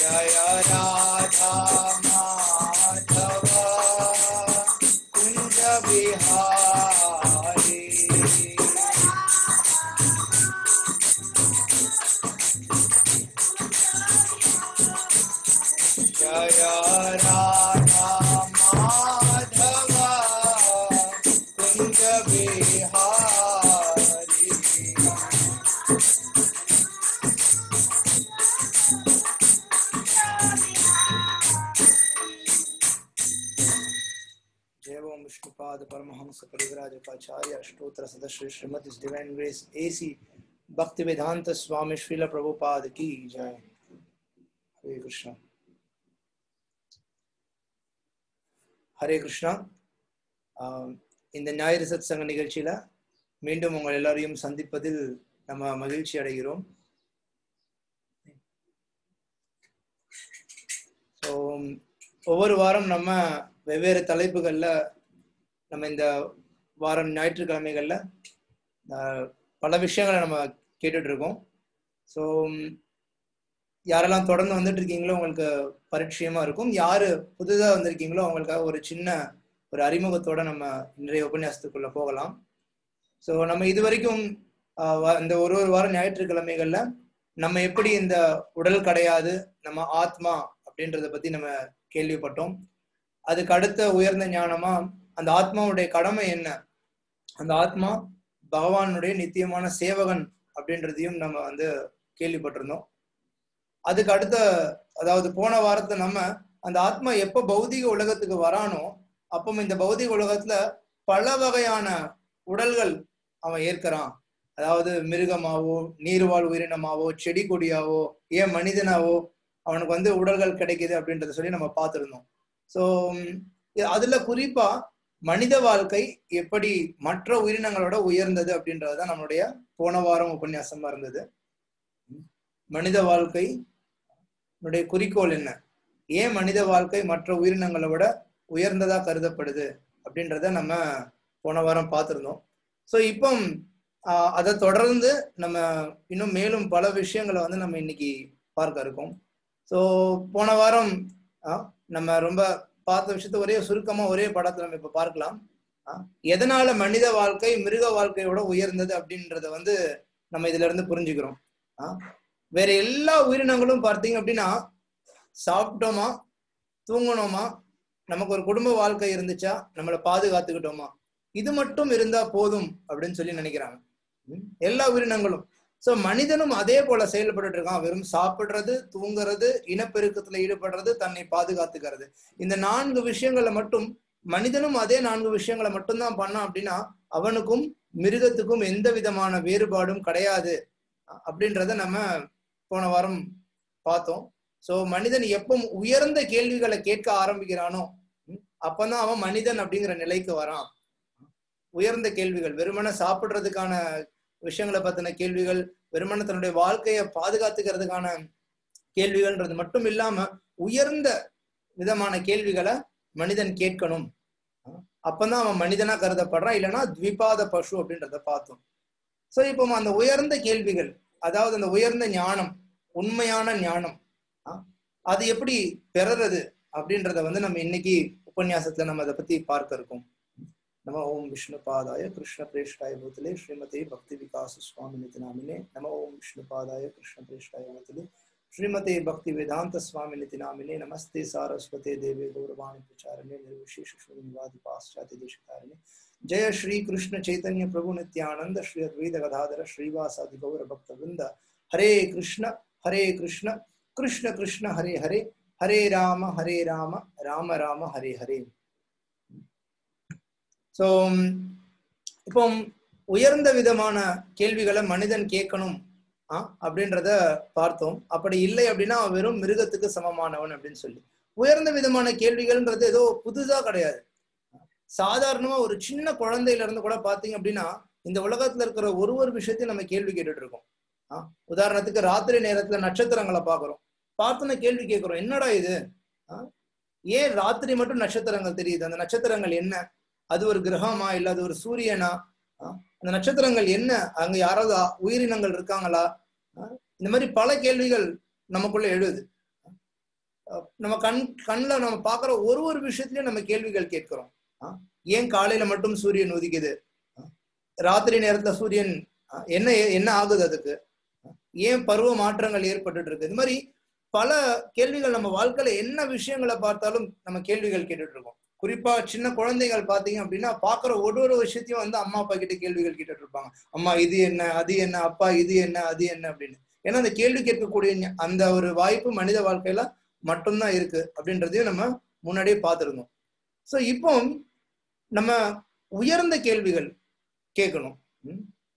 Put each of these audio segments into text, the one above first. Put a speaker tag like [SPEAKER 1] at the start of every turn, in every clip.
[SPEAKER 1] जय राधा माधव कुञ्ज बिहारी जय राधा माधव कुञ्ज बिहारी जय ओम विष्णुपाद परमहंस परिवराजकाचार्य अष्टोत्तर सदस्य श्रीमती डिवाइन ग्रेस एसी भक्ति वेदांत स्वामी श्रील प्रभुपाद की जय हरे कृष्णा ஹரே கிருஷ்ணா ஆஹ் இந்த ஞாயிறு சத் சங்க நிகழ்ச்சியில மீண்டும் உங்கள் எல்லாரையும் சந்திப்பதில் நம்ம மகிழ்ச்சி அடைகிறோம் ஸோ ஒவ்வொரு வாரம் நம்ம வெவ்வேறு தலைப்புகள்ல நம்ம இந்த வாரம் ஞாயிற்றுக்கிழமைகள்ல ஆஹ் பல விஷயங்களை நம்ம கேட்டுட்டு இருக்கோம் ஸோ யாரெல்லாம் தொடர்ந்து வந்துட்டு இருக்கீங்களோ உங்களுக்கு பரிச்சயமா இருக்கும் யாரு புதுதா வந்திருக்கீங்களோ அவங்களுக்காக ஒரு சின்ன ஒரு அறிமுகத்தோட நம்ம இன்றைய உபன்யாசத்துக்குள்ள போகலாம் ஸோ நம்ம இது வரைக்கும் ஆஹ் வ- இந்த ஒரு ஒரு வாரம் ஞாயிற்றுக்கிழமைகள்ல நம்ம எப்படி இந்த உடல் கிடையாது நம்ம ஆத்மா அப்படின்றத பத்தி நம்ம கேள்விப்பட்டோம் அதுக்கு அடுத்த உயர்ந்த ஞானமா அந்த ஆத்மாவுடைய கடமை என்ன அந்த ஆத்மா பகவானுடைய நித்தியமான சேவகன் அப்படின்றதையும் நம்ம வந்து கேள்விப்பட்டிருந்தோம் அதுக்கு அடுத்த அதாவது போன வாரத்தை நம்ம அந்த ஆத்மா எப்ப பௌதிக உலகத்துக்கு வரானோ அப்போ இந்த பௌதிக உலகத்துல பல வகையான உடல்கள் அவன் ஏற்கிறான் அதாவது மிருகமாவோ நீர்வாழ் உயிரினமாவோ செடி கொடியாவோ ஏன் மனிதனாவோ அவனுக்கு வந்து உடல்கள் கிடைக்குது அப்படின்றத சொல்லி நம்ம பார்த்திருந்தோம் ஸோ அதுல குறிப்பா மனித வாழ்க்கை எப்படி மற்ற உயிரினங்களோட உயர்ந்தது அப்படின்றதுதான் நம்மளுடைய போன வாரம் உபன்யாசமா இருந்தது மனித வாழ்க்கை உன்னுடைய குறிக்கோள் என்ன ஏன் மனித வாழ்க்கை மற்ற உயிரினங்களை விட உயர்ந்ததா கருதப்படுது அப்படின்றத நம்ம போன வாரம் பார்த்திருந்தோம் ஸோ இப்போ ஆஹ், அதை தொடர்ந்து நம்ம இன்னும் மேலும் பல விஷயங்களை வந்து நம்ம இன்னைக்கு பார்க்க இருக்கோம் ஸோ போன வாரம் ஆஹ், நம்ம ரொம்ப பார்த்த விஷயத்த ஒரே சுருக்கமா ஒரே படத்துல நம்ம இப்ப பார்க்கலாம் ஆஹ், எதனால மனித வாழ்க்கை மிருக வாழ்க்கையோட உயர்ந்தது அப்படின்றத வந்து நம்ம இதுல இருந்து புரிஞ்சுக்கிறோம் ஆஹ், வேற எல்லா உயிரினங்களும் பார்த்தீங்க அப்படின்னா சாப்பிட்டோமா தூங்கணுமா நமக்கு ஒரு குடும்ப வாழ்க்கை இருந்துச்சா நம்மளை பாதுகாத்துக்கிட்டோமா இது மட்டும் இருந்தா போதும் அப்படின்னு சொல்லி நினைக்கிறாங்க ம், எல்லா உயிரினங்களும் சோ மனிதனும் அதே போல செயல்பட்டு இருக்கான் வெறும் சாப்பிடுறது தூங்குறது இனப்பெருக்கத்துல ஈடுபடுறது தன்னை பாதுகாத்துக்கிறது இந்த நான்கு விஷயங்களை மட்டும் மனிதனும் அதே நான்கு விஷயங்களை மட்டும்தான் பண்ணான் அப்படின்னா அவனுக்கும் மிருகத்துக்கும் எந்த விதமான வேறுபாடும் கிடையாது அ- அப்படின்றத நம்ம போன வாரம் பார்த்தோம் சோ மனிதன் எப்போ உயர்ந்த கேள்விகளை கேட்க ஆரம்பிக்கிறானோ ம், அப்பதான் அவன் மனிதன் அப்படிங்கிற நிலைக்கு வரான் உயர்ந்த கேள்விகள் வெறுமனே சாப்பிடுறதுக்கான விஷயங்களை பத்தின கேள்விகள் வெறுமனே தன்னுடைய வாழ்க்கையை பாதுகாத்துக்கிறதுக்கான கேள்விகள்ன்றது மட்டும் இல்லாம உயர்ந்த விதமான கேள்விகளை மனிதன் கேட்கணும் அப்பதான் அவன் மனிதனா கருதப்படுறான் இல்லைன்னா த்விபாத பசு அப்படின்றத பார்த்தோம் சோ இப்போ அந்த உயர்ந்த கேள்விகள் அதாவது அந்த உயர்ந்த ஞானம் உண்மையான ஞானம் ஆ, அது எப்படி பெறறது அப்படின்றத வந்து நம்ம இன்னைக்கு உபன்யாசத்துல நம்ம அதை பத்தி பார்க்க இருக்கோம் நம ஓம் விஷ்ணு பாதாய கிருஷ்ண பிரேஷ்டாய பூத்தலே ஸ்ரீமதி பக்தி விகாச சுவாமி நிதி நாமினே நம ஓம் விஷ்ணு பாதாய கிருஷ்ண பிரேஷ்டாய பூத்தலே श्रीमते भक्ति वेदांत स्वामी निति नामिने नमस्ते सारस्वते देवे गौरवाणी प्रचारणे निर्विशेष शून्यवादी पाश्चात्य देशकारिणे जय श्री कृष्ण चैतन्य प्रभु नित्यानंद श्री अद्वैत गदाधर श्रीवासादि गौर भक्त वृंद हरे कृष्ण हरे कृष्ण कृष्ण कृष्ण हरे हरे हरे राम हरे राम राम राम हरे हरे ஸோ இப்போ உயர்ந்த விதமான கேள்விகளை மனிதன் கேட்கணும் ஆ, அப்படின்றத பார்த்தோம் அப்படி இல்லை அப்படின்னா அவன் வெறும் மிருகத்துக்கு சமமானவன் அப்படின்னு சொல்லி உயர்ந்த விதமான கேள்விகள்ன்றது ஏதோ புதுசா கிடையாது சாதாரணமா ஒரு சின்ன குழந்தையில இருந்து கூட பாத்தீங்க அப்படின்னா இந்த உலகத்துல இருக்கிற ஒரு ஒரு விஷயத்தையும் நம்ம கேள்வி கேட்டுட்டு இருக்கோம் ஆ, உதாரணத்துக்கு ராத்திரி நேரத்துல நட்சத்திரங்களை பாக்குறோம் பார்த்தோன்னா கேள்வி கேட்கிறோம் என்னடா இது ஆ, ஏன் ராத்திரி மட்டும் நட்சத்திரங்கள் தெரியுது அந்த நட்சத்திரங்கள் என்ன அது ஒரு கிரகமா இல்ல அது ஒரு சூரியனா ஆ, அந்த நட்சத்திரங்கள் என்ன அங்க யாராவது ஆ- உயிரினங்கள் இருக்காங்களா ஆ, இந்த மாதிரி பல கேள்விகள் நமக்குள்ள எழுது அஹ், நம்ம கண் கண்ணுல நம்ம பார்க்குற ஒரு ஒரு விஷயத்துலயும் நம்ம கேள்விகள் கேட்கிறோம் ஆ, ஏன் காலையில மட்டும் சூரியன் உதிக்குது ஆ, ராத்திரி நேரத்துல சூரியன் ஆ, என்ன என்ன ஆகுது அதுக்கு ஆ, ஏன் பருவ மாற்றங்கள் ஏற்பட்டுட்டு இருக்கு இது மாதிரி பல கேள்விகள் நம்ம வாழ்க்கையில என்ன விஷயங்களை பார்த்தாலும் நம்ம கேள்விகள் கேட்டுட்டு இருக்கோம் குறிப்பா சின்ன குழந்தைகள் பாத்தீங்க அப்படின்னா பாக்குற ஒரு ஒரு விஷயத்தையும் வந்து அம்மா அப்பா கிட்ட கேள்விகள் கேட்டுட்டு இருப்பாங்க அம்மா இது என்ன அது என்ன அப்பா இது என்ன அது என்ன அப்படின்னு ஏன்னா அந்த கேள்வி கேட்கக்கூடிய ஞ- அந்த ஒரு வாய்ப்பு மனித வாழ்க்கையில மட்டும்தான் இருக்கு அப்படின்றதையும் நம்ம முன்னாடியே பார்த்திருந்தோம் சோ இப்போ நம்ம உயர்ந்த கேள்விகள் கேட்கணும் ம்.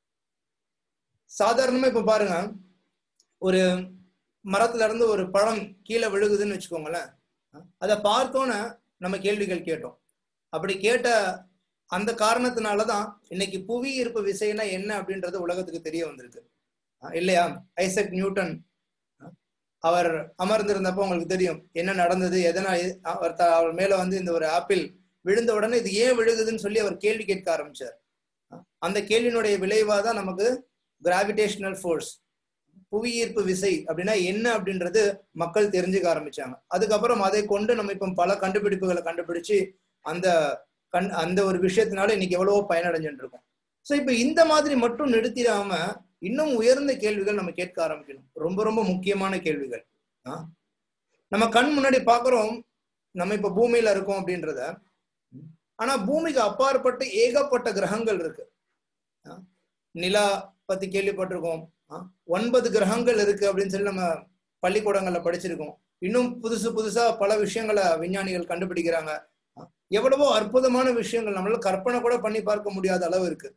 [SPEAKER 1] சாதாரணமா இப்ப பாருங்க ஒரு மரத்துல இருந்து ஒரு பழம் கீழே விழுகுதுன்னு வச்சுக்கோங்களேன் அதை பார்த்தோன்னே நம்ம கேள்விகள் கேட்டோம் அப்படி கேட்ட அந்த காரணத்தினாலதான் இன்னைக்கு புவி ஈர்ப்பு விசைனா என்ன அப்படின்றது உலகத்துக்கு தெரிய வந்திருக்கு அஹ் இல்லையா ஐசக் நியூட்டன் அஹ் அவர் அமர்ந்திருந்தப்போ உங்களுக்கு தெரியும் என்ன நடந்தது எதனால் எ- அவர் த- அவர் மேல வந்து இந்த ஒரு ஆப்பிள் விழுந்த உடனே இது ஏன் விழுகுதுன்னு சொல்லி அவர் கேள்வி கேட்க ஆரம்பிச்சார் அஹ் அந்த கேள்வியினுடைய விளைவா தான் நமக்கு கிராவிடேஷனல் ஃபோர்ஸ் புவி ஈர்ப்பு விசை அப்படின்னா என்ன அப்படின்றது மக்கள் தெரிஞ்சுக்க ஆரம்பிச்சாங்க அதுக்கப்புறம் அதை கொண்டு நம்ம இப்போ பல கண்டுபிடிப்புகளை கண்டுபிடிச்சு அந்த கண் அந்த ஒரு விஷயத்தினால இன்னைக்கு எவ்வளவோ பயனடைஞ்சுட்டு இருக்கோம் ஸோ இப்போ இந்த மாதிரி மட்டும் நிறுத்திடாம இன்னும் உயர்ந்த கேள்விகள் நம்ம கேட்க ஆரம்பிக்கணும் ரொம்ப ரொம்ப முக்கியமான கேள்விகள் ஆ? நம்ம கண் முன்னாடி பார்க்குறோம் நம்ம இப்ப பூமியில இருக்கோம் அப்படின்றத ஆனா பூமிக்கு அப்பாற்பட்டு ஏகப்பட்ட கிரகங்கள் இருக்கு ஆ? நிலா பத்தி கேள்விப்பட்டிருக்கோம் ஆ? ஒன்பது கிரகங்கள் இருக்கு அப்படின்னு சொல்லி நம்ம பள்ளிக்கூடங்கள்ல படிச்சிருக்கோம் இன்னும் புதுசு புதுசா பல விஷயங்களை விஞ்ஞானிகள் கண்டுபிடிக்கிறாங்க ஆ? எவ்வளவோ அற்புதமான விஷயங்கள் நம்மளால கற்பனை கூட பண்ணி பார்க்க முடியாத அளவு இருக்கு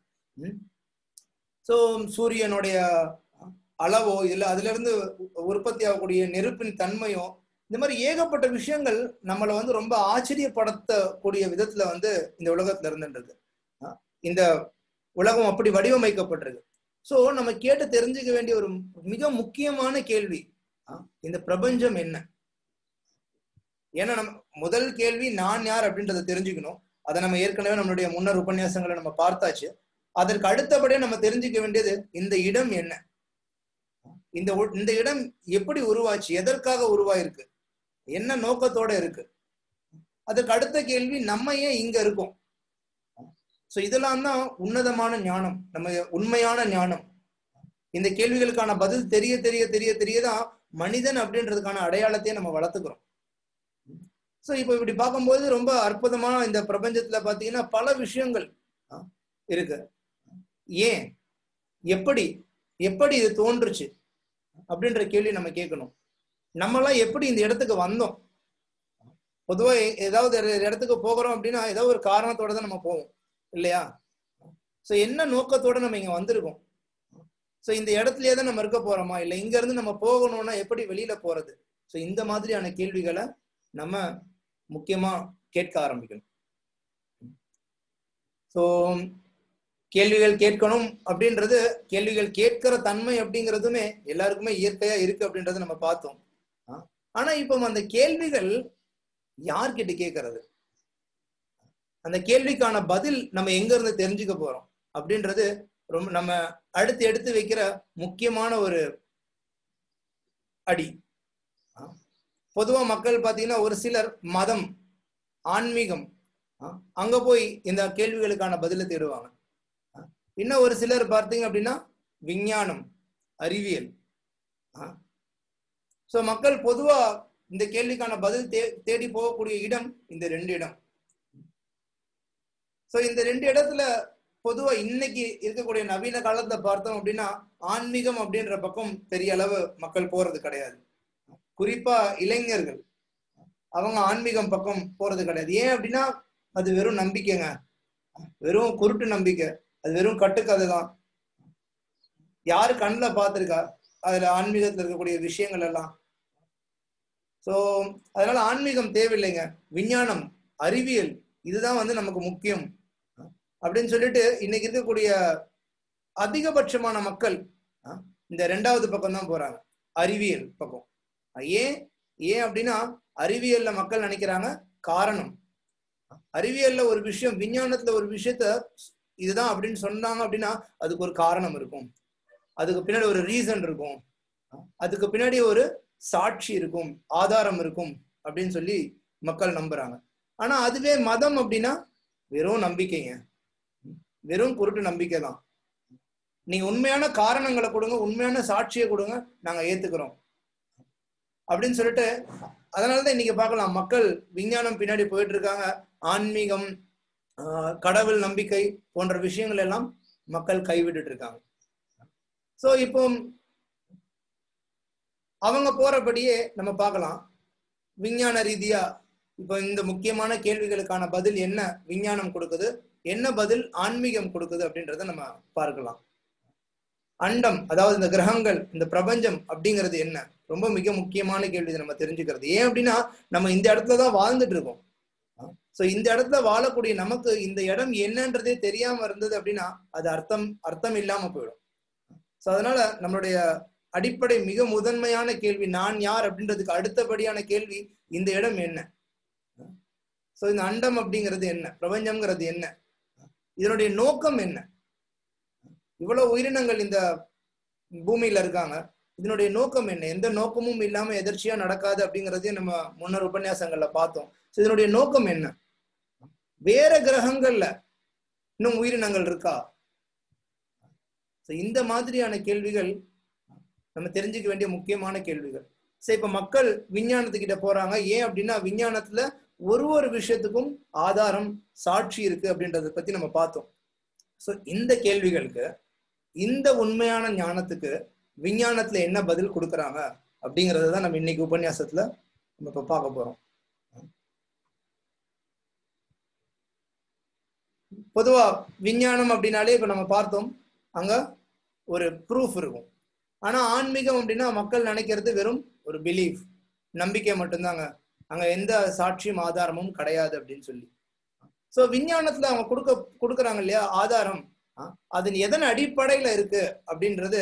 [SPEAKER 1] ஸோ சூரியனுடைய அளவோ இல்ல அதுல இருந்து உற்பத்தி ஆகக்கூடிய நெருப்பின் தன்மையோ இந்த மாதிரி ஏகப்பட்ட விஷயங்கள் நம்மளை வந்து ரொம்ப ஆச்சரியப்படுத்தக்கூடிய விதத்துல வந்து இந்த உலகத்துல இருந்துருக்கு ஆ? இந்த உலகம் அப்படி வடிவமைக்கப்பட்டிருக்கு ஸோ நம்ம கேட்டு தெரிஞ்சுக்க வேண்டிய ஒரு மிக முக்கியமான கேள்வி ஆ? இந்த பிரபஞ்சம் என்ன ஏன்னா நம்ம முதல் கேள்வி நான் யார் அப்படின்றத தெரிஞ்சுக்கணும் அதை நம்ம ஏற்கனவே நம்மளுடைய முன்னர் உபன்யாசங்களை நம்ம பார்த்தாச்சு அதற்கு அடுத்தபடியே நம்ம தெரிஞ்சுக்க வேண்டியது இந்த இடம் என்ன இந்த உ- இந்த இடம் எப்படி உருவாச்சு எதற்காக உருவாயிருக்கு என்ன நோக்கத்தோட இருக்கு அதற்கு அடுத்த கேள்வி நம்ம ஏன் இங்க இருக்கோம் சோ இதெல்லாம் தான் உன்னதமான ஞானம் நம்ம உண்மையான ஞானம் இந்த கேள்விகளுக்கான பதில் தெரிய தெரிய தெரிய தெரியதான் மனிதன் அப்படின்றதுக்கான அடையாளத்தையே நம்ம வளர்த்துக்கிறோம் சோ இப்போ இப்படி பார்க்கும்போது ரொம்ப அற்புதமான இந்த பிரபஞ்சத்துல பாத்தீங்கன்னா பல விஷயங்கள் ஆ, இருக்கு ஏன் எப்படி எப்படி இது தோன்றுச்சு அப்படின்ற கேள்வி நம்ம கேட்கணும் நம்மலாம் எப்படி இந்த இடத்துக்கு வந்தோம் பொதுவா எ- ஏதாவது ஒரு இடத்துக்கு போகிறோம் அப்படின்னா ஏதோ ஒரு காரணத்தோட தான் நம்ம போவோம் இல்லையா சோ என்ன நோக்கத்தோட நம்ம இங்க வந்திருக்கோம் சோ இந்த இடத்துலயே தான் நம்ம இருக்க போறோமா இல்ல இங்க இருந்து நம்ம போகணும்னா எப்படி வெளியில போறது சோ இந்த மாதிரியான கேள்விகளை நம்ம முக்கியமா கேட்க ஆரம்பிக்கணும் சோ கேள்விகள் கேட்கணும் அப்படின்றது கேள்விகள் கேட்கிற தன்மை அப்படிங்கிறதுமே எல்லாருக்குமே இயற்கையா இருக்கு அப்படின்றத நம்ம பார்த்தோம் ஆ? ஆனா இப்போ அந்த கேள்விகள் யார்கிட்ட கேட்கறது அந்த கேள்விக்கான பதில் நம்ம எங்க இருந்து தெரிஞ்சுக்க போறோம் அப்படின்றது ரொம்ப நம்ம அடுத்து எடுத்து வைக்கிற முக்கியமான ஒரு அடி ஆ? பொதுவா மக்கள் பாத்தீங்கன்னா ஒரு சிலர் மதம் ஆன்மீகம் ஆ? அங்க போய் இந்த கேள்விகளுக்கான பதிலை தேடுவாங்க ஆ? இன்னும் ஒரு சிலர் பார்த்தீங்க அப்படின்னா விஞ்ஞானம் அறிவியல் ஸோ மக்கள் பொதுவா இந்த கேள்விக்கான பதில் தே தேடி போகக்கூடிய இடம் இந்த ரெண்டு இடம் ஸோ இந்த ரெண்டு இடத்துல பொதுவா இன்னைக்கு இருக்கக்கூடிய நவீன காலத்துல பார்த்தோம் அப்படின்னா ஆன்மீகம் அப்படின்ற பக்கம் பெரிய அளவு மக்கள் போறது கிடையாது குறிப்பா இளைஞர்கள் அவங்க ஆன்மீகம் பக்கம் போறது கிடையாது ஏன் அப்படின்னா அது வெறும் நம்பிக்கைங்க வெறும் குருட்டு நம்பிக்கை அது வெறும் கட்டுக்கதை தான் யாரு கண்ணில் பார்த்துருக்கா அதுல ஆன்மீகத்துல இருக்கக்கூடிய விஷயங்கள் எல்லாம் ஸோ அதனால ஆன்மீகம் தேவையில்லைங்க விஞ்ஞானம் அறிவியல் இதுதான் வந்து நமக்கு முக்கியம் அப்படின்னு சொல்லிட்டு இன்னைக்கு இருக்கக்கூடிய அதிகபட்சமான மக்கள் அஹ், இந்த ரெண்டாவது பக்கம் தான் போறாங்க அறிவியல் பக்கம் அஹ், ஏன் ஏன் அப்படின்னா அறிவியல்ல மக்கள் நினைக்கிறாங்க காரணம் அறிவியல்ல ஒரு விஷயம் விஞ்ஞானத்துல ஒரு விஷயத்த இதுதான் அப்படின்னு சொன்னாங்க அப்படின்னா அதுக்கு ஒரு காரணம் இருக்கும் அதுக்கு பின்னாடி ஒரு ரீசன் இருக்கும் அதுக்கு பின்னாடி ஒரு சாட்சி இருக்கும் ஆதாரம் இருக்கும் அப்படின்னு சொல்லி மக்கள் நம்புறாங்க ஆனா அதுவே மதம் அப்படின்னா வெறும் நம்பிக்கைங்க வெறும் குருட்டு நம்பிக்கை தான் நீங்க உண்மையான காரணங்களை கொடுங்க உண்மையான சாட்சியை கொடுங்க நாங்க ஏத்துக்கிறோம் அப்படின்னு சொல்லிட்டு அதனாலதான் இன்னைக்கு பார்க்கலாம் மக்கள் விஞ்ஞானம் பின்னாடி போயிட்டு இருக்காங்க ஆன்மீகம் ஆஹ் கடவுள் நம்பிக்கை போன்ற விஷயங்கள் எல்லாம் மக்கள் கைவிட்டுட்டு இருக்காங்க சோ இப்போ அவங்க போறபடியே நம்ம பார்க்கலாம் விஞ்ஞான ரீதியா இப்போ இந்த முக்கியமான கேள்விகளுக்கான பதில் என்ன விஞ்ஞானம் கொடுக்குது என்ன பதில் ஆன்மீகம் கொடுக்குது அப்படின்றத நம்ம பார்க்கலாம் அண்டம் அதாவது இந்த கிரகங்கள் இந்த பிரபஞ்சம் அப்படிங்கிறது என்ன ரொம்ப மிக முக்கியமான கேள்வி இதை நம்ம தெரிஞ்சுக்கிறது ஏன் அப்படின்னா நம்ம இந்த இடத்துல தான் வாழ்ந்துட்டு இருக்கோம் சோ இந்த இடத்துல வாழக்கூடிய நமக்கு இந்த இடம் என்னன்றதே தெரியாம இருந்தது அப்படின்னா அது அர்த்தம் அர்த்தம் இல்லாம போயிடும் சோ அதனால நம்மளுடைய அடிப்படை மிக முதன்மையான கேள்வி நான் யார் அப்படின்றதுக்கு அடுத்தபடியான கேள்வி இந்த இடம் என்ன சோ இந்த அண்டம் அப்படிங்கிறது என்ன பிரபஞ்சம்ங்கிறது என்ன இதனுடைய நோக்கம் என்ன இவ்வளவு உயிரினங்கள் இந்த பூமியில இருக்காங்க இதனுடைய நோக்கம் என்ன எந்த நோக்கமும் இல்லாம எதிர்ச்சியா நடக்காது அப்படிங்கறதையும் நம்ம முன்னர் உபன்யாசங்கள்ல பார்த்தோம் இதனுடைய நோக்கம் என்ன வேற கிரகங்கள்ல இன்னும் உயிரினங்கள் இருக்கா இந்த மாதிரியான கேள்விகள் நம்ம தெரிஞ்சுக்க வேண்டிய முக்கியமான கேள்விகள் சரி இப்ப மக்கள் விஞ்ஞானத்துக்கிட்ட போறாங்க ஏன் அப்படின்னா விஞ்ஞானத்துல ஒரு ஒரு விஷயத்துக்கும் ஆதாரம் சாட்சி இருக்கு அப்படின்றத பத்தி நம்ம பார்த்தோம் சோ இந்த கேள்விகளுக்கு இந்த உண்மையான ஞானத்துக்கு விஞ்ஞானத்துல என்ன பதில் கொடுக்குறாங்க அப்படிங்கறத தான் நம்ம இன்னைக்கு உபன்யாசத்துல நம்ம இப்ப பார்க்க போறோம் பொதுவா விஞ்ஞானம் அப்படின்னாலே இப்ப நம்ம பார்த்தோம் அங்க ஒரு ப்ரூஃப் இருக்கும் ஆனா ஆன்மீகம் அப்படின்னா மக்கள் நினைக்கிறது வெறும் ஒரு பிலீஃப் நம்பிக்கை மட்டும்தாங்க அங்க எந்த சாட்சியும் ஆதாரமும் கிடையாது அப்படின்னு சொல்லி சோ விஞ்ஞானத்துல அவங்க கொடுக்க கொடுக்குறாங்க இல்லையா ஆதாரம் அது எதன் அடிப்படையில இருக்கு அப்படின்றது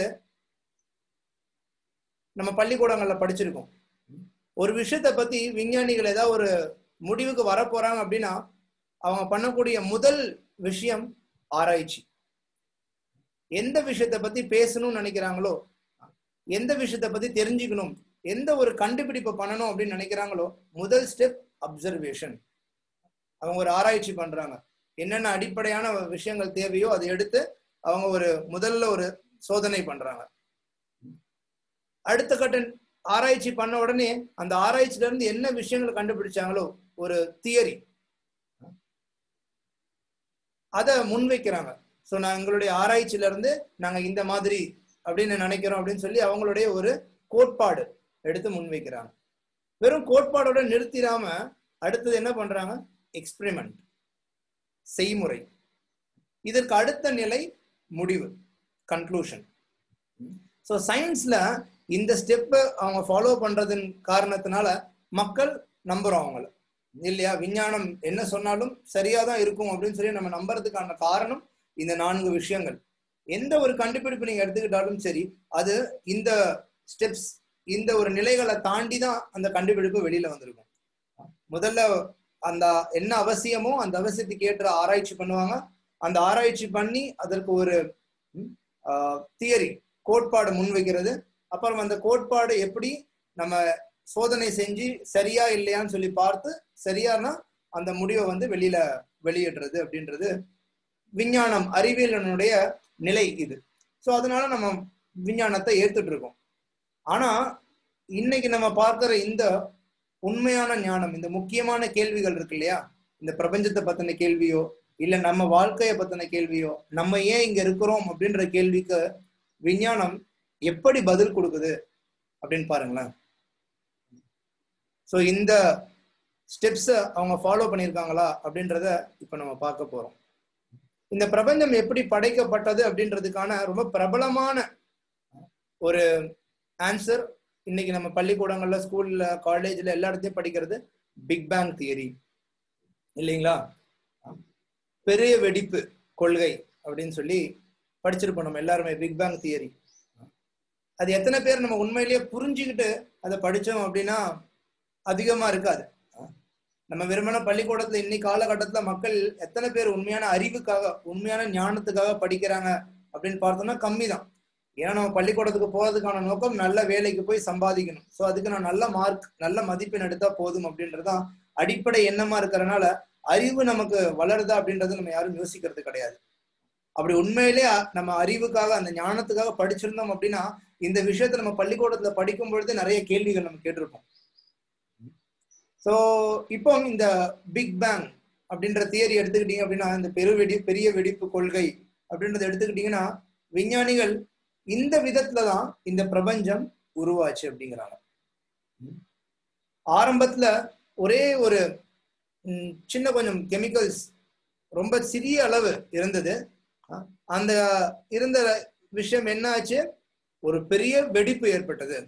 [SPEAKER 1] நம்ம பள்ளிக்கூடங்கள்ல படிச்சிருக்கோம் ஒரு விஷயத்த பத்தி விஞ்ஞானிகள் ஏதாவது ஒரு முடிவுக்கு வர போறாங்க அப்படின்னா அவங்க பண்ணக்கூடிய முதல் விஷயம் ஆராய்ச்சி எந்த விஷயத்த பத்தி பேசணும்னு நினைக்கிறாங்களோ எந்த விஷயத்த பத்தி தெரிஞ்சுக்கணும் எந்த ஒரு கண்டுபிடிப்பை பண்ணணும் அப்படின்னு நினைக்கிறாங்களோ முதல் ஸ்டெப் அப்சர்வேஷன் அவங்க ஒரு ஆராய்ச்சி பண்றாங்க என்னென்ன அடிப்படையான விஷயங்கள் தேவையோ அதை எடுத்து அவங்க ஒரு முதல்ல ஒரு சோதனை பண்றாங்க அடுத்த கட்ட ஆராய்ச்சி பண்ண உடனே அந்த ஆராய்ச்சியில இருந்து என்ன விஷயங்கள் கண்டுபிடிச்சாங்களோ ஒரு தியரி அத முன்வைக்கிறாங்க ஸோ நான் எங்களுடைய ஆராய்ச்சியில இருந்து நாங்க இந்த மாதிரி அப்படின்னு நினைக்கிறோம் அப்படின்னு சொல்லி அவங்களுடைய ஒரு கோட்பாடு எடுத்து முன்வைக்கிறாங்க வெறும் கோட்பாடோட நிறுத்திடாம அடுத்தது என்ன பண்றாங்க எக்ஸ்பிரிமெண்ட் செய்முறை இதற்கு அடுத்த நிலை முடிவு கன்க்ளூஷன் ஸோ சயின்ஸ்ல இந்த ஸ்டெப்பை அவங்க ஃபாலோ பண்றதன் காரணத்தினால மக்கள் நம்புறோம் அவங்கள இல்லையா விஞ்ஞானம் என்ன சொன்னாலும் சரியா தான் இருக்கும் அப்படின்னு சொல்லி நம்ம நம்புறதுக்கான காரணம் இந்த நான்கு விஷயங்கள் எந்த ஒரு கண்டுபிடிப்பு நீங்க எடுத்துக்கிட்டாலும் சரி அது இந்த ஸ்டெப்ஸ் இந்த ஒரு நிலைகளை தாண்டி தான் அந்த கண்டுபிடிப்பு வெளியில வந்திருக்கும் முதல்ல அந்த என்ன அவசியமோ அந்த அவசியத்துக்கு ஏற்ற ஆராய்ச்சி பண்ணுவாங்க அந்த ஆராய்ச்சி பண்ணி அதற்கு ஒரு தியரி கோட்பாடு முன்வைக்கிறது அப்புறம் அந்த கோட்பாடு எப்படி நம்ம சோதனை செஞ்சு சரியா இல்லையான்னு சொல்லி பார்த்து சரியானா அந்த முடிவை வந்து வெளியில வெளியிடுறது அப்படின்றது விஞ்ஞானம் அறிவியலனுடைய நிலை இது ஸோ அதனால நம்ம விஞ்ஞானத்தை ஏத்துட்டு இருக்கோம் ஆனா இன்னைக்கு நம்ம பார்க்கிற இந்த உண்மையான ஞானம் இந்த முக்கியமான கேள்விகள் இருக்கு இல்லையா இந்த பிரபஞ்சத்தை பத்தின கேள்வியோ இல்ல நம்ம வாழ்க்கைய பத்தின கேள்வியோ நம்ம ஏன் இங்க இருக்கிறோம் அப்படின்ற கேள்விக்கு விஞ்ஞானம் எப்படி பதில் கொடுக்குது அப்படின்னு பாருங்களேன் ஸோ இந்த ஸ்டெப்ஸ அவங்க ஃபாலோ பண்ணியிருக்காங்களா அப்படின்றத இப்ப நம்ம பார்க்க போறோம் இந்த பிரபஞ்சம் எப்படி படைக்கப்பட்டது அப்படின்றதுக்கான ரொம்ப பிரபலமான ஒரு ஆன்சர் இன்னைக்கு நம்ம பள்ளிக்கூடங்கள்ல ஸ்கூல்ல காலேஜ்ல எல்லா இடத்தையும் படிக்கிறது பிக் பேங் தியரி இல்லைங்களா பெரிய வெடிப்பு கொள்கை அப்படின்னு சொல்லி படிச்சிருப்போம் நம்ம எல்லாருமே பிக் பேங் தியரி அது எத்தனை பேர் நம்ம உண்மையிலேயே புரிஞ்சுக்கிட்டு அதை படிச்சோம் அப்படின்னா அதிகமா இருக்காது நம்ம வெறுமன பள்ளிக்கூடத்துல இன்னைக்கு காலகட்டத்துல மக்கள் எத்தனை பேர் உண்மையான அறிவுக்காக உண்மையான ஞானத்துக்காக படிக்கிறாங்க அப்படின்னு பார்த்தோம்னா கம்மி தான் ஏன்னா நம்ம பள்ளிக்கூடத்துக்கு போறதுக்கான நோக்கம் நல்ல வேலைக்கு போய் சம்பாதிக்கணும் ஸோ அதுக்கு நான் நல்ல மார்க் நல்ல மதிப்பெண் எடுத்தா போதும் அப்படின்றதுதான் அடிப்படை எண்ணமா இருக்கிறனால அறிவு நமக்கு வளருதா அப்படின்றது நம்ம யாரும் யோசிக்கிறது கிடையாது அப்படி உண்மையிலே நம்ம அறிவுக்காக அந்த ஞானத்துக்காக படிச்சிருந்தோம் அப்படின்னா இந்த விஷயத்த நம்ம பள்ளிக்கூடத்துல படிக்கும் பொழுது நிறைய கேள்விகள் நம்ம கேட்டிருப்போம் ஸோ இப்போ இந்த பிக் பேங் அப்படின்ற தியரி எடுத்துக்கிட்டீங்க அப்படின்னா இந்த பெருவெடி பெரிய வெடிப்பு கொள்கை அப்படின்றத எடுத்துக்கிட்டீங்கன்னா விஞ்ஞானிகள் இந்த விதத்துல தான் இந்த பிரபஞ்சம் உருவாச்சு அப்படிங்கிறாங்க ஆரம்பத்துல ஒரே ஒரு சின்ன கொஞ்சம் கெமிக்கல்ஸ் ரொம்ப சிறிய அளவு இருந்தது அந்த இருந்த விஷயம் என்ன ஆச்சு ஒரு பெரிய வெடிப்பு ஏற்பட்டது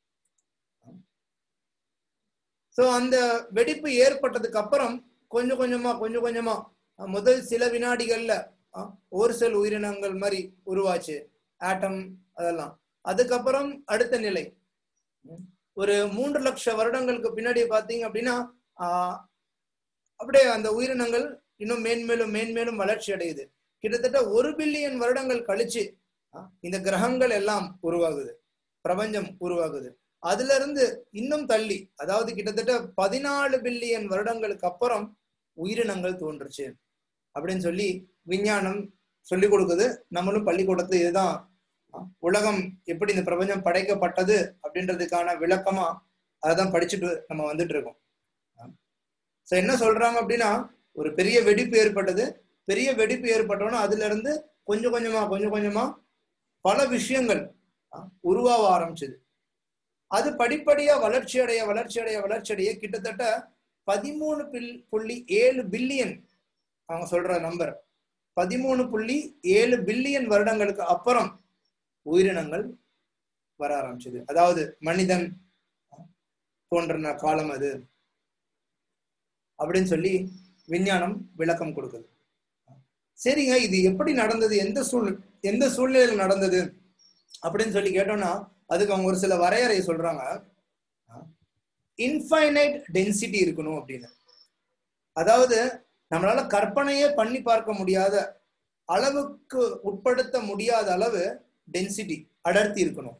[SPEAKER 1] சோ அந்த வெடிப்பு ஏற்பட்டதுக்கு அப்புறம் கொஞ்சம் கொஞ்சமா கொஞ்சம் கொஞ்சமா முதல் சில வினாடிகள்ல ஒரு செல் உயிரினங்கள் மாதிரி உருவாச்சு ஆட்டம் அதெல்லாம் அதுக்கப்புறம் அடுத்த நிலை ஒரு மூன்று லட்சம் வருடங்களுக்கு பின்னாடி பாத்தீங்க அப்படின்னா ஆஹ் அப்படியே அந்த உயிரினங்கள் இன்னும் மேன்மேலும் மேன்மேலும் வளர்ச்சி அடையுது கிட்டத்தட்ட ஒரு பில்லியன் வருடங்கள் கழிச்சு இந்த கிரகங்கள் எல்லாம் உருவாகுது பிரபஞ்சம் உருவாகுது அதுல இருந்து இன்னும் தள்ளி அதாவது கிட்டத்தட்ட பதினாலு பில்லியன் வருடங்களுக்கு அப்புறம் உயிரினங்கள் தோன்றுச்சு அப்படின்னு சொல்லி விஞ்ஞானம் சொல்லி கொடுக்குது நம்மளும் பள்ளிக்கூடத்துல இதுதான் உலகம் எப்படி இந்த பிரபஞ்சம் படைக்கப்பட்டது அப்படின்றதுக்கான விளக்கமா அதான் படிச்சுட்டு நம்ம வந்துட்டு இருக்கோம் சோ என்ன சொல்றாங்க அப்படின்னா ஒரு பெரிய வெடிப்பு ஏற்பட்டது பெரிய வெடிப்பு ஏற்பட்டோன்னா அதுல இருந்து கொஞ்சம் கொஞ்சமா கொஞ்சம் கொஞ்சமா பல விஷயங்கள் உருவாக ஆரம்பிச்சது அது படிப்படியா வளர்ச்சி அடைய வளர்ச்சி அடைய வளர்ச்சி அடைய கிட்டத்தட்ட பதிமூணு பில் புள்ளி ஏழு பில்லியன் அவங்க சொல்ற நம்பர் பதிமூணு புள்ளி ஏழு பில்லியன் வருடங்களுக்கு அப்புறம் உயிரினங்கள் வர ஆரம்பிச்சது அதாவது மனிதன் தோன்றின காலம் அது அப்படின்னு சொல்லி விஞ்ஞானம் விளக்கம் கொடுக்குது சரிங்க இது எப்படி நடந்தது எந்த சூழ் எந்த சூழ்நிலையில் நடந்தது அப்படின்னு சொல்லி கேட்டோம்னா அதுக்கு அவங்க ஒரு சில வரையறை சொல்றாங்க இன்ஃபைனைட் டென்சிட்டி இருக்கணும் அப்படின்னு அதாவது நம்மளால கற்பனையே பண்ணி பார்க்க முடியாத அளவுக்கு உட்படுத்த முடியாத அளவு டென்சிட்டி அடர்த்தி இருக்கணும்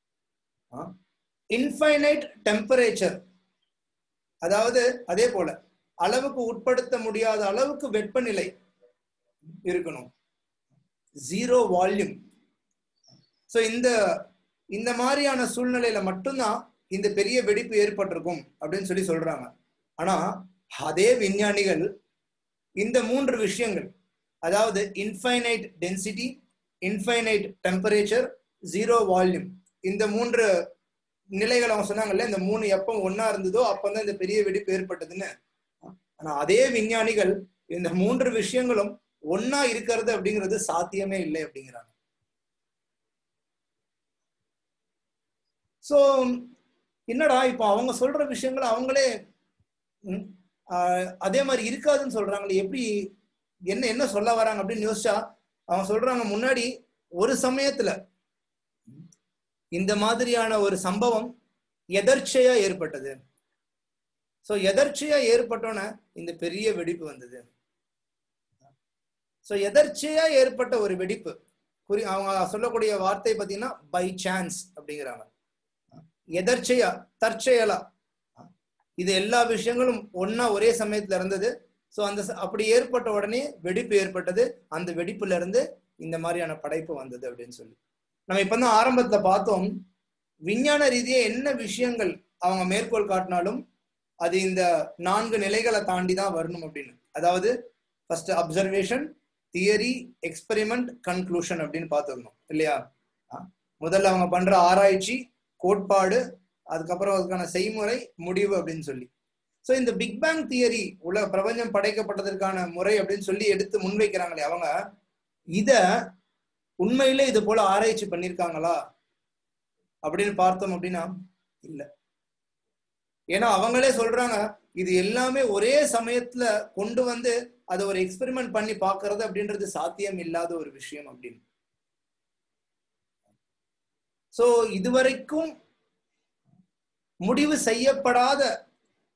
[SPEAKER 1] இன்ஃபைனைட் டெம்பரேச்சர் அதாவது அதே போல அளவுக்கு உட்படுத்த முடியாத அளவுக்கு வெப்பநிலை இருக்கணும் ஜீரோ வால்யூம் ஸோ இந்த இந்த மாதிரியான சூழ்நிலையில மட்டும்தான் இந்த பெரிய வெடிப்பு ஏற்பட்டிருக்கும் அப்படின்னு சொல்லி சொல்றாங்க ஆனா அதே விஞ்ஞானிகள் இந்த மூன்று விஷயங்கள் அதாவது infinite density infinite temperature zero volume இந்த மூன்று நிலைகள் அவங்க சொன்னாங்கல்ல இந்த மூணு எப்போ ஒன்னா இருந்ததோ அப்பதான் இந்த பெரிய வெடிப்பு ஏற்பட்டதுன்னு ஆனா அதே விஞ்ஞானிகள் இந்த மூன்று விஷயங்களும் ஒன்னா இருக்கிறது அப்படிங்கிறது சாத்தியமே இல்லை அப்படிங்கிறாங்க சோ என்னடா இப்போ அவங்க சொல்ற விஷயங்கள் அவங்களே அதே மாதிரி இருக்காதுன்னு சொல்றாங்களே எப்படி என்ன என்ன சொல்ல வராங்க அப்படின்னு யோசிச்சா அவங்க சொல்றாங்க முன்னாடி ஒரு சமயத்துல இந்த மாதிரியான ஒரு சம்பவம் எதர்ச்சையா ஏற்பட்டது சோ எதர்ச்சையா ஏற்பட்டோன்னே இந்த பெரிய வெடிப்பு வந்தது சோ எதர்ச்சையா ஏற்பட்ட ஒரு வெடிப்பு குறி அவங்க சொல்லக்கூடிய வார்த்தை பார்த்தீங்கன்னா பை சான்ஸ் அப்படிங்கிறாங்க எதர்ச்சையா தற்செயலா இது எல்லா விஷயங்களும் ஒன்னா ஒரே சமயத்துல இருந்தது ஸோ அந்த அப்படி ஏற்பட்ட உடனே வெடிப்பு ஏற்பட்டது அந்த வெடிப்புல இருந்து இந்த மாதிரியான படைப்பு வந்தது அப்படின்னு சொல்லி நம்ம இப்பதான் ஆரம்பத்துல பார்த்தோம் விஞ்ஞான ரீதியா என்ன விஷயங்கள் அவங்க மேற்கோள் காட்டினாலும் அது இந்த நான்கு நிலைகளை தாண்டி தான் வரணும் அப்படின்னு அதாவது first observation theory experiment conclusion அப்படின்னு பார்த்துருந்தோம் இல்லையா முதல்ல அவங்க பண்ற ஆராய்ச்சி கோட்பாடு அதுக்கப்புறம் அதுக்கான செய்முறை முடிவு அப்படின்னு சொல்லி ஸோ இந்த பிக் பேங் தியரி உள்ள பிரபஞ்சம் படைக்கப்பட்டதற்கான முறை அப்படின்னு சொல்லி எடுத்து முன்வைக்கிறாங்களே அவங்க இத உண்மையிலே இது போல ஆராய்ச்சி பண்ணிருக்காங்களா அப்படின்னு பார்த்தோம் அப்படின்னா இல்ல ஏன்னா அவங்களே சொல்றாங்க இது எல்லாமே ஒரே சமயத்துல கொண்டு வந்து அதை ஒரு எக்ஸ்பெரிமெண்ட் பண்ணி பாக்குறது அப்படின்றது சாத்தியம் இல்லாத ஒரு விஷயம் அப்படின்னு சோ இதுவரைக்கும் முடிவு செய்யப்படாத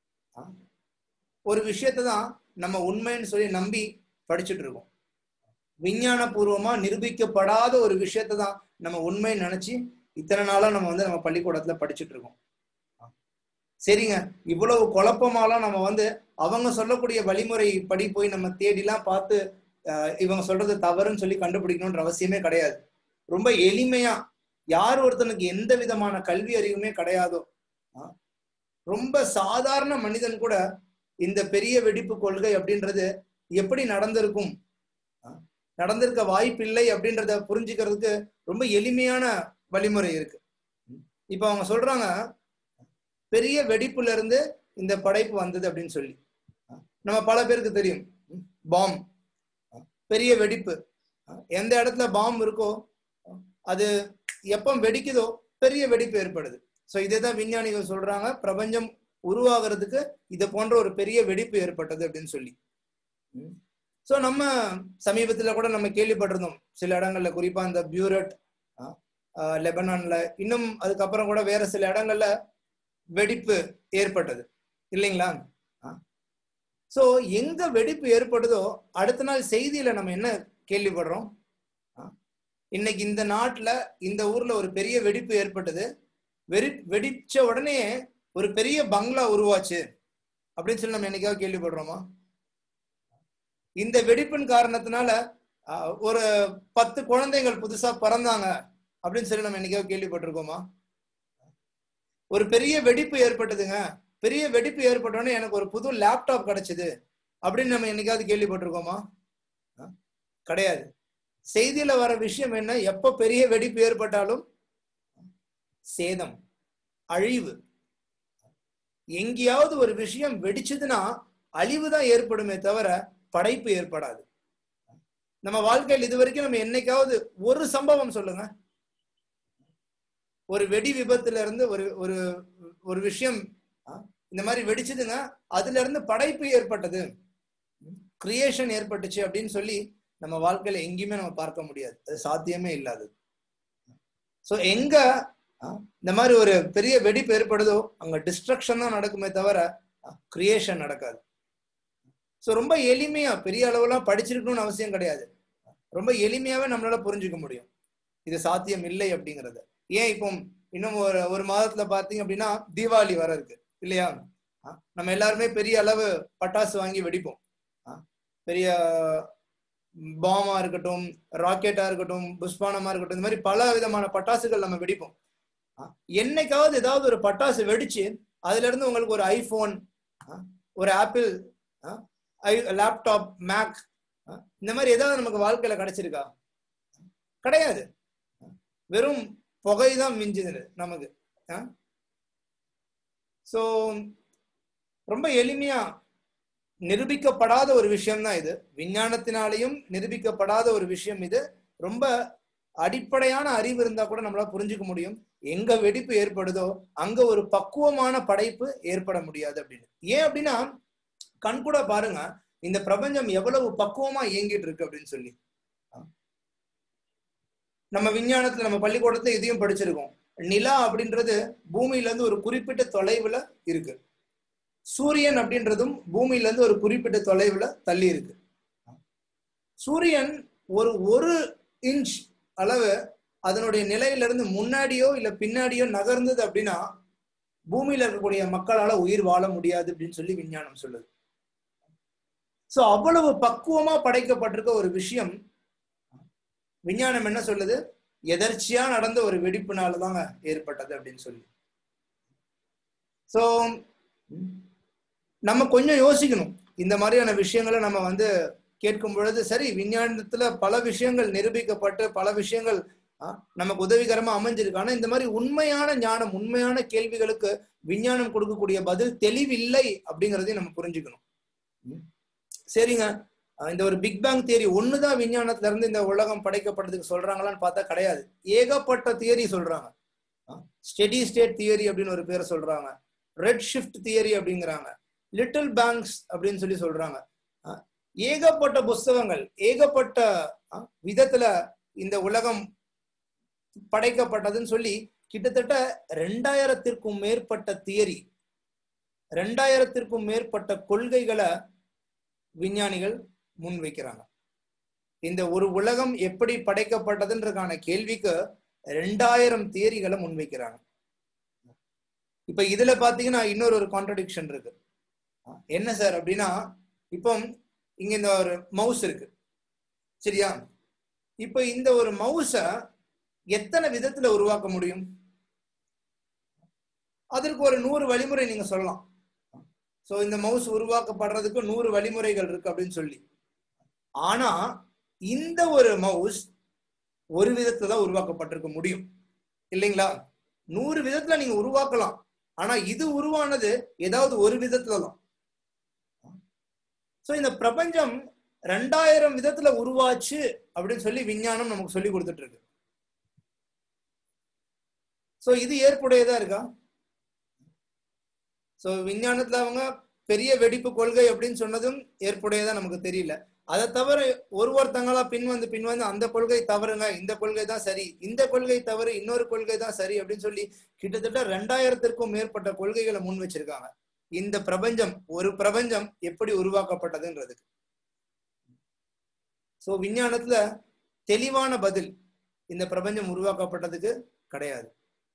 [SPEAKER 1] ஒரு விஷயத்தை தான் நம்ம உண்மைன்னு சொல்லி நம்பி படிச்சுட்டு இருக்கோம் விஞ்ஞான பூர்வமா நிரூபிக்கப்படாத ஒரு விஷயத்தை தான் நம்ம உண்மை நினைச்சு இத்தனை நாளா நம்ம வந்து நம்ம பள்ளிக்கூடத்துல படிச்சுட்டு இருக்கோம் சரிங்க இவ்வளவு குழப்பமாலாம் நம்ம வந்து அவங்க சொல்லக்கூடிய வழிமுறை படி போய் நம்ம தேடிலாம் பார்த்து அஹ், இவங்க சொல்றது தவறுன்னு சொல்லி கண்டுபிடிக்கணும்ன்ற அவசியமே கிடையாது ரொம்ப எளிமையா யார் ஒருத்தனுக்கு எந்த விதமான கல்வி அறிவுமே கிடையாதோ ஆ, ரொம்ப சாதாரண மனிதன் கூட இந்த பெரிய வெடிப்பு கொள்கை அப்படின்றது எப்படி நடந்திருக்கும் ஆ, நடந்திருக்க வாய்ப்பில்லை அப்படின்றத புரிஞ்சுக்கிறதுக்கு ரொம்ப எளிமையான வழிமுறை இருக்கு இப்ப அவங்க சொல்றாங்க பெரிய வெடிப்புல இருந்து இந்த படைப்பு வந்தது அப்படின்னு சொல்லி நம்ம பல பேருக்கு தெரியும் பாம் பெரிய வெடிப்பு எந்த இடத்துல பாம் இருக்கோ அது எப்போ வெடிக்குதோ பெரிய வெடிப்பு ஏற்படுது ஸோ இதே தான் விஞ்ஞானிகள் சொல்றாங்க பிரபஞ்சம் உருவாகிறதுக்கு இது போன்ற ஒரு பெரிய வெடிப்பு ஏற்பட்டது அப்படின்னு சொல்லி ஸோ நம்ம சமீபத்துல கூட நம்ம கேள்விப்பட்டிருந்தோம் சில இடங்கள்ல குறிப்பா இந்த பியூரட் லெபனான்ல இன்னும் அதுக்கப்புறம் கூட வேற சில இடங்கள்ல வெடிப்பு ஏற்பட்டது இல்லைங்களா ஸோ எங்க வெடிப்பு ஏற்படுதோ அடுத்த நாள் செய்தியில நம்ம என்ன கேள்விப்படுறோம் ஆ, இன்னைக்கு இந்த நாட்டுல இந்த ஊர்ல ஒரு பெரிய வெடிப்பு ஏற்பட்டது வெடி வெடிச்ச உடனே ஒரு பெரிய பங்களா உருவாச்சு அப்படின்னு சொல்லி நம்ம என்னைக்காவது கேள்விப்படுறோமா இந்த வெடிப்பின் காரணத்தினால ஆ, ஒரு பத்து குழந்தைகள் புதுசா பிறந்தாங்க அப்படின்னு சொல்லி நம்ம என்னைக்காவது கேள்விப்பட்டிருக்கோமா ஒரு பெரிய வெடிப்பு ஏற்பட்டதுங்க பெரிய வெடிப்பு ஏற்பட்டோடனே எனக்கு ஒரு புது லேப்டாப் கிடைச்சது அப்படின்னு நம்ம என்னைக்காவது கேள்விப்பட்டிருக்கோமா ஆ? கிடையாது செய்தியில வர விஷயம் என்ன எப்ப பெரிய வெடிப்பு ஏற்பட்டாலும் சேதம் அழிவு எங்கேயாவது ஒரு விஷயம் வெடிச்சதுன்னா அழிவு தான் ஏற்படுமே தவிர படைப்பு ஏற்படாது நம்ம வாழ்க்கையில் இது வரைக்கும் நம்ம என்னைக்காவது ஒரு சம்பவம் சொல்லுங்க ஒரு வெடி விபத்துல இருந்து ஒரு ஒரு ஒரு விஷயம் ஆ, இந்த மாதிரி வெடிச்சதுங்க அதுல இருந்து படைப்பு ஏற்பட்டது கிரியேஷன் ஏற்பட்டுச்சு அப்படின்னு சொல்லி நம்ம வாழ்க்கையில எங்கேயுமே நம்ம பார்க்க முடியாது அது சாத்தியமே இல்லாதது ஸோ எங்க ஆ, இந்த மாதிரி ஒரு பெரிய வெடிப்பு ஏற்படுதோ அங்க டிஸ்ட்ரக்ஷன் தான் நடக்குமே தவிர கிரியேஷன் நடக்காது ஸோ ரொம்ப எளிமையா பெரிய அளவுலாம் படிச்சிருக்கணும்னு அவசியம் கிடையாது ரொம்ப எளிமையாவே நம்மளால புரிஞ்சுக்க முடியும் இது சாத்தியம் இல்லை அப்படிங்கறது ஏன் இப்போ இன்னும் ஒரு ஒரு மாதத்துல பாத்தீங்க அப்படின்னா தீபாவளி வர இருக்கு இல்லையா ஆ, நம்ம எல்லாருமே பெரிய அளவு பட்டாசு வாங்கி வெடிப்போம் ஆ, பெரிய பாமா இருக்கட்டும் ராக்கெட்டா இருக்கட்டும் புஷ்பானமா இருக்கட்டும் இந்த மாதிரி பல விதமான பட்டாசுகள் நம்ம வெடிப்போம் ஆ, என்னைக்காவது ஏதாவது ஒரு பட்டாசு வெடிச்சு அதுல இருந்து உங்களுக்கு ஒரு ஐபோன் ஒரு ஆப்பிள் லேப்டாப் மேக் இந்த மாதிரி ஏதாவது நமக்கு வாழ்க்கையில கிடைச்சிருக்கா கிடையாது வெறும் புகை தான் மிஞ்சுது நமக்கு ஸோ ரொம்ப எளிமையா நிரூபிக்கப்படாத ஒரு விஷயம் தான் இது விஞ்ஞானத்தினாலையும் நிரூபிக்கப்படாத ஒரு விஷயம் இது ரொம்ப அடிப்படையான அறிவு இருந்தா கூட நம்மளால புரிஞ்சுக்க முடியும் எங்க வெடிப்பு ஏற்படுதோ அங்க ஒரு பக்குவமான படைப்பு ஏற்பட முடியாது அப்படின்னு ஏன் அப்படின்னா கண் கூட பாருங்க இந்த பிரபஞ்சம் எவ்வளவு பக்குவமா இயங்கிட்டு இருக்கு அப்படின்னு சொல்லி நம்ம விஞ்ஞானத்துல நம்ம பள்ளிக்கூடத்துல இதையும் படிச்சிருக்கோம் நிலா அப்படின்றது பூமியில இருந்து ஒரு குறிப்பிட்ட தொலைவுல இருக்கு சூரியன் அப்படின்றதும் பூமியில இருந்து ஒரு குறிப்பிட்ட தொலைவுல தள்ளி இருக்கு சூரியன் ஒரு ஒரு இன்ச் அளவு அதனுடைய நிலையில இருந்து முன்னாடியோ இல்ல பின்னாடியோ நகர்ந்தது அப்படின்னா பூமியில இருக்கக்கூடிய மக்களால உயிர் வாழ முடியாது அப்படின்னு சொல்லி விஞ்ஞானம் சொல்லுது சோ அவ்வளவு பக்குவமா படைக்கப்பட்டிருக்க ஒரு விஷயம் விஞ்ஞானம் என்ன சொல்லுது எதர்ச்சியா நடந்த ஒரு வெடிப்புனாலதாங்க ஏற்பட்டது அப்படின்னு சொல்லி சோ நம்ம கொஞ்சம் யோசிக்கணும் இந்த மாதிரியான விஷயங்களை நம்ம வந்து கேட்கும் பொழுது சரி விஞ்ஞானத்துல பல விஷயங்கள் நிரூபிக்கப்பட்டு பல விஷயங்கள் நமக்கு உதவிகரமா அமைஞ்சிருக்கு ஆனா இந்த மாதிரி உண்மையான ஞானம் உண்மையான கேள்விகளுக்கு விஞ்ஞானம் கொடுக்கக்கூடிய பதில் தெளிவில்லை அப்படிங்கிறதையும் நம்ம புரிஞ்சுக்கணும் சரிங்க இந்த ஒரு பிக் பேங் தியரி ஒண்ணுதான் விஞ்ஞானத்துல இருந்து இந்த உலகம் படைக்கப்பட்டதுக்கு சொல்றாங்களான்னு பார்த்தா கிடையாது ஏகப்பட்ட தியரி சொல்றாங்க ஸ்டெடி ஸ்டேட் தியரி அப்படின்னு ஒரு பேரை சொல்றாங்க ரெட் ஷிஃப்ட் தியரி அப்படிங்கிறாங்க லிட்டில் பேங்க்ஸ் அப்படின்னு சொல்லி சொல்றாங்க ஏகப்பட்ட புஸ்தகங்கள் ஏகப்பட்ட விதத்துல இந்த உலகம் படைக்கப்பட்டதுன்னு சொல்லி கிட்டத்தட்ட ரெண்டாயிரத்திற்கும் மேற்பட்ட தியரி ரெண்டாயிரத்திற்கும் மேற்பட்ட கொள்கைகளை விஞ்ஞானிகள் முன்வைக்கிறாங்க இந்த ஒரு உலகம் எப்படி படைக்கப்பட்டதுன்றதுக்கான கேள்விக்கு ரெண்டாயிரம் தியரிகளை முன்வைக்கிறாங்க இப்ப இதுல பாத்தீங்கன்னா இன்னொரு ஒரு கான்ட்ரடிக்ஷன் இருக்கு என்ன சார் அப்படின்னா இப்போ இங்க இந்த ஒரு மவுஸ் இருக்கு சரியா இப்ப இந்த ஒரு மவுஸ எத்தனை விதத்துல உருவாக்க முடியும் அதற்கு ஒரு நூறு வழிமுறை நீங்க சொல்லலாம் சோ இந்த மவுஸ் உருவாக்கப்படுறதுக்கு நூறு வழிமுறைகள் இருக்கு அப்படின்னு சொல்லி ஆனா இந்த ஒரு மவுஸ் ஒரு விதத்துல தான் உருவாக்கப்பட்டிருக்க முடியும் இல்லைங்களா நூறு விதத்துல நீங்க உருவாக்கலாம் ஆனா இது உருவானது ஏதாவது ஒரு விதத்துல தான் சோ இந்த பிரபஞ்சம் ரெண்டாயிரம் விதத்துல உருவாச்சு அப்படின்னு சொல்லி விஞ்ஞானம் நமக்கு சொல்லி கொடுத்துட்டு இருக்கு சோ இது ஏற்புடையதா இருக்கா சோ விஞ்ஞானத்துல அவங்க பெரிய வெடிப்பு கொள்கை அப்படின்னு சொன்னதும் ஏற்புடையதா நமக்கு தெரியல அதை தவிர ஒரு ஒருத்தங்களா பின் வந்து பின் வந்து அந்த கொள்கை தவறுங்க இந்த கொள்கை தான் சரி இந்த கொள்கை தவறு இன்னொரு கொள்கை தான் சரி அப்படின்னு சொல்லி கிட்டத்தட்ட ரெண்டாயிரத்திற்கும் மேற்பட்ட கொள்கைகளை முன் வச்சிருக்காங்க இந்த பிரபஞ்சம் ஒரு பிரபஞ்சம் எப்படி உருவாக்கப்பட்டதுன்றதுக்கு சோ விஞ்ஞானத்துல தெளிவான பதில் இந்த பிரபஞ்சம் உருவாக்கப்பட்டதுக்கு கிடையாது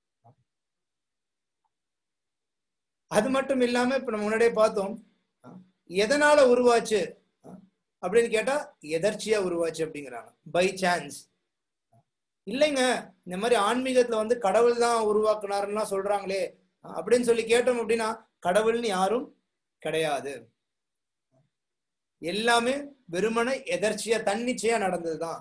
[SPEAKER 1] அது மட்டும் இல்லாம இப்ப நம்ம முன்னாடியே பார்த்தோம் எதனால உருவாச்சு அப்படின்னு கேட்டா எதர்ச்சியா உருவாச்சு அப்படிங்கிறாங்க பை சான்ஸ் இல்லைங்க இந்த மாதிரி ஆன்மீகத்துல வந்து கடவுள் தான் உருவாக்குனாருன்னா சொல்றாங்களே அப்படின்னு சொல்லி கேட்டோம் அப்படின்னா கடவுள்னு யாரும் கிடையாது எல்லாமே வெறுமனை எதர்ச்சியா தன்னிச்சையா நடந்ததுதான்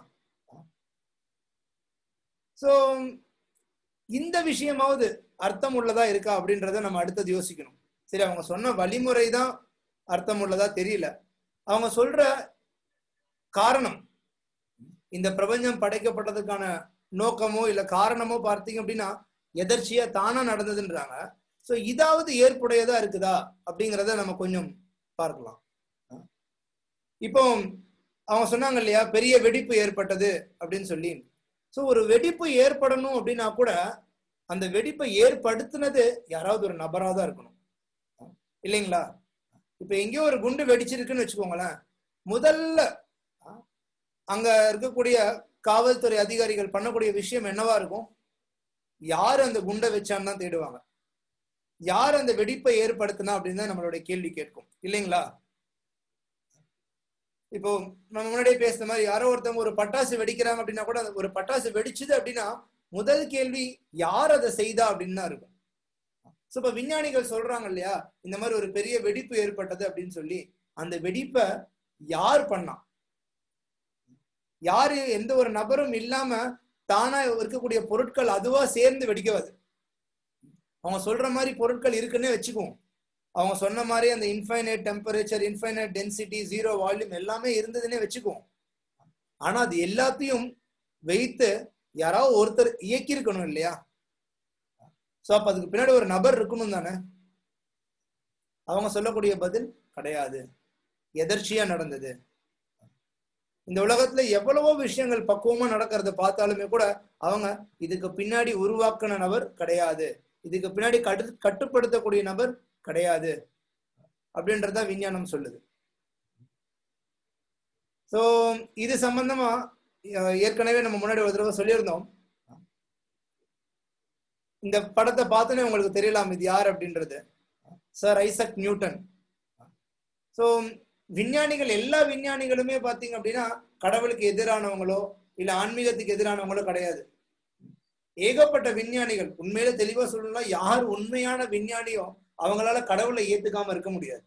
[SPEAKER 1] சோ இந்த விஷயமாவது அர்த்தம் உள்ளதா இருக்கா அப்படின்றத நம்ம அடுத்தது யோசிக்கணும் சரி அவங்க சொன்ன வழிமுறை தான் அர்த்தம் உள்ளதா தெரியல அவங்க சொல்ற காரணம் இந்த பிரபஞ்சம் படைக்கப்பட்டதுக்கான நோக்கமோ இல்ல காரணமோ பார்த்தீங்க அப்படின்னா எதர்ச்சியா தானா நடந்ததுன்றாங்க சோ இதாவது ஏற்புடையதா இருக்குதா அப்படிங்கிறத நம்ம கொஞ்சம் பார்க்கலாம் இப்போ அவங்க சொன்னாங்க இல்லையா பெரிய வெடிப்பு ஏற்பட்டது அப்படின்னு சொல்லி சோ ஒரு வெடிப்பு ஏற்படணும் அப்படின்னா கூட அந்த வெடிப்பை ஏற்படுத்தினது யாராவது ஒரு நபரா தான் இருக்கணும் இல்லைங்களா இப்ப எங்கேயோ ஒரு குண்டு வெடிச்சிருக்குன்னு வச்சுக்கோங்களேன் முதல்ல அங்க இருக்கக்கூடிய காவல்துறை அதிகாரிகள் பண்ணக்கூடிய விஷயம் என்னவா இருக்கும் யார் அந்த குண்டை வச்சான்னு தான் தேடுவாங்க யார் அந்த வெடிப்பை ஏற்படுத்தினா அப்படின்னு தான் நம்மளுடைய கேள்வி கேட்கும் இல்லைங்களா இப்போ நம்ம முன்னாடியே பேசுன மாதிரி யாரோ ஒருத்தவங்க ஒரு பட்டாசு வெடிக்கிறாங்க அப்படின்னா கூட ஒரு பட்டாசு வெடிச்சுது அப்படின்னா முதல் கேள்வி யார் அதை செய்தா அப்படின்னு தான் இருக்கும் சோ இப்ப விஞ்ஞானிகள் சொல்றாங்க இல்லையா இந்த மாதிரி ஒரு பெரிய வெடிப்பு ஏற்பட்டது அப்படின்னு சொல்லி அந்த வெடிப்பை யார் பண்ணா யாரு எந்த ஒரு நபரும் இல்லாம தானா இருக்கக்கூடிய பொருட்கள் அதுவா சேர்ந்து வெடிக்கவாது அவங்க சொல்ற மாதிரி பொருட்கள் இருக்குன்னே வச்சுக்குவோம் அவங்க சொன்ன மாதிரி அந்த infinite temperature infinite density zero volume எல்லாமே இருந்ததுன்னே வச்சுக்குவோம் ஆனா அது எல்லாத்தையும் வைத்து யாராவது ஒருத்தர் இயக்கி இருக்கணும் இல்லையா சோ அப்ப அதுக்கு பின்னாடி ஒரு நபர் இருக்கணும் தானே அவங்க சொல்லக்கூடிய பதில் கிடையாது எதர்ச்சியா நடந்தது இந்த உலகத்துல எவ்வளவோ விஷயங்கள் பக்குவமா நடக்கிறத பார்த்தாலுமே கூட அவங்க இதுக்கு பின்னாடி உருவாக்கின நபர் கிடையாது இதுக்கு பின்னாடி கட்டு கட்டுப்படுத்தக்கூடிய நபர் கிடையாது அப்படின்றத விஞ்ஞானம் சொல்லுது சோ இது சம்பந்தமா ஏற்கனவே நம்ம முன்னாடி ஒரு தடவை சொல்லியிருந்தோம் இந்த படத்தை பார்த்தோன்னே உங்களுக்கு தெரியலாம் இது யார் அப்படின்றது சார் ஐசக் நியூட்டன் சோ விஞ்ஞானிகள் எல்லா விஞ்ஞானிகளுமே பாத்தீங்க அப்படின்னா கடவுளுக்கு எதிரானவங்களோ இல்ல ஆன்மீகத்துக்கு எதிரானவங்களோ கிடையாது ஏகப்பட்ட விஞ்ஞானிகள் உண்மையில தெளிவா சொல்லணும்னா யார் உண்மையான விஞ்ஞானியோ அவங்களால கடவுளை ஏத்துக்காம இருக்க முடியாது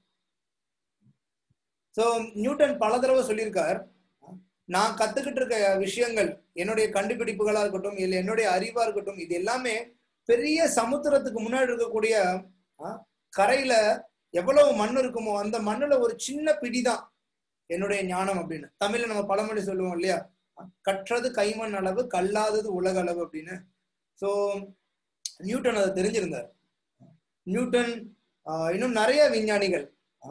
[SPEAKER 1] சோ நியூட்டன் பல தடவை சொல்லியிருக்கார் நான் கத்துக்கிட்டு இருக்க விஷயங்கள் என்னுடைய கண்டுபிடிப்புகளா இருக்கட்டும் இல்ல என்னுடைய அறிவா இருக்கட்டும் இது எல்லாமே பெரிய சமுத்திரத்துக்கு முன்னாடி இருக்கக்கூடிய கரையில எவ்வளவு மண் இருக்குமோ அந்த மண்ணுல ஒரு சின்ன பிடிதான் என்னுடைய ஞானம் அப்படின்னு தமிழ்ல நம்ம பழமொழி சொல்லுவோம் இல்லையா கற்றது கைமண் அளவு கல்லாதது உலக அளவு அப்படின்னு சோ நியூட்டன் அதை தெரிஞ்சிருந்தார் நியூட்டன் இன்னும் நிறைய விஞ்ஞானிகள்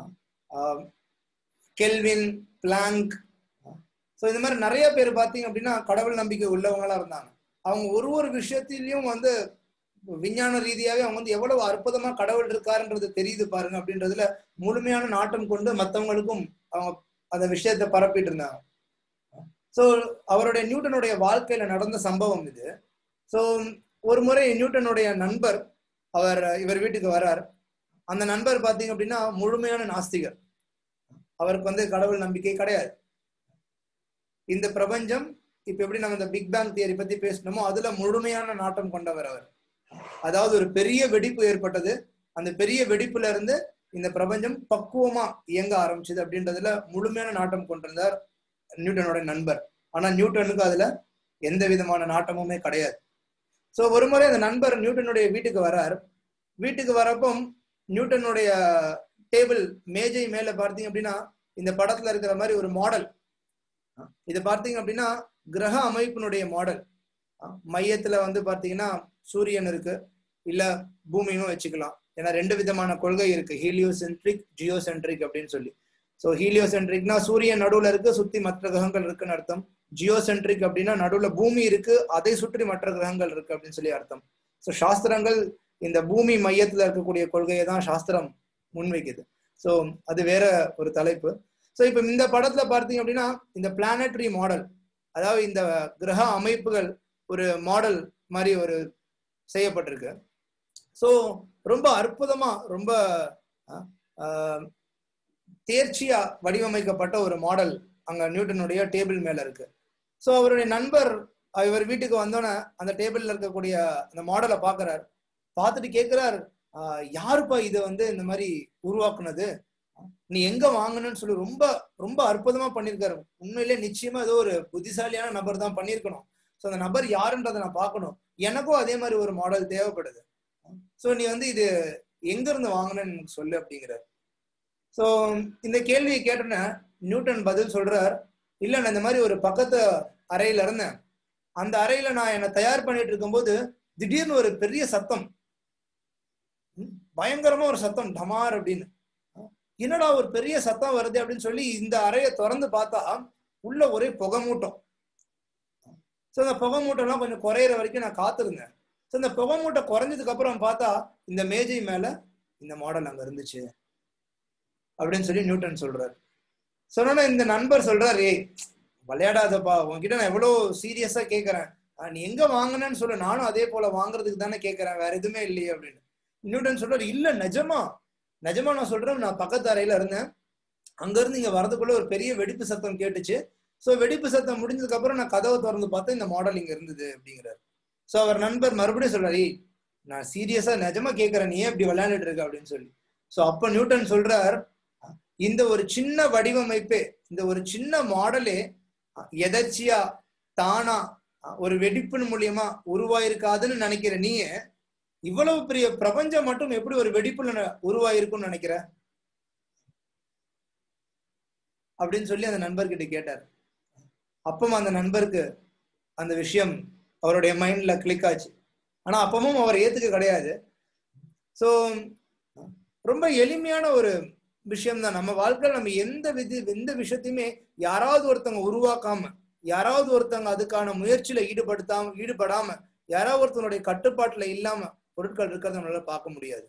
[SPEAKER 1] கெல்வின் பிளாங்க் ஸோ இந்த மாதிரி நிறைய பேர் பார்த்தீங்க அப்படின்னா கடவுள் நம்பிக்கை உள்ளவங்களா இருந்தாங்க அவங்க ஒரு ஒரு விஷயத்திலையும் வந்து விஞ்ஞான ரீதியாவே அவங்க வந்து எவ்வளவு அற்புதமா கடவுள் இருக்காருன்றது தெரியுது பாருங்க அப்படின்றதுல முழுமையான நாட்டம் கொண்டு மற்றவங்களுக்கும் அவங்க அந்த விஷயத்த பரப்பிட்டு இருந்தாங்க ஸோ அவருடைய நியூட்டனுடைய வாழ்க்கையில நடந்த சம்பவம் இது ஸோ ஒரு முறை நியூட்டனுடைய நண்பர் அவர் இவர் வீட்டுக்கு வரார் அந்த நண்பர் பார்த்தீங்க அப்படின்னா முழுமையான நாஸ்திகர் அவருக்கு வந்து கடவுள் நம்பிக்கை கிடையாது இந்த பிரபஞ்சம் இப்ப எப்படி நம்ம இந்த பிக் பேங் தியரி பத்தி பேசணுமோ அதுல முழுமையான நாட்டம் கொண்டவர் அவர் அதாவது ஒரு பெரிய வெடிப்பு ஏற்பட்டது அந்த பெரிய வெடிப்புல இருந்து இந்த பிரபஞ்சம் பக்குவமா இயங்க ஆரம்பிச்சது அப்படின்றதுல முழுமையான நாட்டம் கொண்டிருந்தார் நியூட்டனோட நண்பர் ஆனா நியூட்டனுக்கு அதுல எந்த விதமான நாட்டமுமே கிடையாது சோ ஒரு முறை அந்த நண்பர் நியூட்டனுடைய வீட்டுக்கு வரார் வீட்டுக்கு வரப்போ நியூட்டனுடைய டேபிள் மேஜை மேல பார்த்தீங்க அப்படின்னா இந்த படத்துல இருக்கிற மாதிரி ஒரு மாடல் இது பார்த்தீங்க அப்படின்னா கிரக அமைப்பினுடைய மாடல் மையத்துல வந்து பார்த்தீங்கன்னா சூரியன் இருக்கு இல்ல பூமியும் வச்சுக்கலாம் ஏன்னா ரெண்டு விதமான கொள்கை இருக்கு ஹீலியோசென்ட்ரிக் ஜியோசென்ட்ரிக் அப்படின்னு சொல்லி ஸோ ஹீலியோசென்ட்ரிக்னா சூரியன் நடுவுல இருக்கு சுத்தி மற்ற கிரகங்கள் இருக்குன்னு அர்த்தம் ஜியோசென்ட்ரிக் அப்படின்னா நடுவுல பூமி இருக்கு அதை சுற்றி மற்ற கிரகங்கள் இருக்கு அப்படின்னு சொல்லி அர்த்தம் ஸோ சாஸ்திரங்கள் இந்த பூமி மையத்துல இருக்கக்கூடிய கொள்கையை தான் சாஸ்திரம் முன்வைக்குது ஸோ அது வேற ஒரு தலைப்பு ஸோ இப்போ இந்த படத்துல பார்த்தீங்க அப்படின்னா இந்த பிளானட்டரி மாடல் அதாவது இந்த கிரக அமைப்புகள் ஒரு மாடல் மாதிரி ஒரு செய்யப்பட்டிருக்கு ஸோ ரொம்ப அற்புதமா ரொம்ப தேர்ச்சியா வடிவமைக்கப்பட்ட ஒரு மாடல் அங்க நியூட்டனுடைய டேபிள் மேல இருக்கு ஸோ அவருடைய நண்பர் இவர் வீட்டுக்கு வந்தோன்னே அந்த டேபிள்ல இருக்கக்கூடிய அந்த மாடலை பாக்குறார் பார்த்துட்டு கேட்கிறார் யாருப்பா இதை வந்து இந்த மாதிரி உருவாக்குனது நீ எங்க வாங்கணும்னு சொல்லி ரொம்ப ரொம்ப அற்புதமா பண்ணிருக்காரு உண்மையிலே நிச்சயமா ஏதோ ஒரு புத்திசாலியான நபர் தான் பண்ணிருக்கணும் ஸோ அந்த நபர் யாருன்றதை நான் பார்க்கணும் எனக்கும் அதே மாதிரி ஒரு மாடல் தேவைப்படுது ஸோ நீ வந்து இது எங்க இருந்து வாங்கணும்னு எனக்கு சொல்லு அப்படிங்கிறார் ஸோ இந்த கேள்வியை கேட்டோன்னே நியூட்டன் பதில் சொல்றார் இல்ல நான் இந்த மாதிரி ஒரு பக்கத்து அறையில இருந்தேன் அந்த அறையில நான் என்னை தயார் பண்ணிட்டு இருக்கும்போது திடீர்னு ஒரு பெரிய சத்தம் பயங்கரமா ஒரு சத்தம் டமார் அப்படின்னு என்னடா ஒரு பெரிய சத்தம் வருது அப்படின்னு சொல்லி இந்த அறையை திறந்து பார்த்தா உள்ள ஒரே புகை மூட்டம் ஸோ அந்த புகை மூட்டம்லாம் கொஞ்சம் குறையிற வரைக்கும் நான் காத்திருந்தேன் ஸோ இந்த புகை மூட்டை குறைஞ்சதுக்கு அப்புறம் பார்த்தா இந்த மேஜை மேல இந்த மாடல் அங்க இருந்துச்சு அப்படின்னு சொல்லி நியூட்டன் சொல்றாரு சொன்னா இந்த நண்பர் சொல்றாரு ஏய் விளையாடாதப்பா உன்கிட்ட நான் எவ்வளவு சீரியஸா கேட்கறேன் நீ எங்க வாங்கினேன்னு சொல்லு நானும் அதே போல வாங்குறதுக்கு தானே கேட்கறேன் வேற எதுவுமே இல்லையே அப்படின்னு நியூட்டன் சொல்றாரு இல்ல நிஜமா நிஜமா நான் சொல்றேன் நான் பக்கத்து அறையில இருந்தேன் அங்க இருந்து இங்க வரதுக்குள்ள ஒரு பெரிய வெடிப்பு சத்தம் கேட்டுச்சு சோ வெடிப்பு சத்தம் முடிஞ்சதுக்கு அப்புறம் நான் கதவை திறந்து பார்த்தேன் இந்த மாடல் இங்க இருந்தது அப்படிங்கிறாரு சோ அவர் நண்பர் மறுபடியும் சொல்றாரு நான் சீரியஸா நிஜமா கேட்கறேன் நீ ஏன் இப்படி விளையாண்டுட்டு இருக்க அப்படின்னு சொல்லி சோ அப்ப நியூட்டன் சொல்றார் இந்த ஒரு சின்ன வடிவமைப்பே இந்த ஒரு சின்ன மாடலே எதர்ச்சியா தானா ஒரு வெடிப்பின் மூலியமா உருவாயிருக்காதுன்னு நினைக்கிற நீங்க இவ்வளவு பெரிய பிரபஞ்சம் மட்டும் எப்படி ஒரு வெடிப்புல உருவாயிருக்கும்னு நினைக்கிற அப்படின்னு சொல்லி அந்த நண்பர்கிட்ட கேட்டார் அப்பவும் அந்த நண்பருக்கு அந்த விஷயம் அவருடைய மைண்ட்ல கிளிக் ஆச்சு ஆனா அப்பவும் அவர் ஏத்துக்க கிடையாது ஸோ ரொம்ப எளிமையான ஒரு விஷயம் தான் நம்ம வாழ்க்கையில் நம்ம எந்த விதி எந்த விஷயத்தையுமே யாராவது ஒருத்தவங்க உருவாக்காம யாராவது ஒருத்தவங்க அதுக்கான முயற்சியில ஈடுபடுத்தாம ஈடுபடாம யாராவது ஒருத்தனுடைய கட்டுப்பாட்டுல இல்லாம பொருட்கள் இருக்கிறத நம்மளால பார்க்க முடியாது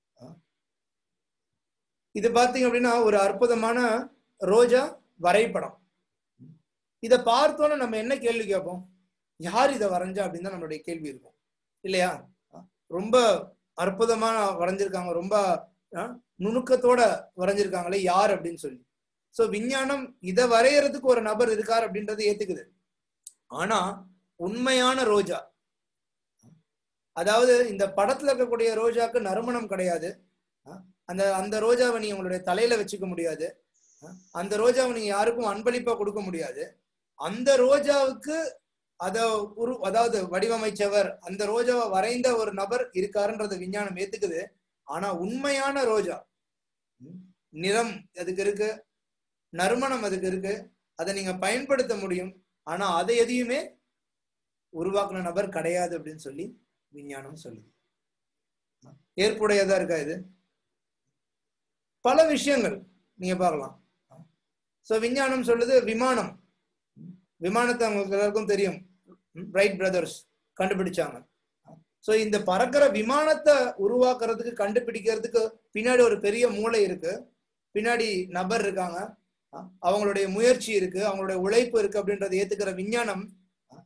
[SPEAKER 1] இது பாத்தீங்க அப்படின்னா ஒரு அற்புதமான ரோஜா வரைபடம் இதை பார்த்தோன்னே நம்ம என்ன கேள்வி கேட்போம் யார் இதை வரைஞ்சா அப்படின்னு தான் நம்மளுடைய கேள்வி இருக்கும் இல்லையா ரொம்ப அற்புதமா வரைஞ்சிருக்காங்க ரொம்ப நுணுக்கத்தோட வரைஞ்சிருக்காங்களே யார் அப்படின்னு சொல்லி சோ விஞ்ஞானம் இதை வரையறதுக்கு ஒரு நபர் இருக்கார் அப்படின்றத ஏத்துக்குது ஆனா உண்மையான ரோஜா அதாவது இந்த படத்துல இருக்கக்கூடிய ரோஜாக்கு நறுமணம் கிடையாது அந்த அந்த ரோஜாவை நீங்க உங்களுடைய தலையில வச்சுக்க முடியாது அந்த ரோஜாவை நீங்க யாருக்கும் அன்பளிப்பா கொடுக்க முடியாது அந்த ரோஜாவுக்கு அத உரு அதாவது வடிவமைச்சவர் அந்த ரோஜாவை வரைந்த ஒரு நபர் இருக்காருன்றத விஞ்ஞானம் ஏத்துக்குது ஆனா உண்மையான ரோஜா நிறம் அதுக்கு இருக்கு நறுமணம் அதுக்கு இருக்கு அதை நீங்க பயன்படுத்த முடியும் ஆனா அதை எதையுமே உருவாக்குன நபர் கிடையாது அப்படின்னு சொல்லி விஞ்ஞானம் சொல்லுது ஏற்புடையதா இருக்கா இது பல விஷயங்கள் நீங்க பார்க்கலாம் சோ விஞ்ஞானம் சொல்லுது விமானம் விமானத்தை அவங்களுக்கு எல்லாருக்கும் தெரியும் பிரைட் பிரதர்ஸ் கண்டுபிடிச்சாங்க சோ இந்த பறக்கிற விமானத்தை உருவாக்குறதுக்கு கண்டுபிடிக்கிறதுக்கு பின்னாடி ஒரு பெரிய மூளை இருக்கு பின்னாடி நபர் இருக்காங்க அஹ், அவங்களுடைய முயற்சி இருக்கு அவங்களுடைய உழைப்பு இருக்கு அப்படின்றத ஏத்துக்கிற விஞ்ஞானம் அஹ்,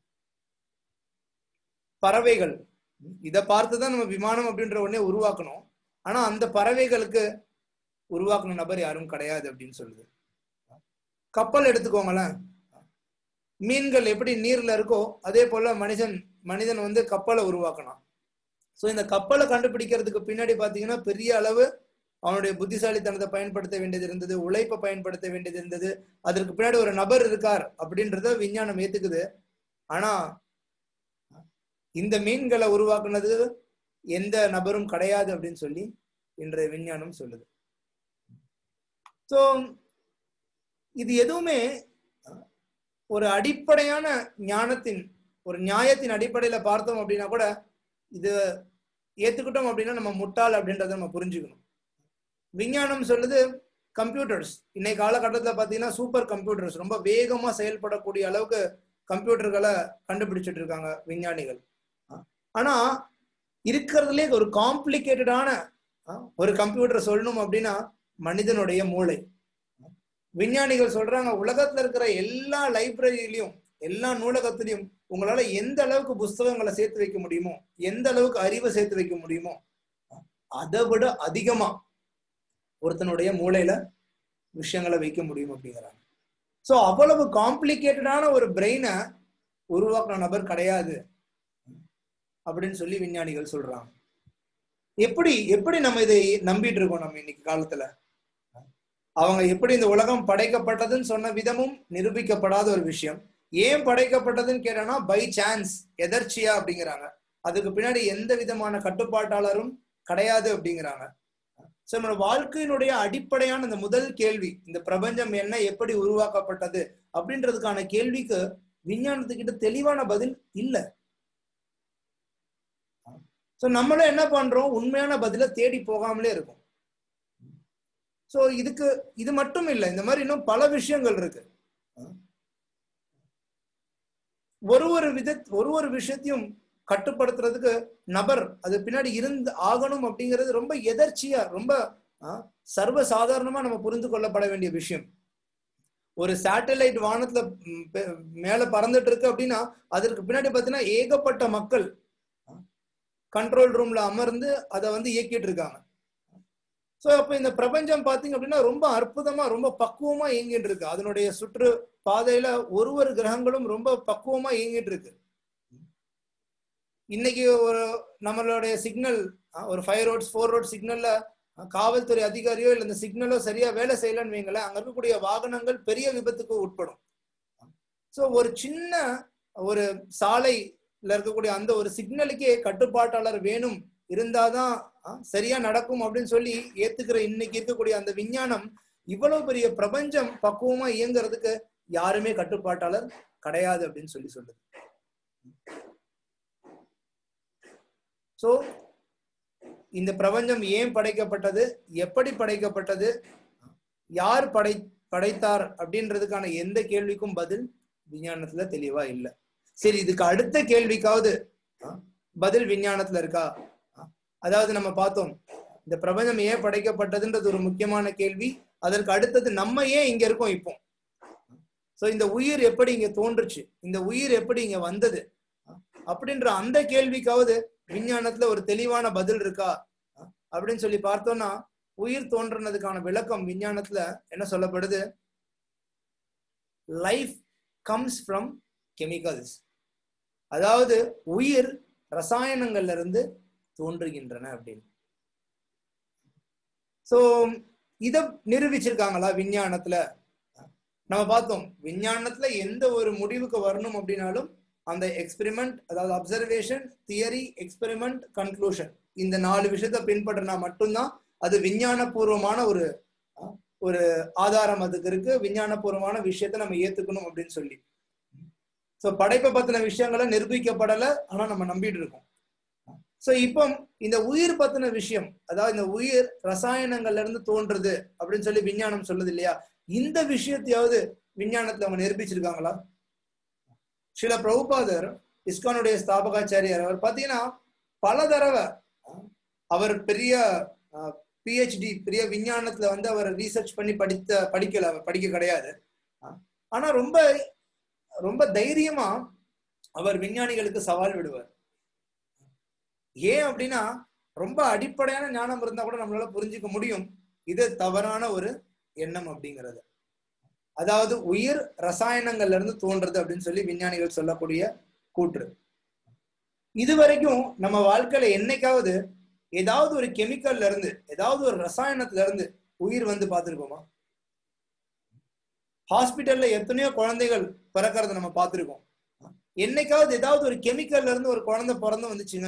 [SPEAKER 1] பறவைகள் இதை பார்த்துதான் நம்ம விமானம் அப்படின்ற ஒண்ணே உருவாக்கணும் ஆனா அந்த பறவைகளுக்கு உருவாக்குன நபர் யாரும் கிடையாது அப்படின்னு சொல்லுது கப்பல் எடுத்துக்கோங்களேன் மீன்கள் எப்படி நீர்ல இருக்கோ அதே போல மனிதன் மனிதன் வந்து கப்பலை உருவாக்கணும் ஸோ இந்த கப்பலை கண்டுபிடிக்கிறதுக்கு பின்னாடி பாத்தீங்கன்னா பெரிய அளவு அவனுடைய புத்திசாலித்தனத்தை பயன்படுத்த வேண்டியது இருந்தது உழைப்பை பயன்படுத்த வேண்டியது இருந்தது அதற்கு பின்னாடி ஒரு நபர் இருக்கார் அப்படின்றத விஞ்ஞானம் ஏத்துக்குது ஆனா இந்த மீன்களை உருவாக்குனது எந்த நபரும் கிடையாது அப்படின்னு சொல்லி இன்றைய விஞ்ஞானம் சொல்லுது ஸோ இது எதுவுமே ஒரு அடிப்படையான ஞானத்தின் ஒரு நியாயத்தின் அடிப்படையில பார்த்தோம் அப்படின்னா கூட இது ஏத்துக்கிட்டோம் அப்படின்னா நம்ம முட்டாள் அப்படின்றத நம்ம புரிஞ்சுக்கணும் விஞ்ஞானம் சொல்லுது கம்ப்யூட்டர்ஸ் இன்னைக்கு காலகட்டத்தில் பார்த்தீங்கன்னா சூப்பர் கம்ப்யூட்டர்ஸ் ரொம்ப வேகமா செயல்படக்கூடிய அளவுக்கு கம்ப்யூட்டர்களை கண்டுபிடிச்சிட்டு இருக்காங்க விஞ்ஞானிகள் ஆனா இருக்கிறதுலே ஒரு காம்ப்ளிகேட்டடான ஒரு கம்ப்யூட்டர் சொல்லணும் அப்படின்னா மனிதனுடைய மூளை விஞ்ஞானிகள் சொல்றாங்க உலகத்துல இருக்கிற எல்லா லைப்ரரியிலையும் எல்லா நூலகத்திலையும் உங்களால எந்த அளவுக்கு புஸ்தகங்களை சேர்த்து வைக்க முடியுமோ எந்த அளவுக்கு அறிவை சேர்த்து வைக்க முடியுமோ அதை விட அதிகமா ஒருத்தனுடைய மூளையில விஷயங்களை வைக்க முடியும் அப்படிங்கிறாங்க ஸோ அவ்வளவு காம்ப்ளிகேட்டடான ஒரு பிரெயினை உருவாக்குன நபர் கிடையாது அப்படின்னு சொல்லி விஞ்ஞானிகள் சொல்றாங்க எப்படி எப்படி நம்ம இதை நம்பிட்டு இருக்கோம் நம்ம இன்னைக்கு காலத்துல அவங்க எப்படி இந்த உலகம் படைக்கப்பட்டதுன்னு சொன்ன விதமும் நிரூபிக்கப்படாத ஒரு விஷயம் ஏன் படைக்கப்பட்டதுன்னு கேட்டோம்னா பை சான்ஸ் எதர்ச்சியா அப்படிங்கிறாங்க அதுக்கு பின்னாடி எந்த விதமான கட்டுப்பாட்டாளரும் கிடையாது அப்படிங்கிறாங்க ஸோ நம்மளோட வாழ்க்கையினுடைய அடிப்படையான இந்த முதல் கேள்வி இந்த பிரபஞ்சம் என்ன எப்படி உருவாக்கப்பட்டது அப்படின்றதுக்கான கேள்விக்கு விஞ்ஞானத்துக்கிட்ட தெளிவான பதில் இல்லை ஸோ நம்மளும் என்ன பண்றோம் உண்மையான பதில தேடி போகாமலே இருக்கும் ஸோ இதுக்கு இது மட்டும் இல்லை இந்த மாதிரி இன்னும் பல விஷயங்கள் இருக்கு ஒரு ஒரு வித ஒரு ஒரு விஷயத்தையும் கட்டுப்படுத்துறதுக்கு நபர் அது பின்னாடி இருந்து ஆகணும் அப்படிங்கிறது ரொம்ப எதர்ச்சியா ரொம்ப சர்வ சாதாரணமா நம்ம புரிந்து கொள்ளப்பட வேண்டிய விஷயம் ஒரு சேட்டலைட் வானத்துல மேல பறந்துட்டு இருக்கு அப்படின்னா அதற்கு பின்னாடி பாத்தீங்கன்னா ஏகப்பட்ட மக்கள் கண்ட்ரோல் ரூம்ல அமர்ந்து அதை வந்து இயக்கிட்டு இருக்காங்க ஸோ அப்போ இந்த பிரபஞ்சம் பார்த்தீங்க அப்படின்னா ரொம்ப அற்புதமா ரொம்ப பக்குவமா இயங்கிட்டு இருக்கு அதனுடைய சுற்று பாதையில ஒரு ஒரு கிரகங்களும் ரொம்ப பக்குவமா இயங்கிட்டு இருக்கு இன்னைக்கு ஒரு நம்மளுடைய சிக்னல் ஒரு ஃபைவ் ரோட்ஸ் ஃபோர் ரோட் சிக்னல்ல காவல்துறை அதிகாரியோ இல்லை இந்த சிக்னலோ சரியா வேலை செய்யலன்னு வைங்களேன் அங்க இருக்கக்கூடிய வாகனங்கள் பெரிய விபத்துக்கு உட்படும் ஸோ ஒரு சின்ன ஒரு சாலைல இருக்கக்கூடிய அந்த ஒரு சிக்னலுக்கே கட்டுப்பாட்டாளர் வேணும் இருந்தாதான் சரியா நடக்கும் அப்படின்னு சொல்லி ஏத்துக்கிற இன்னைக்கு இருக்கக்கூடிய அந்த விஞ்ஞானம் இவ்வளவு பெரிய பிரபஞ்சம் பக்குவமா இயங்குறதுக்கு யாருமே கட்டுப்பாட்டாளர் கிடையாது அப்படின்னு சொல்லி சொல்லுது சோ இந்த பிரபஞ்சம் ஏன் படைக்கப்பட்டது எப்படி படைக்கப்பட்டது யார் படை படைத்தார் அப்படின்றதுக்கான எந்த கேள்விக்கும் பதில் விஞ்ஞானத்துல தெளிவா இல்லை சரி இதுக்கு அடுத்த கேள்விக்காவது பதில் விஞ்ஞானத்துல இருக்கா அதாவது நம்ம பார்த்தோம் இந்த பிரபஞ்சம் ஏன் படைக்கப்பட்டதுன்றது ஒரு முக்கியமான கேள்வி அதற்கு அடுத்தது நம்ம ஏன் இங்க இருக்கோம் இப்போ சோ இந்த உயிர் எப்படி இங்க தோன்றுச்சு இந்த உயிர் எப்படி இங்க வந்தது அப்படின்ற அந்த கேள்விக்காவது விஞ்ஞானத்துல ஒரு தெளிவான பதில் இருக்கா அப்படின்னு சொல்லி பார்த்தோம்னா உயிர் தோன்றுனதுக்கான விளக்கம் விஞ்ஞானத்துல என்ன சொல்லப்படுது லைஃப் கம்ஸ் ஃப்ரம் கெமிக்கல்ஸ் அதாவது உயிர் ரசாயனங்கள்ல இருந்து தோன்றுகின்றன அப்படின்னு சோ இத நிரூபிச்சிருக்காங்களா விஞ்ஞானத்துல நம்ம பார்த்தோம் விஞ்ஞானத்துல எந்த ஒரு முடிவுக்கு வரணும் அப்படின்னாலும் அந்த எக்ஸ்பெரிமெண்ட் அதாவது அப்சர்வேஷன் தியரி எக்ஸ்பெரிமெண்ட் கன்க்ளூஷன் இந்த நாலு விஷயத்த பின்பற்றினா மட்டும்தான் அது விஞ்ஞானபூர்வமான ஒரு ஒரு ஆதாரம் அதுக்கு இருக்கு விஞ்ஞானபூர்வமான விஷயத்த நம்ம ஏத்துக்கணும் அப்படின்னு சொல்லி சோ படைப்பை பத்தின விஷயங்களை நிரூபிக்கப்படல ஆனா நம்ம நம்பிட்டு இருக்கோம் சோ இப்போ இந்த உயிர் பத்தின விஷயம் அதாவது இந்த உயிர் ரசாயனங்கள்ல இருந்து தோன்றுது அப்படின்னு சொல்லி விஞ்ஞானம் சொல்லுது இல்லையா இந்த விஷயத்தையாவது விஞ்ஞானத்துல அவங்க நிரூபிச்சிருக்காங்களா சில பிரபுபாதர் இஸ்கானுடைய ஸ்தாபகாச்சாரியார் அவர் பாத்தீங்கன்னா பல தடவை அவர் பெரிய பிஹெச்டி பெரிய விஞ்ஞானத்துல வந்து அவர் ரீசர்ச் பண்ணி படித்த படிக்கல அவர் படிக்க கிடையாது ஆனா ரொம்ப ரொம்ப தைரியமா அவர் விஞ்ஞானிகளுக்கு சவால் விடுவார் ஏன் அப்படின்னா ரொம்ப அடிப்படையான ஞானம் இருந்தா கூட நம்மளால புரிஞ்சுக்க முடியும் இது தவறான ஒரு எண்ணம் அப்படிங்கிறது அதாவது உயிர் ரசாயனங்கள்ல இருந்து தோன்றது அப்படின்னு சொல்லி விஞ்ஞானிகள் சொல்லக்கூடிய கூற்று இது வரைக்கும் நம்ம வாழ்க்கையில என்னைக்காவது ஏதாவது ஒரு கெமிக்கல்ல இருந்து ஏதாவது ஒரு ரசாயனத்துல இருந்து உயிர் வந்து பார்த்திருக்கோமா ஹாஸ்பிட்டல்ல எத்தனையோ குழந்தைகள் பிறக்கிறத நம்ம பார்த்திருக்கோம் என்னைக்காவது ஏதாவது ஒரு கெமிக்கல்ல இருந்து ஒரு குழந்தை பிறந்து வந்துச்சுங்க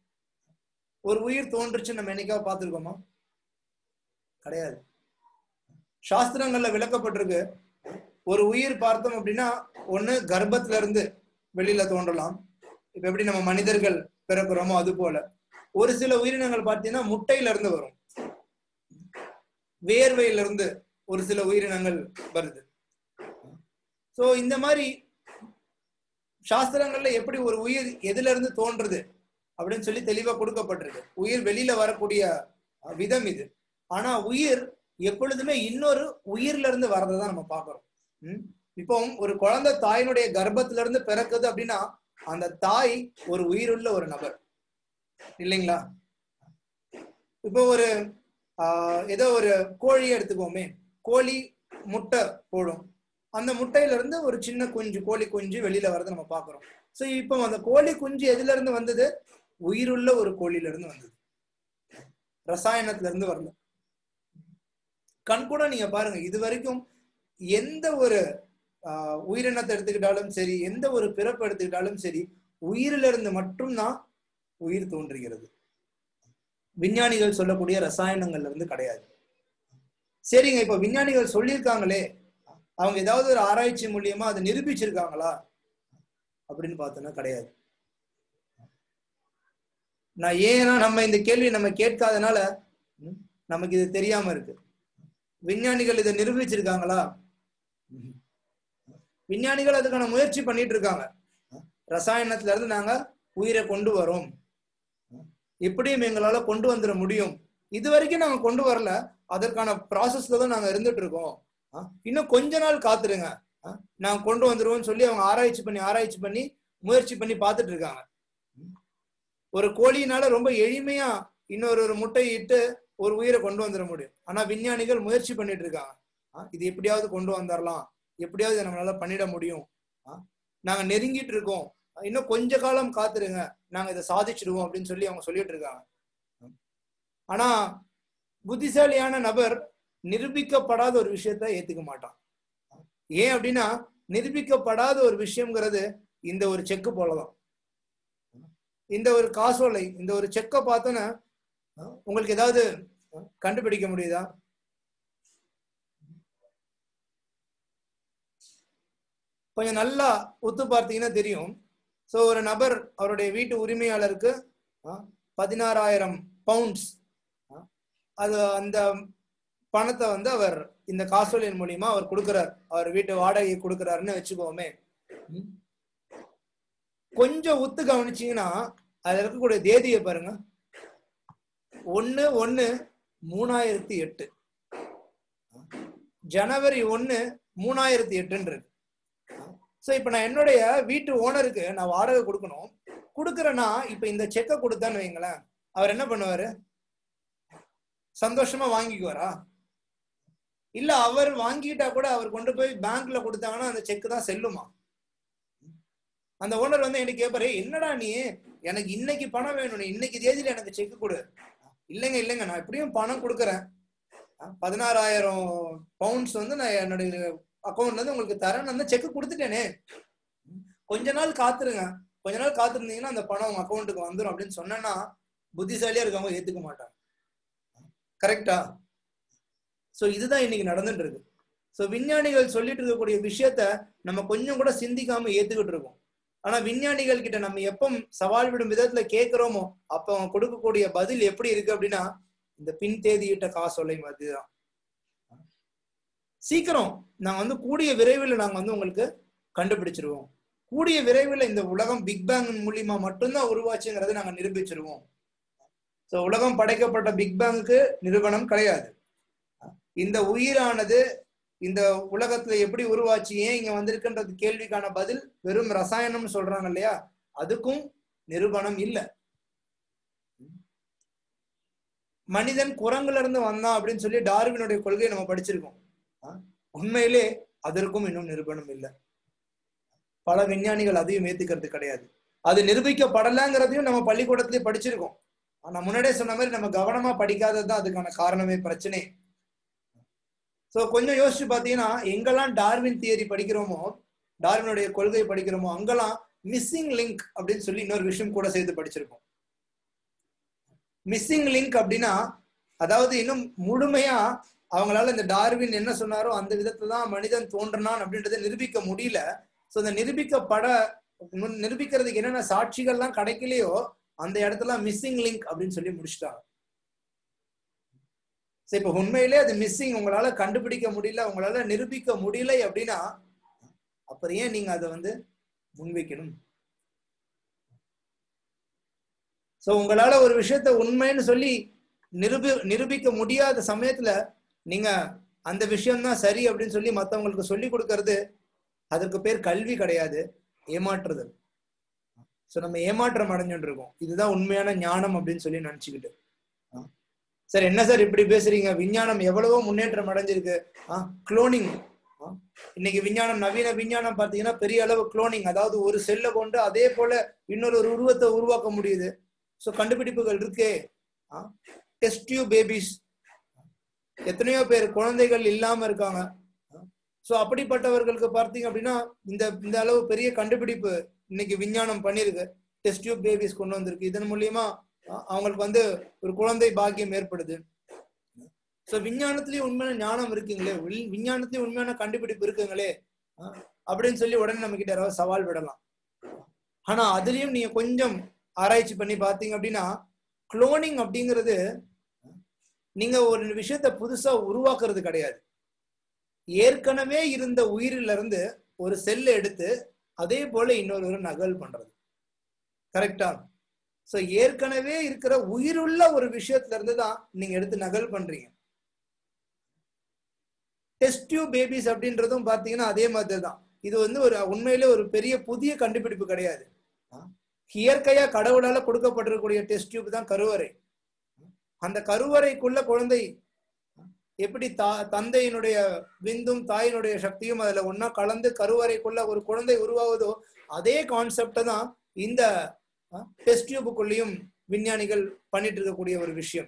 [SPEAKER 1] ஒரு உயிர் தோன்றுச்சு நம்ம என்னைக்காவது பார்த்திருக்கோமா கிடையாது சாஸ்திரங்கள்ல விளக்கப்பட்டிருக்கு ஒரு உயிர் பார்த்தோம் அப்படின்னா ஒண்ணு கர்ப்பத்துல இருந்து வெளியில தோன்றலாம் இப்ப எப்படி நம்ம மனிதர்கள் பிறக்கிறோமோ அது போல ஒரு சில உயிரினங்கள் பார்த்தீங்கன்னா முட்டையில இருந்து வரும் வேர்வையில இருந்து ஒரு சில உயிரினங்கள் வருது சோ இந்த மாதிரி சாஸ்திரங்கள்ல எப்படி ஒரு உயிர் எதுல இருந்து தோன்றுது அப்படின்னு சொல்லி தெளிவா கொடுக்கப்பட்டிருக்கு உயிர் வெளியில வரக்கூடிய விதம் இது ஆனா உயிர் எப்பொழுதுமே இன்னொரு உயிர்ல இருந்து வர்றதை தான் நம்ம பாக்குறோம் உம் இப்போ ஒரு குழந்தை தாயினுடைய கர்ப்பத்துல இருந்து பிறக்குது அப்படின்னா அந்த தாய் ஒரு உயிருள்ள ஒரு நபர் இல்லைங்களா இப்போ ஒரு ஆஹ் ஏதோ ஒரு கோழியை எடுத்துக்கோமே கோழி முட்டை போடும் அந்த முட்டையில இருந்து ஒரு சின்ன குஞ்சு கோழி குஞ்சு வெளியில வரதை நம்ம பாக்குறோம் சோ இப்போ அந்த கோழி குஞ்சு எதுல இருந்து வந்தது உயிருள்ள ஒரு கோழில இருந்து வந்தது ரசாயனத்துல இருந்து வரல கண் கூட நீங்க பாருங்க இது வரைக்கும் எந்த ஒரு ஆஹ் உயிரினத்தை எடுத்துக்கிட்டாலும் சரி எந்த ஒரு பிறப்பு எடுத்துக்கிட்டாலும் சரி உயிரில இருந்து மட்டும்தான் உயிர் தோன்றுகிறது விஞ்ஞானிகள் சொல்லக்கூடிய ரசாயனங்கள்ல இருந்து கிடையாது சரிங்க இப்ப விஞ்ஞானிகள் சொல்லியிருக்காங்களே அவங்க ஏதாவது ஒரு ஆராய்ச்சி மூலியமா அதை நிரூபிச்சிருக்காங்களா அப்படின்னு பார்த்தோன்னா கிடையாது நான் ஏன்னா நம்ம இந்த கேள்வி நம்ம கேட்காதனால நமக்கு இது தெரியாம இருக்கு விஞ்ஞானிகள் இதை நிரூபிச்சிருக்காங்களா விஞ்ஞானிகள் அதுக்கான முயற்சி பண்ணிட்டு இருக்காங்க ரசாயனத்துல இருந்து நாங்க உயிரை கொண்டு வரோம் எப்படியும் எங்களால கொண்டு வந்துட முடியும் இது வரைக்கும் நாங்க கொண்டு வரல அதற்கான ப்ராசஸ்ல தான் நாங்க இருந்துட்டு இருக்கோம் இன்னும் கொஞ்ச நாள் காத்துருங்க நாங்க கொண்டு வந்துருவோம்னு சொல்லி அவங்க ஆராய்ச்சி பண்ணி ஆராய்ச்சி பண்ணி முயற்சி பண்ணி பார்த்துட்டு இருக்காங்க ஒரு கோழியினால ரொம்ப எளிமையா இன்னொரு ஒரு முட்டை இட்டு ஒரு உயிரை கொண்டு வந்துட முடியும் ஆனா விஞ்ஞானிகள் முயற்சி பண்ணிட்டு இருக்காங்க இது எப்படியாவது கொண்டு வந்துடலாம் எப்படியாவது நம்மளால பண்ணிட முடியும் நாங்க நெருங்கிட்டு இருக்கோம் இன்னும் கொஞ்ச காலம் காத்துருங்க நாங்க இதை சாதிச்சிடுவோம் அப்படின்னு சொல்லி அவங்க சொல்லிட்டு இருக்காங்க ஆனா புத்திசாலியான நபர் நிரூபிக்கப்படாத ஒரு விஷயத்த ஏத்துக்க மாட்டான் ஏன் அப்படின்னா நிரூபிக்கப்படாத ஒரு விஷயம்ங்கிறது இந்த ஒரு செக்கு போலதான் இந்த ஒரு காசோலை இந்த ஒரு செக்கை பார்த்தோன்னா உங்களுக்கு ஏதாவது கண்டுபிடிக்க முடியுதா கொஞ்சம் நல்லா ஒத்து பார்த்தீங்கன்னா தெரியும் ஸோ ஒரு நபர் அவருடைய வீட்டு உரிமையாளருக்கு பதினாறாயிரம் பவுண்ட்ஸ் அது அந்த பணத்தை வந்து அவர் இந்த காசோலின் மூலியமா அவர் கொடுக்கிறார் அவர் வீட்டு வாடகை கொடுக்கிறாருன்னு வச்சுக்கோமே கொஞ்சம் ஒத்து கவனிச்சீங்கன்னா அதுல இருக்கக்கூடிய தேதியை பாருங்க ஒன்னு ஒன்னு மூணாயிரத்தி எட்டு ஜனவரி ஒன்னு மூணாயிரத்தி எட்டுன்னு இருக்கு ஸோ இப்போ நான் என்னுடைய வீட்டு ஓனருக்கு நான் வாடகை கொடுக்கணும் கொடுக்குறேன்னா இப்போ இந்த செக்கை கொடுத்தான்னு வைங்களேன் அவர் என்ன பண்ணுவாரு சந்தோஷமா வாங்கிக்குவாரா இல்ல அவர் வாங்கிட்டா கூட அவர் கொண்டு போய் பேங்க்ல கொடுத்தாங்கன்னா அந்த செக் தான் செல்லுமா அந்த ஓனர் வந்து எனக்கு கேட்பாரு என்னடா நீ எனக்கு இன்னைக்கு பணம் வேணும் நீ இன்னைக்கு தேதியில எனக்கு செக் கொடு இல்லைங்க இல்லைங்க நான் எப்படியும் பணம் கொடுக்குறேன் பதினாறாயிரம் பவுண்ட்ஸ் வந்து நான் என்னுடைய அக்கௌண்ட்ல இருந்து உங்களுக்கு தரேன் நான் செக் கொடுத்துட்டேனே கொஞ்ச நாள் காத்துருங்க கொஞ்ச நாள் காத்திருந்தீங்கன்னா அந்த பணம் உங்க அக்கௌண்ட்டுக்கு வந்துடும் அப்படின்னு சொன்னேன்னா புத்திசாலியா இருக்கவங்க ஏத்துக்க மாட்டாங்க கரெக்டா சோ இதுதான் இன்னைக்கு நடந்துட்டு இருக்கு சோ விஞ்ஞானிகள் சொல்லிட்டு இருக்கக்கூடிய விஷயத்த நம்ம கொஞ்சம் கூட சிந்திக்காம ஏத்துக்கிட்டு இருக்கோம் ஆனா விஞ்ஞானிகள் கிட்ட நம்ம எப்போ சவால் விடும் விதத்துல கேட்கிறோமோ அப்ப அவங்க கொடுக்கக்கூடிய பதில் எப்படி இருக்கு அப்படின்னா இந்த பின் தேதியிட்ட காசோலை மாதிரிதான் சீக்கிரம் நாங்க வந்து கூடிய விரைவில் நாங்க வந்து உங்களுக்கு கண்டுபிடிச்சிருவோம் கூடிய விரைவில் இந்த உலகம் பிக் பேங் மூலியமா மட்டும்தான் உருவாச்சுங்கிறத நாங்க நிரூபிச்சிருவோம் ஸோ உலகம் படைக்கப்பட்ட பிக் பேங்குக்கு நிறுவனம் கிடையாது இந்த உயிரானது இந்த உலகத்துல எப்படி உருவாச்சு ஏன் இங்க வந்திருக்குன்றது கேள்விக்கான பதில் வெறும் ரசாயனம் சொல்றாங்க இல்லையா அதுக்கும் நிரூபணம் இல்லை மனிதன் குரங்குல இருந்து வந்தான் அப்படின்னு சொல்லி டார்வினுடைய கொள்கையை நம்ம படிச்சிருக்கோம் உண்மையிலே அதற்கும் இன்னும் நிரூபணம் இல்லை பல விஞ்ஞானிகள் அதையும் ஏத்துக்கிறது கிடையாது அது நிரூபிக்கப்படலைங்கிறதையும் நம்ம பள்ளிக்கூடத்திலேயே படிச்சிருக்கோம் ஆனா முன்னாடியே சொன்ன மாதிரி நம்ம கவனமா படிக்காததுதான் அதுக்கான காரணமே பிரச்சனை சோ கொஞ்சம் யோசிச்சு பாத்தீங்கன்னா எங்கெல்லாம் டார்வின் தியரி படிக்கிறோமோ டார்வினுடைய கொள்கை படிக்கிறோமோ அங்கெல்லாம் மிஸ்ஸிங் லிங்க் அப்படின்னு சொல்லி இன்னொரு விஷயம் கூட சேர்த்து படிச்சிருக்கோம் மிஸ்ஸிங் லிங்க் அப்படின்னா அதாவது இன்னும் முழுமையா அவங்களால இந்த டார்வின் என்ன சொன்னாரோ அந்த விதத்துல தான் மனிதன் தோன்றினான் அப்படின்றத நிரூபிக்க முடியல ஸோ இந்த நிரூபிக்கப்பட நிரூபிக்கிறதுக்கு என்னென்ன சாட்சிகள்லாம் கிடைக்கலையோ அந்த இடத்துல மிஸ்ஸிங் லிங்க் அப்படின்னு சொல்லி முடிச்சிட்டாங்க சரி இப்போ உண்மையிலே அது மிஸ்ஸிங் உங்களால கண்டுபிடிக்க முடியல உங்களால நிரூபிக்க முடியல அப்படின்னா அப்புறம் ஏன் நீங்க அதை வந்து முன்வைக்கணும் சோ உங்களால ஒரு விஷயத்த உண்மைன்னு சொல்லி நிரூபி நிரூபிக்க முடியாத சமயத்துல நீங்க அந்த விஷயம்தான் சரி அப்படின்னு சொல்லி மத்தவங்களுக்கு சொல்லி கொடுக்கறது அதற்கு பேர் கல்வி கிடையாது ஏமாற்றுதல் ஸோ நம்ம ஏமாற்றம் அடைஞ்சுட்டு இருக்கோம் இதுதான் உண்மையான ஞானம் அப்படின்னு சொல்லி நினைச்சுக்கிட்டு சார் என்ன சார் இப்படி பேசுறீங்க விஞ்ஞானம் எவ்வளவோ முன்னேற்றம் அடைஞ்சிருக்கு ஆஹ் குளோனிங் இன்னைக்கு விஞ்ஞானம் நவீன விஞ்ஞானம் பார்த்தீங்கன்னா பெரிய அளவு குளோனிங் அதாவது ஒரு செல்லை கொண்டு அதே போல இன்னொரு ஒரு உருவத்தை உருவாக்க முடியுது ஸோ கண்டுபிடிப்புகள் இருக்கே டெஸ்ட் டியூப் பேபிஸ் எத்தனையோ பேர் குழந்தைகள் இல்லாம இருக்காங்க ஸோ அப்படிப்பட்டவர்களுக்கு பார்த்தீங்க அப்படின்னா இந்த இந்த அளவு பெரிய கண்டுபிடிப்பு இன்னைக்கு விஞ்ஞானம் பண்ணிருக்கு டெஸ்ட் டியூப் பேபிஸ் கொண்டு வந்திருக்கு இதன் மூலியமா அவங்களுக்கு வந்து ஒரு குழந்தை பாக்கியம் ஏற்படுது ஸோ விஞ்ஞானத்திலயும் உண்மையான ஞானம் இருக்குங்களே விஞ்ஞானத்திலயும் உண்மையான கண்டுபிடிப்பு இருக்குங்களே அப்படின்னு சொல்லி உடனே நம்ம கிட்ட யாராவது சவால் விடலாம் ஆனா அதுலயும் நீங்க கொஞ்சம் ஆராய்ச்சி பண்ணி பார்த்தீங்க அப்படின்னா குளோனிங் அப்படிங்கிறது நீங்க ஒரு விஷயத்த புதுசா உருவாக்குறது கிடையாது ஏற்கனவே இருந்த உயிரில இருந்து ஒரு செல்லை எடுத்து அதே போல இன்னொரு ஒரு நகல் பண்றது கரெக்டா சோ ஏற்கனவே இருக்கிற உயிருள்ள ஒரு விஷயத்துல இருந்து தான் நீங்க எடுத்து நகல் பண்றீங்க டெஸ்ட் டியூப் பேபிஸ் அப்படின்றதும் பாத்தீங்கன்னா அதே மாதிரி தான் இது வந்து ஒரு உண்மையிலே ஒரு பெரிய புதிய கண்டுபிடிப்பு கிடையாது இயற்கையா கடவுளால கொடுக்கப்பட்டிருக்கக்கூடிய டெஸ்ட் டியூப் தான் கருவறை அந்த கருவறைக்குள்ள குழந்தை எப்படி தா தந்தையினுடைய விந்தும் தாயினுடைய சக்தியும் அதுல ஒன்னா கலந்து கருவறைக்குள்ள ஒரு குழந்தை உருவாகுதோ அதே கான்செப்ட தான் இந்த டெஸ்ட் டியூபுக்குள்ளேயும் விஞ்ஞானிகள் பண்ணிட்டு இருக்கக்கூடிய ஒரு விஷயம்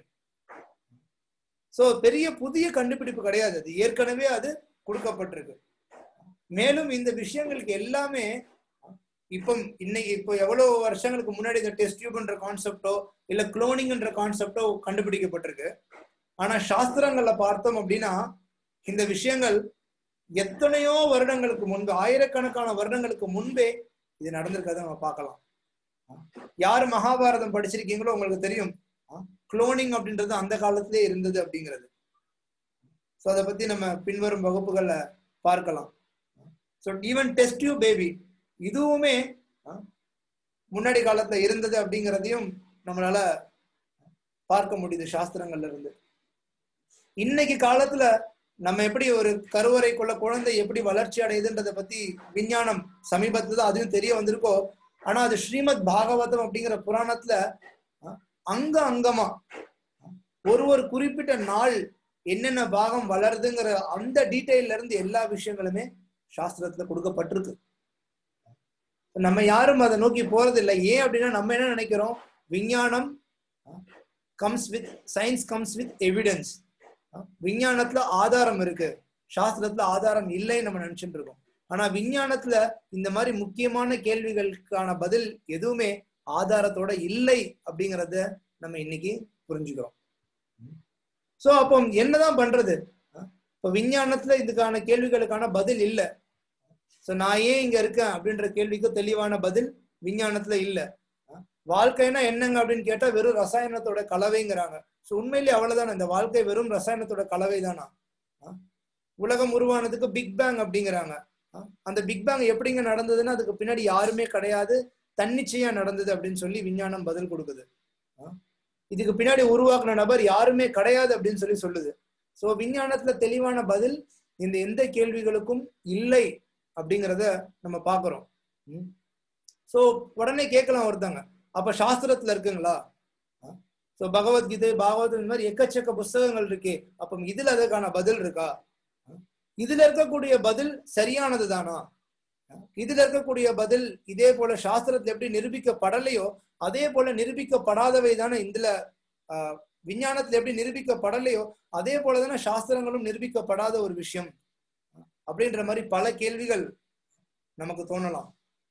[SPEAKER 1] சோ பெரிய புதிய கண்டுபிடிப்பு கிடையாது அது ஏற்கனவே அது கொடுக்கப்பட்டிருக்கு மேலும் இந்த விஷயங்களுக்கு எல்லாமே இப்போ இன்னைக்கு இப்போ எவ்வளவு வருஷங்களுக்கு முன்னாடி இந்த டெஸ்ட் டியூப்ன்ற கான்செப்டோ இல்ல குளோனிங்ன்ற கான்செப்டோ கண்டுபிடிக்கப்பட்டிருக்கு ஆனா சாஸ்திரங்கள்ல பார்த்தோம் அப்படின்னா இந்த விஷயங்கள் எத்தனையோ வருடங்களுக்கு முன்பு ஆயிரக்கணக்கான வருடங்களுக்கு முன்பே இது நடந்திருக்கிறத நம்ம பார்க்கலாம் யார் மகாபாரதம் படிச்சிருக்கீங்களோ உங்களுக்கு தெரியும் குளோனிங் அப்படின்றது அந்த காலத்திலே இருந்தது அப்படிங்கிறது ஸோ அதை பத்தி நம்ம பின்வரும் வகுப்புகள்ல பார்க்கலாம் so even test tube baby இதுவுமே முன்னாடி காலத்துல இருந்தது அப்படிங்கிறதையும் நம்மளால பார்க்க முடியுது சாஸ்திரங்கள்ல இருந்து இன்னைக்கு காலத்துல நம்ம எப்படி ஒரு கருவறைக்குள்ள குழந்தை எப்படி வளர்ச்சி அடையுதுன்றத பத்தி விஞ்ஞானம் சமீபத்துல தான் அதுவும் தெரிய வந்திருக்கோ ஆனா அது ஸ்ரீமத் பாகவதம் அப்படிங்கிற புராணத்துல அங்க அங்கமா ஒரு ஒரு குறிப்பிட்ட நாள் என்னென்ன பாகம் வளருதுங்கிற அந்த டீட்டெயில இருந்து எல்லா விஷயங்களுமே சாஸ்திரத்துல கொடுக்கப்பட்டிருக்கு நம்ம யாரும் அதை நோக்கி போறது இல்லை ஏன் அப்படின்னா நம்ம என்ன நினைக்கிறோம் விஞ்ஞானம் comes with science comes with evidence விஞ்ஞானத்துல ஆதாரம் இருக்கு சாஸ்திரத்துல ஆதாரம் இல்லைன்னு நம்ம நினைச்சுட்டு இருக்கோம் ஆனா விஞ்ஞானத்துல இந்த மாதிரி முக்கியமான கேள்விகளுக்கான பதில் எதுவுமே ஆதாரத்தோட இல்லை அப்படிங்கிறத நம்ம இன்னைக்கு புரிஞ்சுக்கிறோம் சோ அப்போ என்னதான் பண்றது இப்ப விஞ்ஞானத்துல இதுக்கான கேள்விகளுக்கான பதில் இல்லை சோ நான் ஏன் இங்க இருக்கேன் அப்படின்ற கேள்விக்கு தெளிவான பதில் விஞ்ஞானத்துல இல்ல வாழ்க்கைனா என்னங்க அப்படின்னு கேட்டா வெறும் ரசாயனத்தோட கலவைங்கிறாங்க ஸோ உண்மையிலேயே அவ்வளவுதானே இந்த வாழ்க்கை வெறும் ரசாயனத்தோட கலவை தானா உலகம் உருவானதுக்கு பிக் பேங் அப்படிங்கிறாங்க அந்த பிக் பேங் எப்படிங்க நடந்ததுன்னா அதுக்கு பின்னாடி யாருமே கிடையாது தன்னிச்சையா நடந்தது அப்படின்னு சொல்லி விஞ்ஞானம் பதில் கொடுக்குது இதுக்கு பின்னாடி உருவாக்குன நபர் யாருமே கிடையாது அப்படின்னு சொல்லி சொல்லுது சோ விஞ்ஞானத்துல தெளிவான பதில் இந்த எந்த கேள்விகளுக்கும் இல்லை அப்படிங்கிறத நம்ம பாக்குறோம் சோ உடனே கேட்கலாம் ஒருத்தங்க அப்ப சாஸ்திரத்துல இருக்குங்களா சோ பகவத்கீதை பாகவத் இந்த மாதிரி எக்கச்சக்க புஸ்தகங்கள் இருக்கே அப்ப இதுல அதுக்கான பதில் இருக்கா இதுல இருக்கக்கூடிய பதில் சரியானது தானா இதுல இருக்கக்கூடிய பதில் இதே போல சாஸ்திரத்துல எப்படி நிரூபிக்கப்படலையோ அதே போல நிரூபிக்கப்படாதவை தானே இதுல ஆஹ் விஞ்ஞானத்துல எப்படி நிரூபிக்கப்படலையோ அதே போலதானே சாஸ்திரங்களும் நிரூபிக்கப்படாத ஒரு விஷயம் அப்படின்ற மாதிரி பல கேள்விகள் நமக்கு தோணலாம்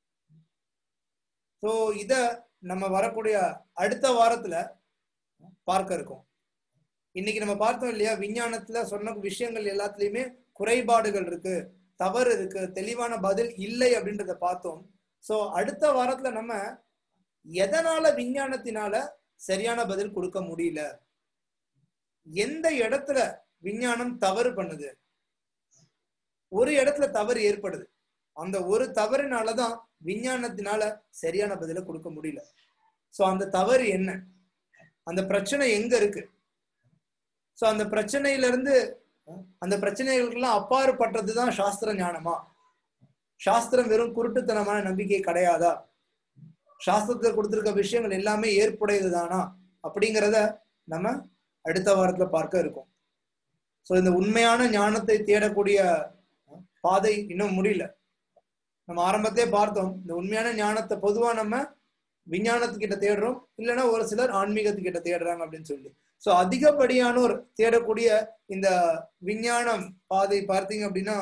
[SPEAKER 1] சோ இத நம்ம வரக்கூடிய அடுத்த வாரத்துல பார்க்க இருக்கோம் இன்னைக்கு நம்ம பார்த்தோம் இல்லையா விஞ்ஞானத்துல சொன்ன விஷயங்கள் எல்லாத்துலயுமே குறைபாடுகள் இருக்கு தவறு இருக்கு தெளிவான பதில் இல்லை அப்படின்றத பார்த்தோம் சோ அடுத்த வாரத்துல நம்ம எதனால விஞ்ஞானத்தினால சரியான பதில் கொடுக்க முடியல எந்த இடத்துல விஞ்ஞானம் தவறு பண்ணுது ஒரு இடத்துல தவறு ஏற்படுது அந்த ஒரு தவறுனாலதான் விஞ்ஞானத்தினால சரியான பதில கொடுக்க முடியல சோ அந்த தவறு என்ன அந்த பிரச்சனை எங்க இருக்கு சோ அந்த பிரச்சனையில இருந்து அந்த பிரச்சனைகளுக்கெல்லாம் அப்பாற்பட்டதுதான் சாஸ்திர ஞானமா சாஸ்திரம் வெறும் குருட்டுத்தனமான நம்பிக்கை கிடையாதா சாஸ்திரத்துல கொடுத்திருக்க விஷயங்கள் எல்லாமே ஏற்புடையது தானா அப்படிங்கிறத நம்ம அடுத்த வாரத்துல பார்க்க இருக்கோம் சோ இந்த உண்மையான ஞானத்தை தேடக்கூடிய பாதை இன்னும் முடியல நம்ம ஆரம்பத்திலே பார்த்தோம் இந்த உண்மையான ஞானத்தை பொதுவா நம்ம விஞ்ஞானத்துக்கிட்ட தேடுறோம் இல்லைன்னா ஒரு சிலர் ஆன்மீகத்துக்கிட்ட தேடுறாங்க அப்படின்னு சொல்லி சோ அதிகப்படியானோர் தேடக்கூடிய இந்த விஞ்ஞானம் பாதை பார்த்தீங்க அப்படின்னா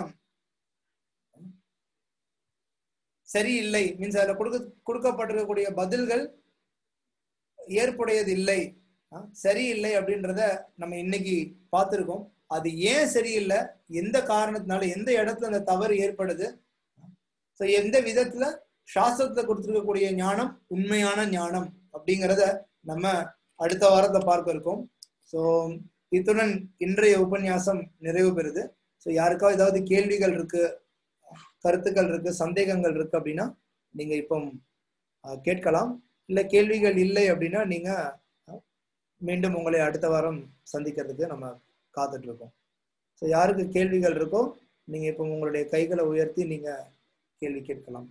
[SPEAKER 1] சரியில்லை மீன்ஸ் அதுல கொடுக்க கொடுக்கப்பட்டிருக்கக்கூடிய பதில்கள் ஏற்புடையது இல்லை சரியில்லை அப்படின்றத நம்ம இன்னைக்கு பார்த்திருக்கோம் அது ஏன் சரியில்லை எந்த காரணத்தினால எந்த இடத்துல அந்த தவறு ஏற்படுது ஸோ எந்த விதத்துல சாஸ்திரத்துல கொடுத்துருக்கக்கூடிய ஞானம் உண்மையான ஞானம் அப்படிங்கிறத நம்ம அடுத்த வாரத்தை பார்க்க இருக்கோம் ஸோ இத்துடன் இன்றைய உபன்யாசம் நிறைவு பெறுது ஸோ யாருக்காவது ஏதாவது கேள்விகள் இருக்கு கருத்துக்கள் இருக்கு சந்தேகங்கள் இருக்கு அப்படின்னா நீங்க இப்போ கேட்கலாம் இல்லை கேள்விகள் இல்லை அப்படின்னா நீங்க மீண்டும் உங்களை அடுத்த வாரம் சந்திக்கிறதுக்கு நம்ம காத்துட்டு இருக்கோம் ஸோ யாருக்கு கேள்விகள் இருக்கோ நீங்க இப்போ உங்களுடைய கைகளை உயர்த்தி நீங்க கேள்வி கேட்கலாம்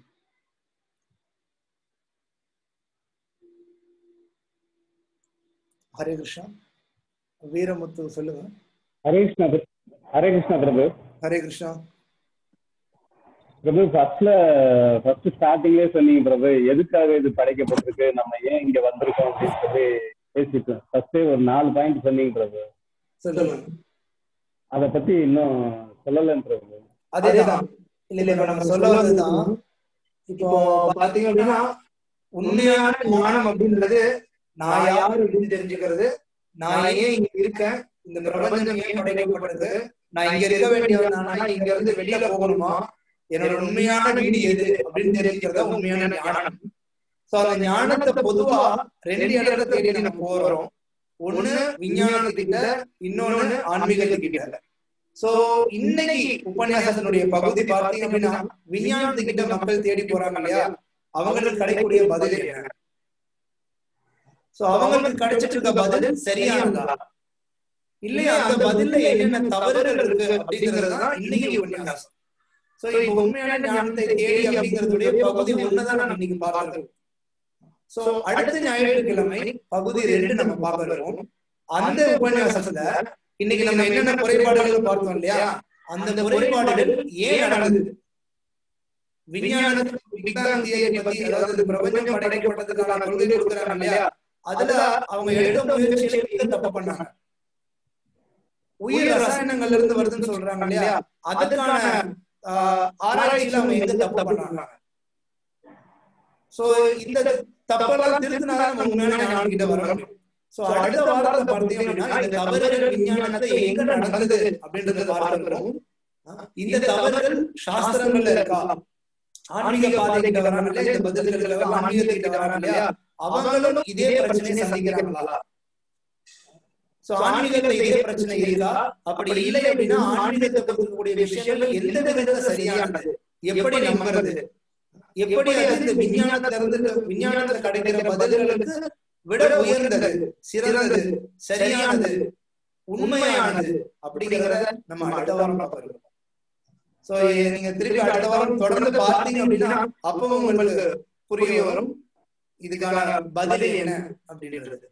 [SPEAKER 1] ஹரே கிருஷ்ணா வீரமுத்து சொல்லுங்க
[SPEAKER 2] ஹரே கிருஷ்ணா ஹரே கிருஷ்ணா பிரபு
[SPEAKER 1] ஹரே கிருஷ்ணா
[SPEAKER 2] பிரபு ஃபர்ஸ்ட்ல ஃபர்ஸ்ட் ஸ்டார்டிங்லேயே சொன்னீங்க பிரபு எதுக்காக இது படைக்கப்பட்டிருக்கு நம்ம ஏன் இங்க வந்திருக்கோம் அப்படின்னு சொல்லி பேசிட்டோம் ஃபர்ஸ்டே ஒரு நாலு பாயிண்ட் சொன்னீங்க பிரபு
[SPEAKER 1] சொல்லுங்க
[SPEAKER 2] அத பத்தி இன்னும் சொல்லலன்னு பிரபு
[SPEAKER 1] அதேதான் இல்ல இல்ல இப்ப நம்ம சொல்ல வந்ததுதான் இப்போ பாத்தீங்க அப்படின்னா உண்மையான ஞானம் அப்படின்றது நான் யாரு அப்படின்னு தெரிஞ்சுக்கிறது நான் ஏன் இங்க இருக்கேன் இந்த பிரபஞ்சம் ஏன் படைக்கப்படுது நான் இங்க இருக்க வேண்டியவனா இங்க இருந்து வெளியில போகணுமா என்னோட உண்மையான வீடு எது அப்படின்னு தெரிஞ்சுக்கிறத உண்மையான ஞானம் சோ அந்த ஞானத்தை பொதுவா ரெண்டு இடத்துல தேடி நம்ம போறோம் ஒண்ணு விஞ்ஞானத்துக்கிட்ட இன்னொன்னு ஆன்மீகத்துக்கிட்ட சோ இன்னைக்கு உபன்யாசத்தினுடைய பகுதி பார்த்தீங்க அப்படின்னா விஞ்ஞானத்துக்கிட்ட மக்கள் தேடி போறாங்க இல்லையா அவங்களுக்கு கிடைக்கக்கூடிய பதில் என்ன சோ அவங்களுக்கு கிடைச்சிட்டு இருக்க பதில் சரியானதா இல்லையா அந்த பதில்ல என்னென்ன தவறுகள் இருக்கு அப்படிங்கிறது தான் இன்னைக்கு உபன்யாசம் சோ இப்போ உண்மையான ஞானத்தை தேடி அப்படிங்கிறதுடைய பகுதி ஒண்ணுதான் நம்ம இன்னைக்கு பார்க்கிறோம் சோ அடுத்த ஞாயிற்றுக்கிழமை பகுதி ரெண்டு நம்ம பார்க்கிறோம் அந்த உபன்யாசத்துல இன்னைக்கு நம்ம என்னென்ன குறைபாடுகள் பார்த்தோம் இல்லையா அந்த குறைபாடுகள் ஏன் நடந்தது விஞ்ஞானத்தை பத்தி அதாவது பிரபஞ்சம் படைக்கப்பட்டதுக்கான கொள்கை கொடுக்குறாங்க இல்லையா அதுல அவங்க எடுத்த முயற்சியில தப்பு பண்ணாங்க உயிர் ரசாயனங்கள்ல இருந்து வருதுன்னு சொல்றாங்க இல்லையா அதுக்கான ஆராய்ச்சியில அவங்க எங்க தப்பு பண்றாங்க சோ இந்த தப்பெல்லாம் திருத்தினாதான் நம்ம உண்மையான ஞானம் கிட்ட வர முடியும் சோ அடுத்த வாரத்தை பார்த்தீங்க அப்படின்னா இந்த தவறுகள் விஞ்ஞானத்தை எங்க நடந்தது அப்படின்றத பார்க்கிறோம் இந்த தவறுகள் சாஸ்திரங்கள்ல இருக்கா ஆன்மீக பாதைகிட்ட வராங்க இல்லையா இந்த பதில்கள் ஆன்மீகத்துக்கிட்ட வராங்க இல்லையா அவங்களும் இதே பிரச்சனையை சந்திக்கிறாங்களா சோ ஆன்மீகத்துல இதே பிரச்சனை இருக்கா அப்படி இல்லை அப்படின்னா ஆன்மீகத்தை கொடுக்கக்கூடிய விஷயங்கள் எந்த விதத்துல சரியானது எப்படி நம்புறது எப்படி அது இந்த விஞ்ஞானத்துல இருந்து விஞ்ஞானத்துல கிடைக்கிற பதில்களுக்கு விட உயர்ந்தது சிறந்தது சரியானது உண்மையானது அப்படிங்கறத நம்ம அடுத்த வாரம் பார்க்கிறோம் சோ நீங்க திருப்பி அடுத்த வாரம் தொடர்ந்து பார்த்தீங்க அப்படின்னா அப்பவும் உங்களுக்கு புரிய வரும் இதுக்கான பதில் என்ன அப்படின்றது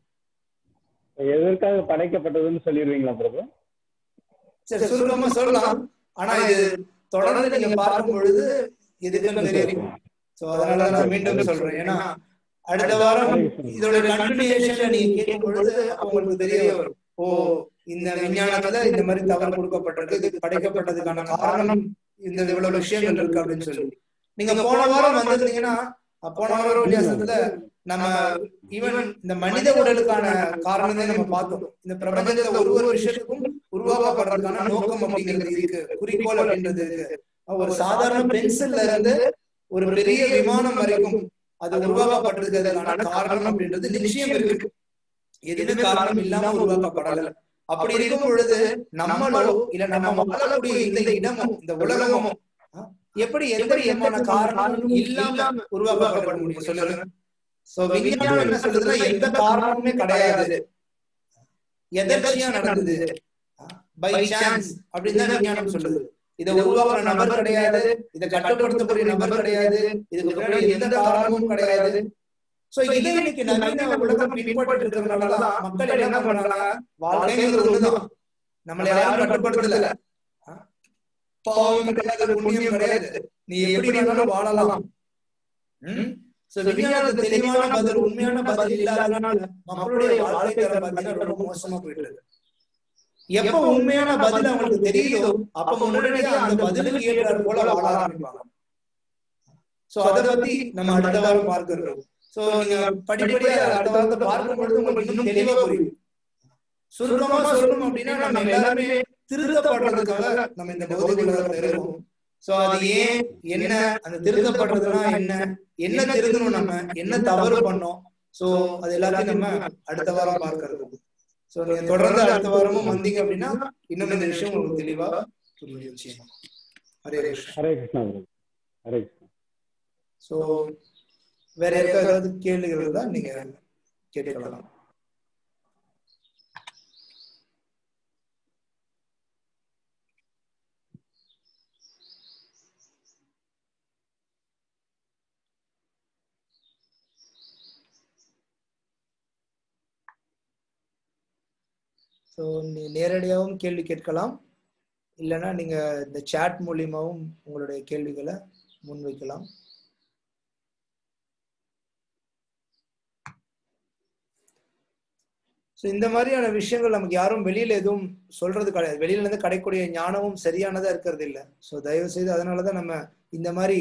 [SPEAKER 2] எதற்காக படைக்கப்பட்டதுன்னு சொல்லிடுவீங்களா பிரபு
[SPEAKER 1] சரி சுருக்கமா சொல்லலாம் ஆனா இது தொடர்ந்து நீங்க பார்க்கும் பொழுது எதுக்குன்னு தெரியும் சோ அதனால நான் மீண்டும் சொல்றேன் ஏன்னா அடுத்த வாரம் இதோட கண்டினியூஷன்ல நீங்க கேட்கும் பொழுது உங்களுக்கு தெரிய வரும் ஓ இந்த விஞ்ஞானத்துல இந்த மாதிரி தவறு கொடுக்கப்பட்டிருக்கு இது படைக்கப்பட்டதுக்கான காரணம் இந்த இவ்வளவு விஷயங்கள் இருக்கு அப்படின்னு சொல்லி நீங்க போன வாரம் வந்திருந்தீங்கன்னா போன வாரம் வித்தியாசத்துல நம்ம ஈவன் இந்த மனித உடலுக்கான காரணமே நம்ம பார்த்தோம் இந்த பிரபஞ்சத்துல ஒரு ஒரு விஷயத்துக்கும் உருவாக்கப்படுறதுக்கான நோக்கம் அப்படிங்கிறது இருக்கு குறிக்கோள் அப்படின்றது இருக்கு ஒரு சாதாரண பென்சில்ல இருந்து ஒரு பெரிய விமானம் வரைக்கும் அது உருவாக்கப்பட்டிருக்கிறதுக்கான காரணம் அப்படின்றது நிச்சயம் இருக்கு எதுவுமே காரணம் இல்லாம உருவாக்கப்படல அப்படி இருக்கும் பொழுது நம்மளோ இல்ல நம்ம வாழக்கூடிய இந்த இடமும் இந்த உலகமும் எப்படி எந்த விதமான காரணமும் இல்லாம உருவாக்கப்பட முடியும் சொல்லுங்க சோ விஞ்ஞானம் என்ன சொல்றதுன்னா எந்த காரணமுமே கிடையாது எதர்ச்சியா நடந்தது பை சான்ஸ் அப்படின்னு தான் விஞ்ஞானம் சொல்லுது இதை உருவாக்குற நபர் கிடையாது இதை கட்டுப்படுத்தக்கூடிய நபர் கிடையாது இதுக்கு முன்னாடி எந்த காரணமும் கிடையாது சோ இதை இன்னைக்கு நவீன உலகம் பின்பற்றி இருக்கிறதுனாலதான் மக்கள் என்ன பண்றாங்க வாழ்க்கைங்கிறது ஒண்ணுதான் நம்மளை யாரும் கட்டுப்படுத்தல பாவம் கிடையாது புண்ணியம் கிடையாது நீ எப்படி வேணாலும் வாழலாம் சோ விஞ்ஞானத்து தெளிவான பதில் உண்மையான பதில் இல்லாதனால மக்களுடைய வாழ்க்கை தரம் பார்த்தீங்கன்னா ரொம்ப மோசமா போயிட்டு இருக்கு எப்ப உண்மையான பதில் அவங்களுக்கு தெரியுதோ அப்ப உடனடியே அந்த பதிலுக்கு ஏற்றார் போல வாழ ஆரம்பிப்பாங்க சோ அதை பத்தி நம்ம அடுத்த வாரம் பார்க்கிறோம் சோ நீங்க படிப்படியா அடுத்த வாரத்தை பார்க்கும் பொழுது உங்களுக்கு இன்னும் தெளிவா புரியும் சுருக்கமா சொல்லணும் அப்படின்னா நம்ம எல்லாருமே திருத்தப்படுறதுக்காக நம்ம இந்த பௌதிக உலகத்துல இருக்கோம் சோ அது ஏன் என்ன அந்த திருத்தப்படுறதுனா என்ன என்ன திருத்தணும் நம்ம என்ன தவறு பண்ணோம் சோ அது எல்லாத்தையும் நம்ம அடுத்த வாரம் பார்க்கறது சோ நீங்க தொடர்ந்து அடுத்த வாரமும் வந்தீங்க அப்படின்னா இன்னும் இந்த விஷயம் உங்களுக்கு தெளிவா புரியும் நிச்சயமா ஹரே கிருஷ்ணா
[SPEAKER 2] ஹரே கிருஷ்ணா பிரபு ஹரே கிருஷ்ணா
[SPEAKER 1] சோ வேற யாருக்காவது கேள்விகள் இருந்தா நீங்க கேட்டுக்கலாம் ஸோ நீ நேரடியாகவும் கேள்வி கேட்கலாம் இல்லைன்னா நீங்க இந்த சாட் மூலியமாவும் உங்களுடைய கேள்விகளை முன்வைக்கலாம் ஸோ இந்த மாதிரியான விஷயங்கள் நமக்கு யாரும் வெளியில எதுவும் சொல்றது கிடையாது வெளியில இருந்து கிடைக்கக்கூடிய ஞானமும் சரியானதா இருக்கிறது இல்லை ஸோ தயவு செய்து அதனாலதான் நம்ம இந்த மாதிரி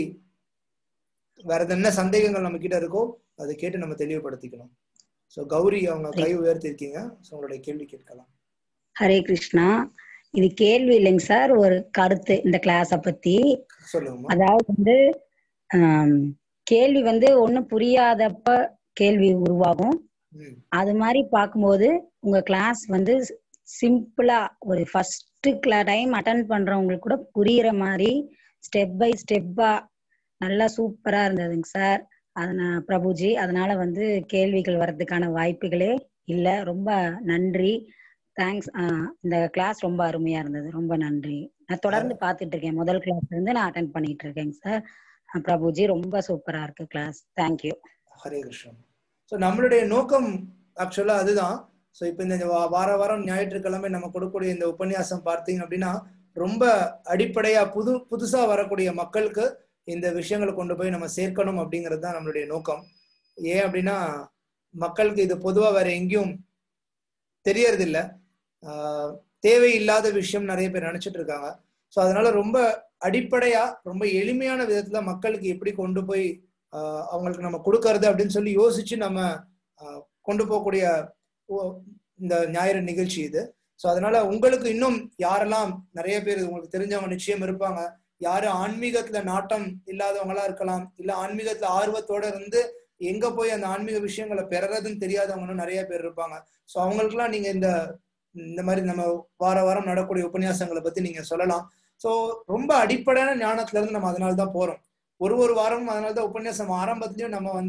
[SPEAKER 1] வேற என்ன சந்தேகங்கள் நம்ம கிட்ட இருக்கோ அதை கேட்டு நம்ம தெளிவுபடுத்திக்கணும் ஸோ கௌரி அவங்க கை உயர்த்தி இருக்கீங்க ஸோ உங்களுடைய கேள்வி கேட்கலாம்
[SPEAKER 3] ஹரே கிருஷ்ணா இது கேள்வி இல்லைங்க சார் ஒரு கருத்து இந்த கிளாஸ பத்தி
[SPEAKER 1] சொல்லுங்கம்மா
[SPEAKER 3] அதாவது வந்து ஆம், கேள்வி வந்து ஒண்ணும் புரியாதப்ப கேள்வி உருவாகும்
[SPEAKER 1] ம்
[SPEAKER 3] அது மாதிரி பார்க்கும்போது உங்க கிளாஸ் வந்து சிம்பிளா ஒரு ஃபர்ஸ்ட் டைம் அட்டன் பண்றவங்களுக்கு கூட புரியுற மாதிரி ஸ்டெப் பை ஸ்டெப்பா நல்லா சூப்பரா இருந்ததுங்க சார் அதனா பிரபுஜி அதனால வந்து கேள்விகள் வர்றதுக்கான வாய்ப்புகளே இல்லை ரொம்ப நன்றி தேங்க்ஸ் இந்த கிளாஸ் ரொம்ப அருமையா இருந்தது ரொம்ப நன்றி நான் தொடர்ந்து பார்த்துட்டு இருக்கேன் முதல் கிளாஸ்ல இருந்து நான் அட்டன் பண்ணிட்டு இருக்கேங்க சார் பிரபுஜி ரொம்ப சூப்பரா இருக்கு class thank you
[SPEAKER 1] Hare Krishnan so நம்மளுடைய நோக்கம் ஆக்சுவலா அதுதான் ஸோ இப்போ இந்த வா- வார வாரம் ஞாயிற்றுக்கிழமை நம்ம கொடுக்கக்கூடிய இந்த உபன்யாசம் பார்த்தீங்க அப்படின்னா ரொம்ப அடிப்படையா புது புதுசா வரக்கூடிய மக்களுக்கு இந்த விஷயங்களை கொண்டு போய் நம்ம சேர்க்கணும் அப்படிங்கிறது தான் நம்மளுடைய நோக்கம் ஏன் அப்படின்னா மக்களுக்கு இது பொதுவா வேற எங்கேயும் தெரியறதில்ல ஆஹ் தேவையில்லாத விஷயம் நிறைய பேர் நினைச்சிட்டு இருக்காங்க ஸோ அதனால ரொம்ப அடிப்படையா ரொம்ப எளிமையான விதத்துல மக்களுக்கு எப்படி கொண்டு போய் ஆஹ் அவங்களுக்கு நம்ம கொடுக்கறது அப்படின்னு சொல்லி யோசிச்சு நம்ம ஆஹ் கொண்டு போகக்கூடிய ஓ- இந்த ஞாயிறு நிகழ்ச்சி இது ஸோ அதனால உங்களுக்கு இன்னும் யாரெல்லாம் நிறைய பேர் உங்களுக்கு தெரிஞ்சவங்க நிச்சயம் இருப்பாங்க யாரு ஆன்மீகத்துல நாட்டம் இல்லாதவங்களா இருக்கலாம் இல்ல ஆன்மீகத்துல ஆர்வத்தோட இருந்து எங்க போய் அந்த ஆன்மீக விஷயங்களை பெறறதுன்னு தெரியாதவங்களும் நிறைய பேர் இருப்பாங்க ஸோ அவங்களுக்குலாம் நீங்க இந்த இந்த மாதிரி நம்ம வார வாரம் நடக்கூடிய உபன்யாசங்களை பத்தி நீங்க சொல்லலாம் ஸோ ரொம்ப அடிப்படையான ஞானத்துல இருந்து நம்ம அதனால தான் போறோம் ஒரு ஒரு வாரமும் அதனால தான் உபன்யாசம் ஆரம்பத்திலயும் நம்ம வந்து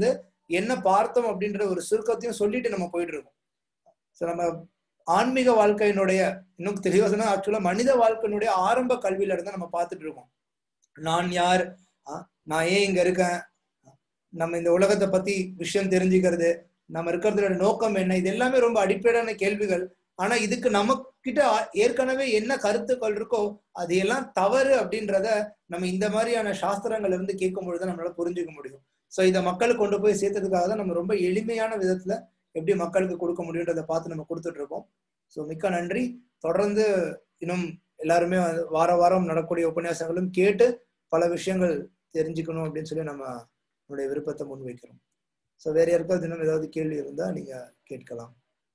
[SPEAKER 1] என்ன பார்த்தோம் அப்படின்ற ஒரு சுருக்கத்தையும் சொல்லிட்டு நம்ம போயிட்டு இருக்கோம் ஸோ நம்ம ஆன்மீக வாழ்க்கையினுடைய இன்னும் தெளிவா சொன்னா ஆக்சுவலா மனித வாழ்க்கையினுடைய ஆரம்ப கல்வியில இருந்து நம்ம பார்த்துட்டு இருக்கோம் நான் யார் ஆ, நான் ஏன் இங்க இருக்கேன் நம்ம இந்த உலகத்தை பத்தி விஷயம் தெரிஞ்சுக்கிறது நம்ம இருக்கிறதோட நோக்கம் என்ன இது எல்லாமே ரொம்ப அடிப்படையான கேள்விகள் ஆனா இதுக்கு நம்ம கிட்ட ஆ- ஏற்கனவே என்ன கருத்துக்கள் இருக்கோ அது எல்லாம் தவறு அப்படின்றத நம்ம இந்த மாதிரியான சாஸ்திரங்கள்ல இருந்து கேட்கும் பொழுது நம்மளால புரிஞ்சுக்க முடியும் சோ இதை மக்களுக்கு கொண்டு போய் சேர்த்ததுக்காக தான் நம்ம ரொம்ப எளிமையான விதத்துல எப்படி மக்களுக்கு கொடுக்க முடியுன்றதை பார்த்து நம்ம கொடுத்துட்டு இருக்கோம் ஸோ மிக்க நன்றி தொடர்ந்து இன்னும் எல்லாருமே வந்து வார வாரம் நடக்கூடிய உபன்யாசங்களும் கேட்டு பல விஷயங்கள் தெரிஞ்சுக்கணும் அப்படின்னு சொல்லி நம்ம நம்முடைய விருப்பத்தை முன்வைக்கிறோம் ஸோ வேற யாருக்காவது இன்னும் ஏதாவது கேள்வி இருந்தா நீங்க கேட்கலாம்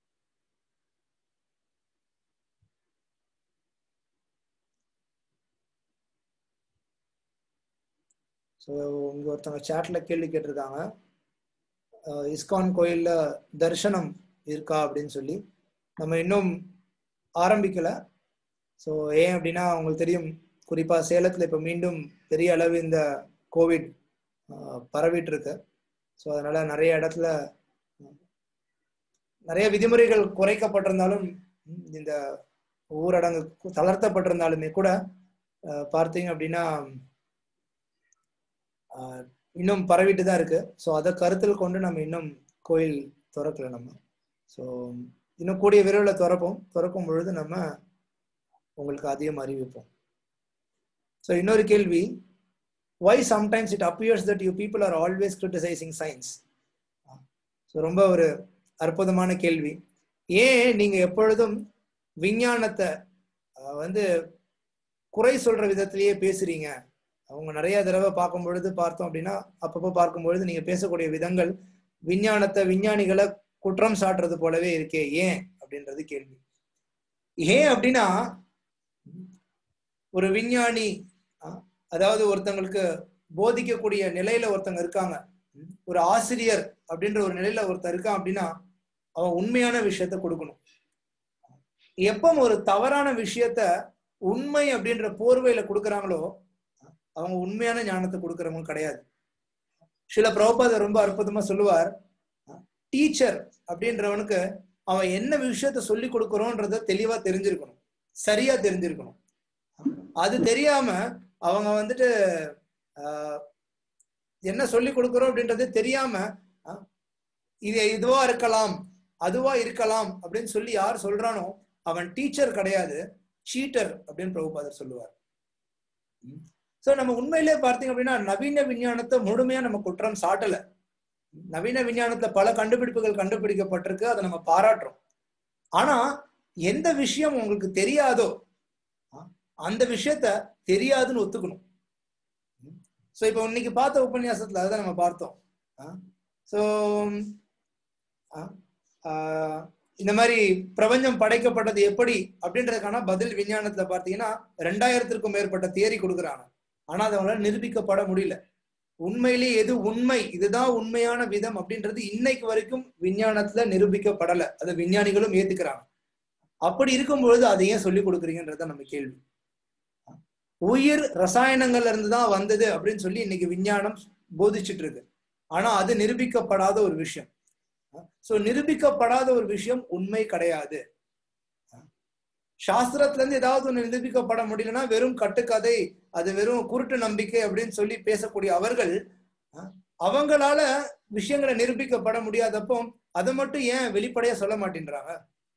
[SPEAKER 1] ஸோ இங்க ஒருத்தவங்க சேட்ல கேள்வி கேட்டிருக்காங்க அஹ் இஸ்கான் கோயில்ல தரிசனம் இருக்கா அப்படின்னு சொல்லி நம்ம இன்னும் ஆரம்பிக்கல ஸோ ஏன் அப்படின்னா உங்களுக்கு தெரியும் குறிப்பா சேலத்துல இப்ப மீண்டும் பெரிய அளவு இந்த கோவிட் அஹ், பரவிட்டு இருக்கு ஸோ அதனால நிறைய இடத்துல அஹ், நிறைய விதிமுறைகள் குறைக்கப்பட்டிருந்தாலும் ம், இந்த ஊரடங்கு தளர்த்தப்பட்டிருந்தாலுமே கூட அஹ், பார்த்தீங்க அப்படின்னா அஹ், இன்னும் பரவிட்டு தான் இருக்கு ஸோ அதை கருத்தில் கொண்டு நம்ம இன்னும் கோயில் திறக்கல நம்ம ஸோ இன்னும் கூடிய விரைவில் திறப்போம் திறக்கும் பொழுது நம்ம உங்களுக்கு அதிகம் அறிவிப்போம் ஸோ இன்னொரு கேள்வி why sometimes it appears that you people are always criticizing science so ரொம்ப ஒரு அற்புதமான கேள்வி ஏன் நீங்க எப்பொழுதும் விஞ்ஞானத்தை அஹ், வந்து குறை சொல்ற விதத்திலேயே பேசுறீங்க அவங்க நிறைய தடவை பார்க்கும் பொழுது பார்த்தோம் அப்படின்னா அப்பப்போ பார்க்கும் பொழுது நீங்க பேசக்கூடிய விதங்கள் விஞ்ஞானத்தை விஞ்ஞானிகளை குற்றம் சாட்டுறது போலவே இருக்கே ஏன் அப்படின்றது கேள்வி ஏன் அப்படின்னா ஒரு விஞ்ஞானி அஹ், அதாவது ஒருத்தங்களுக்கு போதிக்கக்கூடிய நிலையில ஒருத்தங்க இருக்காங்க ம், ஒரு ஆசிரியர் அப்படின்ற ஒரு நிலையில ஒருத்தர் இருக்கான் அப்படின்னா அவன் உண்மையான விஷயத்த கொடுக்கணும் எப்போ ஒரு தவறான விஷயத்த உண்மை அப்படின்ற போர்வையில கொடுக்கறாங்களோ அவங்க உண்மையான ஞானத்தை கொடுக்கறவங்க கிடையாது சில பிரபுபாதர் ரொம்ப அற்புதமா சொல்லுவார் டீச்சர் அப்படின்றவனுக்கு அவன் என்ன விஷயத்த சொல்லி கொடுக்கறோன்றத தெளிவா தெரிஞ்சிருக்கணும் சரியா தெரிஞ்சிருக்கணும் அது தெரியாம அவங்க வந்துட்டு ஆஹ், என்ன சொல்லி கொடுக்கறோம் அப்படின்றது தெரியாம ஆஹ், இது இதுவா இருக்கலாம் அதுவா இருக்கலாம் அப்படின்னு சொல்லி யார் சொல்றானோ அவன் டீச்சர் கிடையாது சீட்டர் அப்படின்னு பிரபுபாதர் சொல்லுவார் சோ நம்ம உண்மையிலே பார்த்தீங்க அப்படின்னா நவீன விஞ்ஞானத்தை முழுமையா நம்ம குற்றம் சாட்டல நவீன விஞ்ஞானத்துல பல கண்டுபிடிப்புகள் கண்டுபிடிக்கப்பட்டிருக்கு அதை நம்ம பாராட்டுறோம் ஆனா எந்த விஷயம் உங்களுக்கு தெரியாதோ ஆ, அந்த விஷயத்த தெரியாதுன்னு ஒத்துக்கணும் சோ இப்போ இன்னைக்கு பார்த்த உபன்யாசத்துல அதுதான் நம்ம பார்த்தோம் ஸோ இந்த மாதிரி பிரபஞ்சம் படைக்கப்பட்டது எப்படி அப்படின்றதுக்கான பதில் விஞ்ஞானத்துல பார்த்தீங்கன்னா ரெண்டாயிரத்திற்கும் மேற்பட்ட தியரி கொடுக்குறாங்க ஆனா அதை அவங்களால நிரூபிக்கப்பட முடியல உண்மையிலேயே எது உண்மை இதுதான் உண்மையான விதம் அப்படின்றது இன்னைக்கு வரைக்கும் விஞ்ஞானத்துல நிரூபிக்கப்படல அதை விஞ்ஞானிகளும் ஏத்துக்கிறாங்க அப்படி இருக்கும்பொழுது அதை ஏன் சொல்லி கொடுக்குறீங்கன்றத நம்ம கேள்வி உயிர் ரசாயனங்கள்ல இருந்து தான் வந்தது அப்படின்னு சொல்லி இன்னைக்கு விஞ்ஞானம் போதிச்சுட்டு இருக்கு ஆனா அது நிரூபிக்கப்படாத ஒரு விஷயம் சோ நிரூபிக்கப்படாத ஒரு விஷயம் உண்மை கிடையாது சாஸ்திரத்துல இருந்து ஏதாவது ஒண்ணு நிரூபிக்கப்பட முடியலன்னா வெறும் கட்டுக்கதை அது வெறும் குருட்டு நம்பிக்கை அப்படின்னு சொல்லி பேசக்கூடிய அவர்கள் அஹ், அவங்களால விஷயங்களை நிரூபிக்கப்பட முடியாதப்போ அதை மட்டும் ஏன் வெளிப்படையா சொல்ல மாட்டேன்றாங்க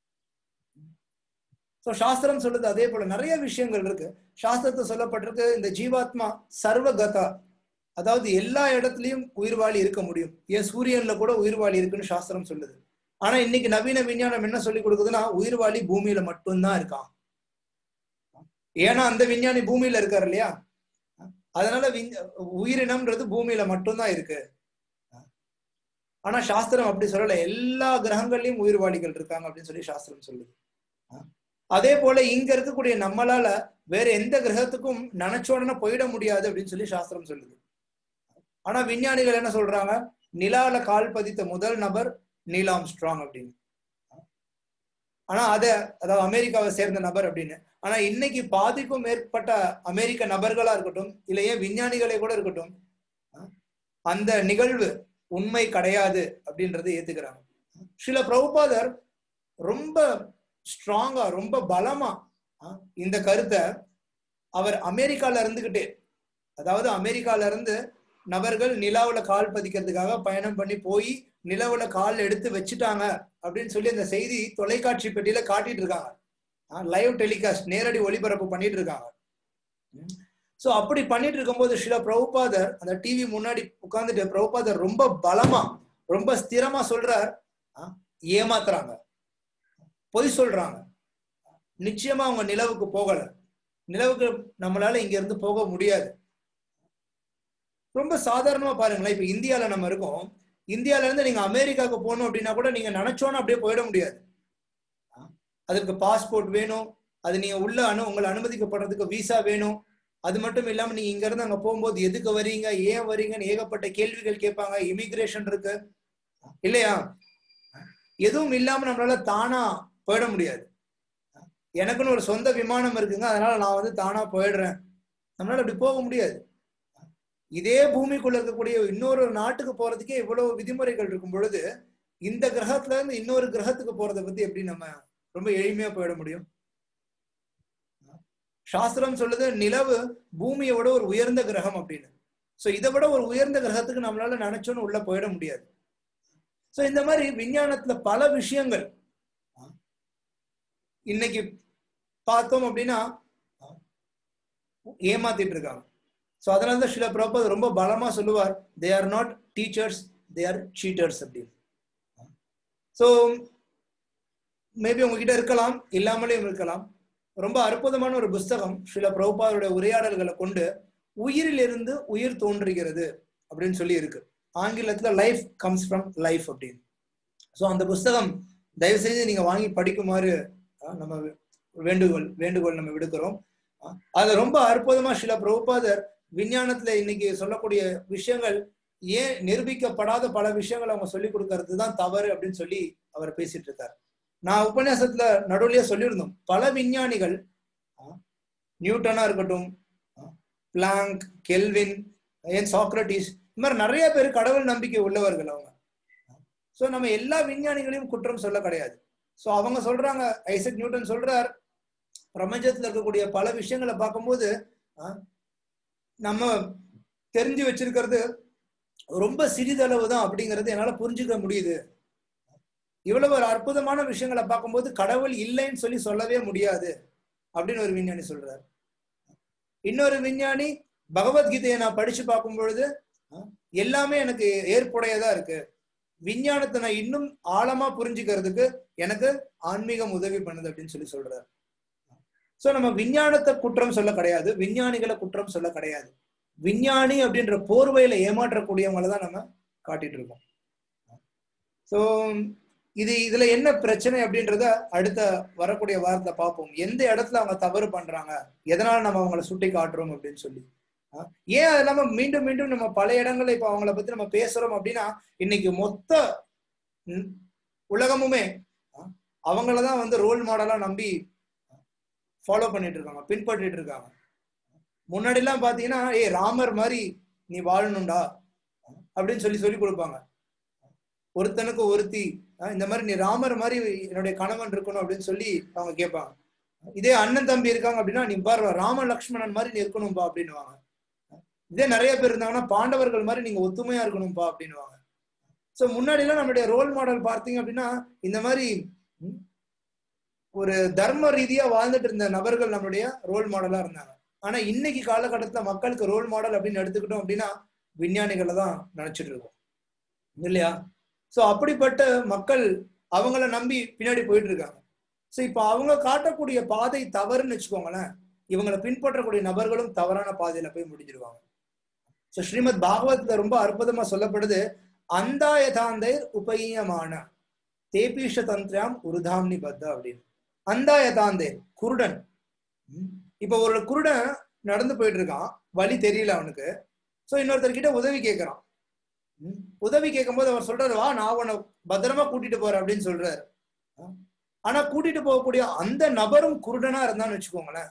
[SPEAKER 1] சோ சாஸ்திரம் சொல்லுது அதே போல நிறைய விஷயங்கள் இருக்கு சாஸ்திரத்தை சொல்லப்பட்டிருக்கு இந்த ஜீவாத்மா சர்வகதா அதாவது எல்லா இடத்துலயும் உயிர்வாளி இருக்க முடியும் ஏன் சூரியன்ல கூட உயிர்வாளி இருக்குன்னு சாஸ்திரம் சொல்லுது ஆனா இன்னைக்கு நவீன விஞ்ஞானம் என்ன சொல்லி கொடுக்குதுன்னா உயிர்வாளி பூமியில மட்டும்தான் இருக்கான் ஏன்னா அந்த விஞ்ஞானி பூமியில இருக்காரு இல்லையா அதனால விஞ்ஞ- உயிரினம்ன்றது பூமியில மட்டும்தான் இருக்கு ஆனா சாஸ்திரம் அப்படி சொல்லல எல்லா கிரகங்கள்லயும் உயிர்வாளிகள் இருக்காங்க அப்படின்னு சொல்லி சாஸ்திரம் சொல்லுது அதே போல இங்க இருக்கக்கூடிய நம்மளால வேற எந்த கிரகத்துக்கும் நினைச்ச உடனே போயிட முடியாது அப்படின்னு சொல்லி சாஸ்திரம் சொல்லுது ஆனா விஞ்ஞானிகள் என்ன சொல்றாங்க நிலால கால் பதித்த முதல் நபர் நீலாம் ஸ்ட்ராங் அப்படின்னு ஆனா அத அதாவது அமெரிக்காவை சேர்ந்த நபர் அப்படின்னு ஆனா இன்னைக்கு பாதிக்கும் மேற்பட்ட அமெரிக்க நபர்களா இருக்கட்டும் இல்ல ஏன் விஞ்ஞானிகளே கூட இருக்கட்டும் அந்த நிகழ்வு உண்மை கிடையாது அப்படின்றத ஏத்துக்கிறாங்க சில பிரபுபாதர் ரொம்ப ஸ்ட்ராங்கா ரொம்ப பலமா ஆஹ், இந்த கருத்தை அவர் அமெரிக்கால இருந்துகிட்டே அதாவது அமெரிக்கால இருந்து நபர்கள் நிலாவுல கால் பதிக்கிறதுக்காக பயணம் பண்ணி போய் நிலவுல கால் எடுத்து வச்சுட்டாங்க அப்படின்னு சொல்லி அந்த செய்தி தொலைக்காட்சி பெட்டியில காட்டிட்டு இருக்காங்க லைவ் டெலிகாஸ்ட் நேரடி ஒளிபரப்பு பண்ணிட்டு இருக்காங்க சோ அப்படி பண்ணிட்டு இருக்கும்போது சில பிரபுபாதர் அந்த டிவி முன்னாடி உட்கார்ந்துட்டு பிரபுபாதர் ரொம்ப பலமா ரொம்ப ஸ்திரமா சொல்றார் ஆ, ஏமாத்துறாங்க பொய் சொல்றாங்க நிச்சயமா அவங்க நிலவுக்கு போகல நிலவுக்கு நம்மளால இங்க இருந்து போக முடியாது ரொம்ப சாதாரணமா பாருங்களேன் இப்ப இந்தியால நம்ம இருக்கோம் இந்தியால இருந்து நீங்க அமெரிக்காவுக்கு போகணும் அப்படின்னா கூட நீங்க நினைச்சோன்னு அப்படியே போயிட முடியாது ஆ, அதுக்கு பாஸ்போர்ட் வேணும் அது நீங்க உள்ள அனு உங்களை அனுமதிக்கப்படுறதுக்கு விசா வேணும் அது மட்டும் இல்லாம நீங்க இங்க இருந்து அங்க போகும்போது எதுக்கு வரீங்க ஏன் வரீங்கன்னு ஏகப்பட்ட கேள்விகள் கேட்பாங்க இமிகிரேஷன் இருக்கு இல்லையா எதுவும் இல்லாம நம்மளால தானா போயிட முடியாது எனக்குன்னு ஒரு சொந்த விமானம் இருக்குங்க அதனால நான் வந்து தானா போயிடுறேன் நம்மளால அப்படி போக முடியாது இதே பூமிக்குள்ள இருக்கக்கூடிய இன்னொரு நாட்டுக்கு போறதுக்கே இவ்வளவு விதிமுறைகள் இருக்கும் பொழுது இந்த கிரகத்துல இருந்து இன்னொரு கிரகத்துக்கு போறதை பத்தி எப்படி நம்ம ரொம்ப எளிமையா போயிட முடியும் சாஸ்திரம் சொல்லுது நிலவு பூமியை விட ஒரு உயர்ந்த கிரகம் அப்படின்னு சோ இதை விட ஒரு உயர்ந்த கிரகத்துக்கு நம்மளால நினைச்சோன்னு உள்ள போயிட முடியாது சோ இந்த மாதிரி விஞ்ஞானத்துல பல விஷயங்கள் இன்னைக்கு பார்த்தோம் அப்படின்னா ஏமாத்திட்டு இருக்காங்க சோ அதனால தான் சில பிரபு ரொம்ப பலமா சொல்லுவார் they are not teachers they are cheaters அப்படின்னு ஸோ மேபி உங்ககிட்ட இருக்கலாம் இல்லாமலே இருக்கலாம் ரொம்ப அற்புதமான ஒரு புஸ்தகம் சில பிரபுபாதருடைய உரையாடல்களை கொண்டு உயிரிலிருந்து உயிர் தோன்றுகிறது அப்படின்னு சொல்லி இருக்கு ஆங்கிலத்துல லைஃப் கம்ஸ் ஃப்ரம் லைஃப் அப்படின்னு ஸோ அந்த புஸ்தகம் தயவு செய்து நீங்க வாங்கி படிக்குமாறு அஹ், நம்ம வேண்டுகோள் வேண்டுகோள் நம்ம விடுக்கிறோம் அஹ், அது ரொம்ப அற்புதமா சில பிரபுபாதர் விஞ்ஞானத்துல இன்னைக்கு சொல்லக்கூடிய விஷயங்கள் ஏன் நிரூபிக்கப்படாத பல விஷயங்கள் அவங்க சொல்லி கொடுக்கறது தான் தவறு அப்படின்னு சொல்லி அவர் பேசிட்டு இருக்கார் நான் உபன்யாசத்துல நடுவுலயே சொல்லியிருந்தோம் பல விஞ்ஞானிகள் அஹ், நியூட்டனா இருக்கட்டும் அஹ், பிளாங்க் கெல்வின் ஏன் சாக்ரட்டிஸ் இந்த மாதிரி நிறைய பேர் கடவுள் நம்பிக்கை உள்ளவர்கள் அவங்க சோ நம்ம எல்லா விஞ்ஞானிகளையும் குற்றம் சொல்ல கிடையாது சோ அவங்க சொல்றாங்க ஐசக் நியூட்டன் சொல்றார் பிரபஞ்சத்துல இருக்கக்கூடிய பல விஷயங்களை பார்க்கும்போது அஹ், நம்ம தெரிஞ்சு வச்சிருக்கிறது ரொம்ப சிறிதளவு தான் அப்படிங்கறது என்னால புரிஞ்சுக்க முடியுது இவ்வளவு ஒரு அற்புதமான விஷயங்களை பார்க்கும்போது கடவுள் இல்லைன்னு சொல்லி சொல்லவே முடியாது அப்படின்னு ஒரு விஞ்ஞானி சொல்றாரு இன்னொரு விஞ்ஞானி பகவத்கீதையை நான் படிச்சு பார்க்கும் பொழுது அஹ், எல்லாமே எனக்கு ஏற்புடையதா இருக்கு விஞ்ஞானத்தை நான் இன்னும் ஆழமா புரிஞ்சுக்கிறதுக்கு எனக்கு ஆன்மீகம் உதவி பண்ணுது அப்படின்னு சொல்லி சொல்றாரு சோ நம்ம விஞ்ஞானத்தை குற்றம் சொல்ல கிடையாது விஞ்ஞானிகளை குற்றம் சொல்ல கிடையாது விஞ்ஞானி அப்படின்ற போர்வையில ஏமாற்றக்கூடியவங்களை தான் நம்ம காட்டிட்டு இருக்கோம் சோ இது இதுல என்ன பிரச்சனை அப்படின்றத அடுத்த வரக்கூடிய வாரத்துல பார்ப்போம் எந்த இடத்துல அவங்க தவறு பண்றாங்க எதனால நம்ம அவங்கள சுட்டி காட்டுறோம் அப்படின்னு சொல்லி ஆஹ் ஏன் அது இல்லாம மீண்டும் மீண்டும் நம்ம பல இடங்கள்ல இப்ப அவங்கள பத்தி நம்ம பேசுறோம் அப்படின்னா இன்னைக்கு மொத்த ம், உலகமுமே ஆஹ், அவங்களதான் வந்து ரோல் மாடலா நம்பி ஃபாலோ பண்ணிட்டு இருக்காங்க பின்பற்றிட்டு இருக்காங்க முன்னாடி எல்லாம் பாத்தீங்கன்னா ஏய் ராமர் மாதிரி நீ வாழணும்டா அப்படின்னு சொல்லி சொல்லி கொடுப்பாங்க ஒருத்தனுக்கு ஒருத்தி அஹ் இந்த மாதிரி நீ ராமர் மாதிரி என்னுடைய கணவன் இருக்கணும் அப்படின்னு சொல்லி அவங்க கேட்பாங்க இதே அண்ணன் தம்பி இருக்காங்க அப்படின்னா நீ பாரு ராம லக்ஷ்மணன் மாதிரி நீ இருக்கணும்பா அப்படின்னுவாங்க இதே நிறைய பேர் இருந்தாங்கன்னா பாண்டவர்கள் மாதிரி நீங்க ஒத்துமையா இருக்கணும்பா அப்படின்னுவாங்க சோ முன்னாடி எல்லாம் நம்மளுடைய ரோல் மாடல் பார்த்தீங்க அப்படின்னா இந்த மாதிரி ம், ஒரு தர்ம ரீதியா வாழ்ந்துட்டு இருந்த நபர்கள் நம்மளுடைய ரோல் மாடலா இருந்தாங்க ஆனா இன்னைக்கு காலகட்டத்துல மக்களுக்கு ரோல் மாடல் அப்படின்னு எடுத்துக்கிட்டோம் அப்படின்னா விஞ்ஞானிகளை தான் நினைச்சிட்டு இருக்கோம் இல்லையா சோ அப்படிப்பட்ட மக்கள் அவங்கள நம்பி பின்னாடி போயிட்டு இருக்காங்க சோ இப்ப அவங்க காட்டக்கூடிய பாதை தவறுன்னு வச்சுக்கோங்களேன் இவங்களை பின்பற்றக்கூடிய நபர்களும் தவறான பாதையில போய் முடிஞ்சிருவாங்க சோ ஸ்ரீமத் பாகவத்ல ரொம்ப அற்புதமா சொல்லப்படுது அந்தாயதாந்தைர் உபயமான தேபீஷ தந்திராம் உருதாம்னி பத்த அப்படின்னு அந்தாயதாந்தேர் குருடன் ம். இப்ப ஒரு குருடன் நடந்து போயிட்டு இருக்கான் வழி தெரியல அவனுக்கு சோ இன்னொருத்தர் கிட்ட உதவி கேட்கறான் ம். உதவி கேட்கும்போது அவர் சொல்றாரு வா நான் உன்னை பத்திரமா கூட்டிட்டு போறேன் அப்படின்னு சொல்றாரு ஆ. ஆனா கூட்டிட்டு போகக்கூடிய அந்த நபரும் குருடனா இருந்தான்னு வச்சுக்கோங்களேன்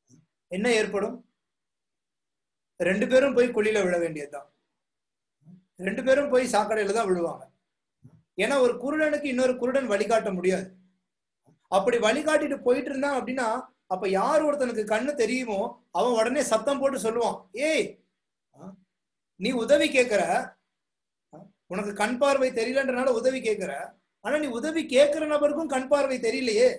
[SPEAKER 1] என்ன ஏற்படும் ரெண்டு பேரும் போய் குழியில விழ வேண்டியதுதான் ரெண்டு பேரும் போய் சாக்கடையில தான் விழுவாங்க ஏன்னா ஒரு குருடனுக்கு இன்னொரு குருடன் வழிகாட்ட முடியாது அப்படி வழிகாட்டிட்டு போயிட்டு இருந்தான் அப்படின்னா அப்ப யார் ஒருத்தனுக்கு கண்ணு தெரியுமோ அவன் உடனே சத்தம் போட்டு சொல்லுவான் ஏய் ஆ, நீ உதவி கேட்கிற ஆ, உனக்கு கண் பார்வை தெரியலன்றனால உதவி கேட்கிற ஆனா நீ உதவி கேட்கிற நபருக்கும் கண் பார்வை தெரியலையே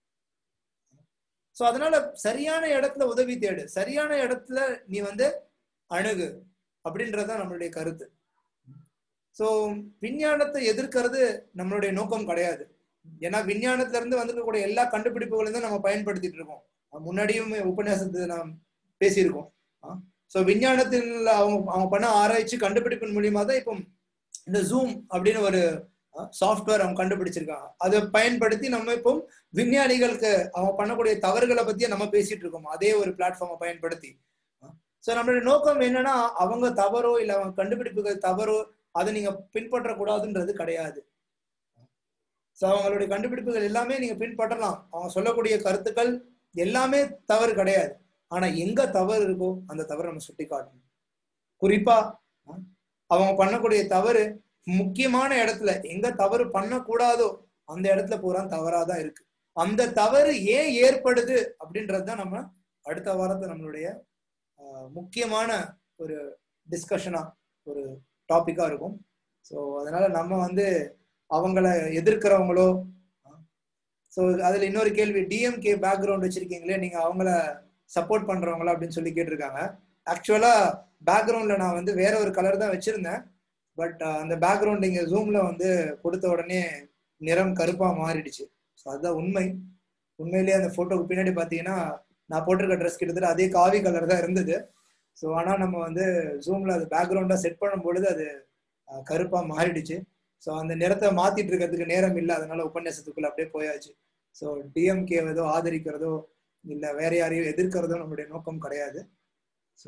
[SPEAKER 1] சோ அதனால சரியான இடத்துல உதவி தேடு சரியான இடத்துல நீ வந்து அணுகு அப்படின்றதுதான் நம்மளுடைய கருத்து சோ விஞ்ஞானத்தை எதிர்க்கிறது நம்மளுடைய நோக்கம் கிடையாது ஏன்னா விஞ்ஞானத்துல இருந்து வந்திருக்கக்கூடிய எல்லா கண்டுபிடிப்புகளையும் தான் நம்ம பயன்படுத்திட்டு இருக்கோம் அஹ் முன்னாடியும் உபன்யாசத்தை நாம் பேசியிருக்கோம் ஸோ விஞ்ஞானத்தில் அவங்க அவங்க பண்ண ஆராய்ச்சி கண்டுபிடிப்பின் மூலியமா தான் இப்போ இந்த ஜூம் அப்படின்னு ஒரு சாஃப்ட்வேர் அவங்க கண்டுபிடிச்சிருக்காங்க அதை பயன்படுத்தி நம்ம இப்போ விஞ்ஞானிகளுக்கு அவங்க பண்ணக்கூடிய தவறுகளை பத்தியே நம்ம பேசிட்டு இருக்கோம் அதே ஒரு பிளாட்ஃபார்மை பயன்படுத்தி ஸோ நம்மளுடைய நோக்கம் என்னன்னா அவங்க தவறோ இல்லை அவங்க கண்டுபிடிப்புகள் தவறோ அதை நீங்க பின்பற்றக்கூடாதுன்றது கிடையாது ஸோ அவங்களுடைய கண்டுபிடிப்புகள் எல்லாமே நீங்க பின்பற்றலாம் அவங்க சொல்லக்கூடிய கருத்துக்கள் எல்லாமே தவறு கிடையாது ஆனா எங்க தவறு இருக்கோ அந்த தவறை நம்ம சுட்டி காட்டணும் குறிப்பா அஹ், அவங்க பண்ணக்கூடிய தவறு முக்கியமான இடத்துல எங்க தவறு பண்ணக்கூடாதோ அந்த இடத்துல பூரா தவறாதான் இருக்கு அந்த தவறு ஏன் ஏற்படுது அப்படின்றது தான் நம்ம அடுத்த வாரத்தை நம்மளுடைய அஹ், முக்கியமான ஒரு டிஸ்கஷனா ஒரு டாபிக்கா இருக்கும் ஸோ அதனால நம்ம வந்து அவங்கள எதிர்க்கிறவங்களோ ஸோ அதுல இன்னொரு கேள்வி டிஎம்கே பேக்ரவுண்ட் வச்சிருக்கீங்களே நீங்க அவங்கள சப்போர்ட் பண்றவங்களா அப்படின்னு சொல்லி கேட்டிருக்காங்க ஆக்சுவலா பேக்ரவுண்ட்ல நான் வந்து வேற ஒரு கலர் தான் வச்சிருந்தேன் பட் அந்த பேக்ரவுண்ட் இங்க ஜூம்ல வந்து கொடுத்த உடனே நிறம் கருப்பா மாறிடுச்சு ஸோ அதுதான் உண்மை உண்மையிலேயே அந்த போட்டோக்கு பின்னாடி பாத்தீங்கன்னா நான் போட்டிருக்க ட்ரெஸ் கிட்டத்தட்ட அதே காவி கலர் தான் இருந்தது ஸோ ஆனா நம்ம வந்து ஜூம்ல அது பேக்ரவுண்டா செட் பண்ணும் பொழுது அது அஹ், கருப்பா மாறிடுச்சு ஸோ அந்த நிறத்தை மாத்திட்டு இருக்கிறதுக்கு நேரம் இல்லை அதனால உபன்யாசத்துக்குள்ள அப்படியே போயாச்சு ஸோ டிஎம்கே ஏதோ ஆதரிக்கிறதோ இல்லை வேற யாரையும் எதிர்க்கிறதோ நம்மளுடைய நோக்கம் கிடையாது ஸோ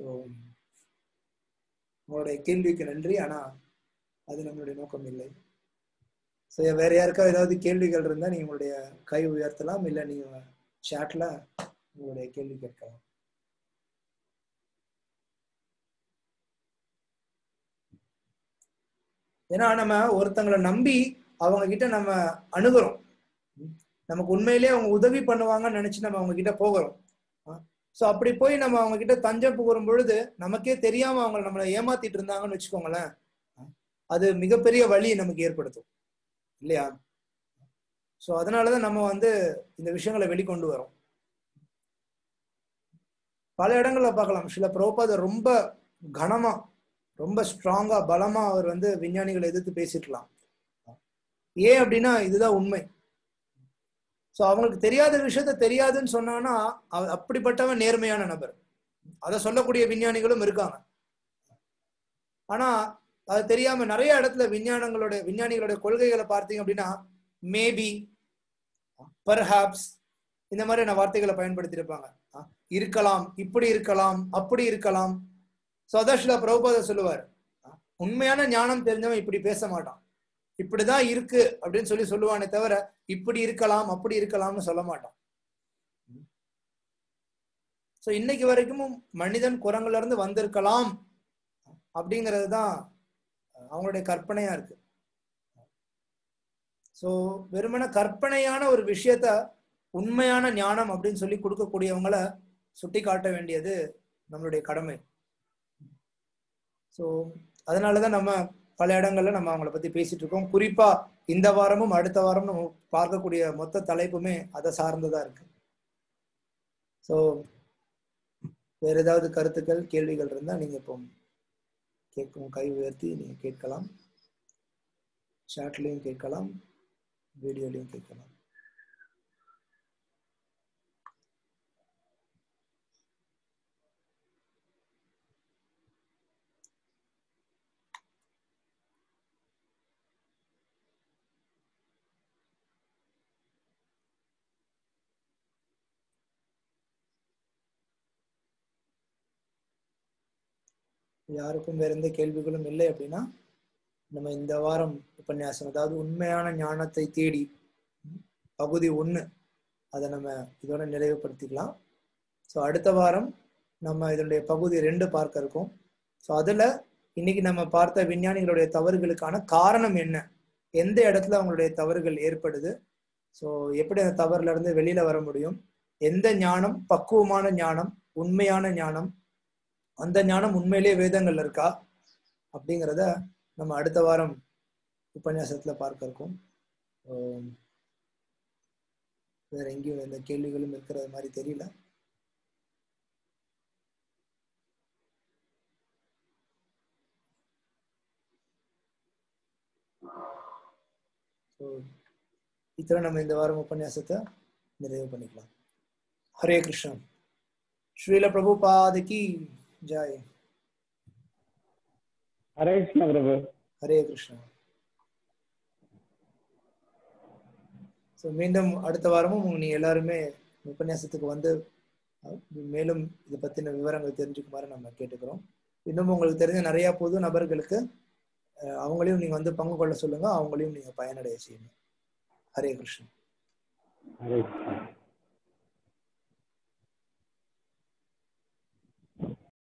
[SPEAKER 1] உங்களுடைய கேள்விக்கு நன்றி ஆனா அது நம்மளுடைய நோக்கம் இல்லை ஸோ வேற யாருக்கா ஏதாவது கேள்விகள் இருந்தா நீங்க உங்களுடைய கை உயர்த்தலாம் இல்லை நீங்க சாட்ல உங்களுடைய கேள்வி கேட்கலாம் ஏன்னா நம்ம ஒருத்தங்களை நம்பி அவங்க கிட்ட நம்ம அணுகுறோம் நமக்கு உண்மையிலேயே அவங்க உதவி பண்ணுவாங்கன்னு நினைச்சு நம்ம அவங்க கிட்ட போகிறோம் ஸோ அப்படி போய் நம்ம அவங்க கிட்ட தஞ்சம் புகுறும் பொழுது நமக்கே தெரியாம அவங்க நம்மளை ஏமாத்திட்டு இருந்தாங்கன்னு வச்சுக்கோங்களேன் அது மிகப்பெரிய வழி நமக்கு ஏற்படுத்தும் இல்லையா ஸோ அதனாலதான் நம்ம வந்து இந்த விஷயங்களை வெளிக்கொண்டு வரோம் பல இடங்கள்ல பார்க்கலாம் சில பிரபுபாத ரொம்ப கனமா ரொம்ப ஸ்ட்ராங்கா பலமா அவர் வந்து விஞ்ஞானிகளை எதிர்த்து பேசிருக்கலாம் ஏன் அப்படின்னா இதுதான் உண்மை ஸோ அவங்களுக்கு தெரியாத விஷயத்த தெரியாதுன்னு சொன்னான்னா அவ- அப்படிப்பட்டவன் நேர்மையான நபர் அதை சொல்லக்கூடிய விஞ்ஞானிகளும் இருக்காங்க ஆனா அது தெரியாம நிறைய இடத்துல விஞ்ஞானங்களோட விஞ்ஞானிகளோட கொள்கைகளை பார்த்தீங்க அப்படின்னா மேபி பர்ஹாப்ஸ் இந்த மாதிரியான வார்த்தைகளை பயன்படுத்தி இருப்பாங்க இருக்கலாம் இப்படி இருக்கலாம் அப்படி இருக்கலாம் சதாஷிலா பிரபுபாத சொல்லுவார் உண்மையான ஞானம் தெரிஞ்சவன் இப்படி பேச மாட்டான் இப்படிதான் இருக்கு அப்படின்னு சொல்லி சொல்லுவானே தவிர இப்படி இருக்கலாம் அப்படி இருக்கலாம்னு சொல்ல மாட்டான் சோ இன்னைக்கு வரைக்கும் மனிதன் குரங்குல இருந்து வந்திருக்கலாம் அப்படிங்கிறது தான் அவங்களுடைய கற்பனையா இருக்கு சோ வெறுமன கற்பனையான ஒரு விஷயத்த உண்மையான ஞானம் அப்படின்னு சொல்லி கொடுக்கக்கூடியவங்கள சுட்டி காட்ட வேண்டியது நம்மளுடைய கடமை ஸோ அதனாலதான் நம்ம பல இடங்கள்ல நம்ம அவங்கள பத்தி பேசிட்டு இருக்கோம் குறிப்பா இந்த வாரமும் அடுத்த வாரமும் நம்ம பார்க்கக்கூடிய மொத்த தலைப்புமே அதை சார்ந்ததா இருக்கு ஸோ வேற ஏதாவது கருத்துக்கள் கேள்விகள் இருந்தா நீங்க இப்போ கேட்கும் கை உயர்த்தி நீங்க கேட்கலாம் சாட்லையும் கேட்கலாம் வீடியோலையும் கேட்கலாம் யாருக்கும் வேற எந்த கேள்விகளும் இல்லை அப்படின்னா நம்ம இந்த வாரம் உபன்யாசம் அதாவது உண்மையான ஞானத்தை தேடி ம், பகுதி ஒன்று அதை நம்ம இதோட நிறைவுபடுத்திக்கலாம் ஸோ அடுத்த வாரம் நம்ம இதனுடைய பகுதி ரெண்டு பார்க்க இருக்கோம் ஸோ அதில் இன்னைக்கு நம்ம பார்த்த விஞ்ஞானிகளுடைய தவறுகளுக்கான காரணம் என்ன எந்த இடத்துல அவங்களுடைய தவறுகள் ஏற்படுது ஸோ எப்படி அந்த தவறுல இருந்து வெளியில வர முடியும் எந்த ஞானம் பக்குவமான ஞானம் உண்மையான ஞானம் அந்த ஞானம் உண்மையிலேயே வேதங்கள்ல இருக்கா அப்படிங்கிறத நம்ம அடுத்த வாரம் உபன்யாசத்துல பார்க்க இருக்கோம் ஆம், வேற எங்கேயும் எந்த கேள்விகளும் இருக்கிறது மாதிரி தெரியல ஸோ இத்தனை நம்ம இந்த வாரம் உபன்யாசத்தை நிறைவு பண்ணிக்கலாம் ஹரே கிருஷ்ணா ஸ்ரீல பிரபுபாத கி ஜாய்
[SPEAKER 2] ஹரே கிருஷ்ண பிரபு
[SPEAKER 1] ஹரே கிருஷ்ணா ஸோ மீண்டும் அடுத்த வாரமும் உங்க நீங்க எல்லாருமே உபன்யாசத்துக்கு வந்து அஹ், மேலும் இதை பத்தின விவரங்கள் தெரிஞ்சுக்குமாறு நம்ம கேட்டுக்கிறோம் இன்னும் உங்களுக்கு தெரிஞ்ச நிறைய புது நபர்களுக்கு அஹ், அவங்களையும் நீங்க வந்து பங்கு கொள்ள சொல்லுங்க அவங்களையும் நீங்க பயனடைய செய்யுங்க ஹரே கிருஷ்ணா
[SPEAKER 2] ஹரே கிருஷ்ணா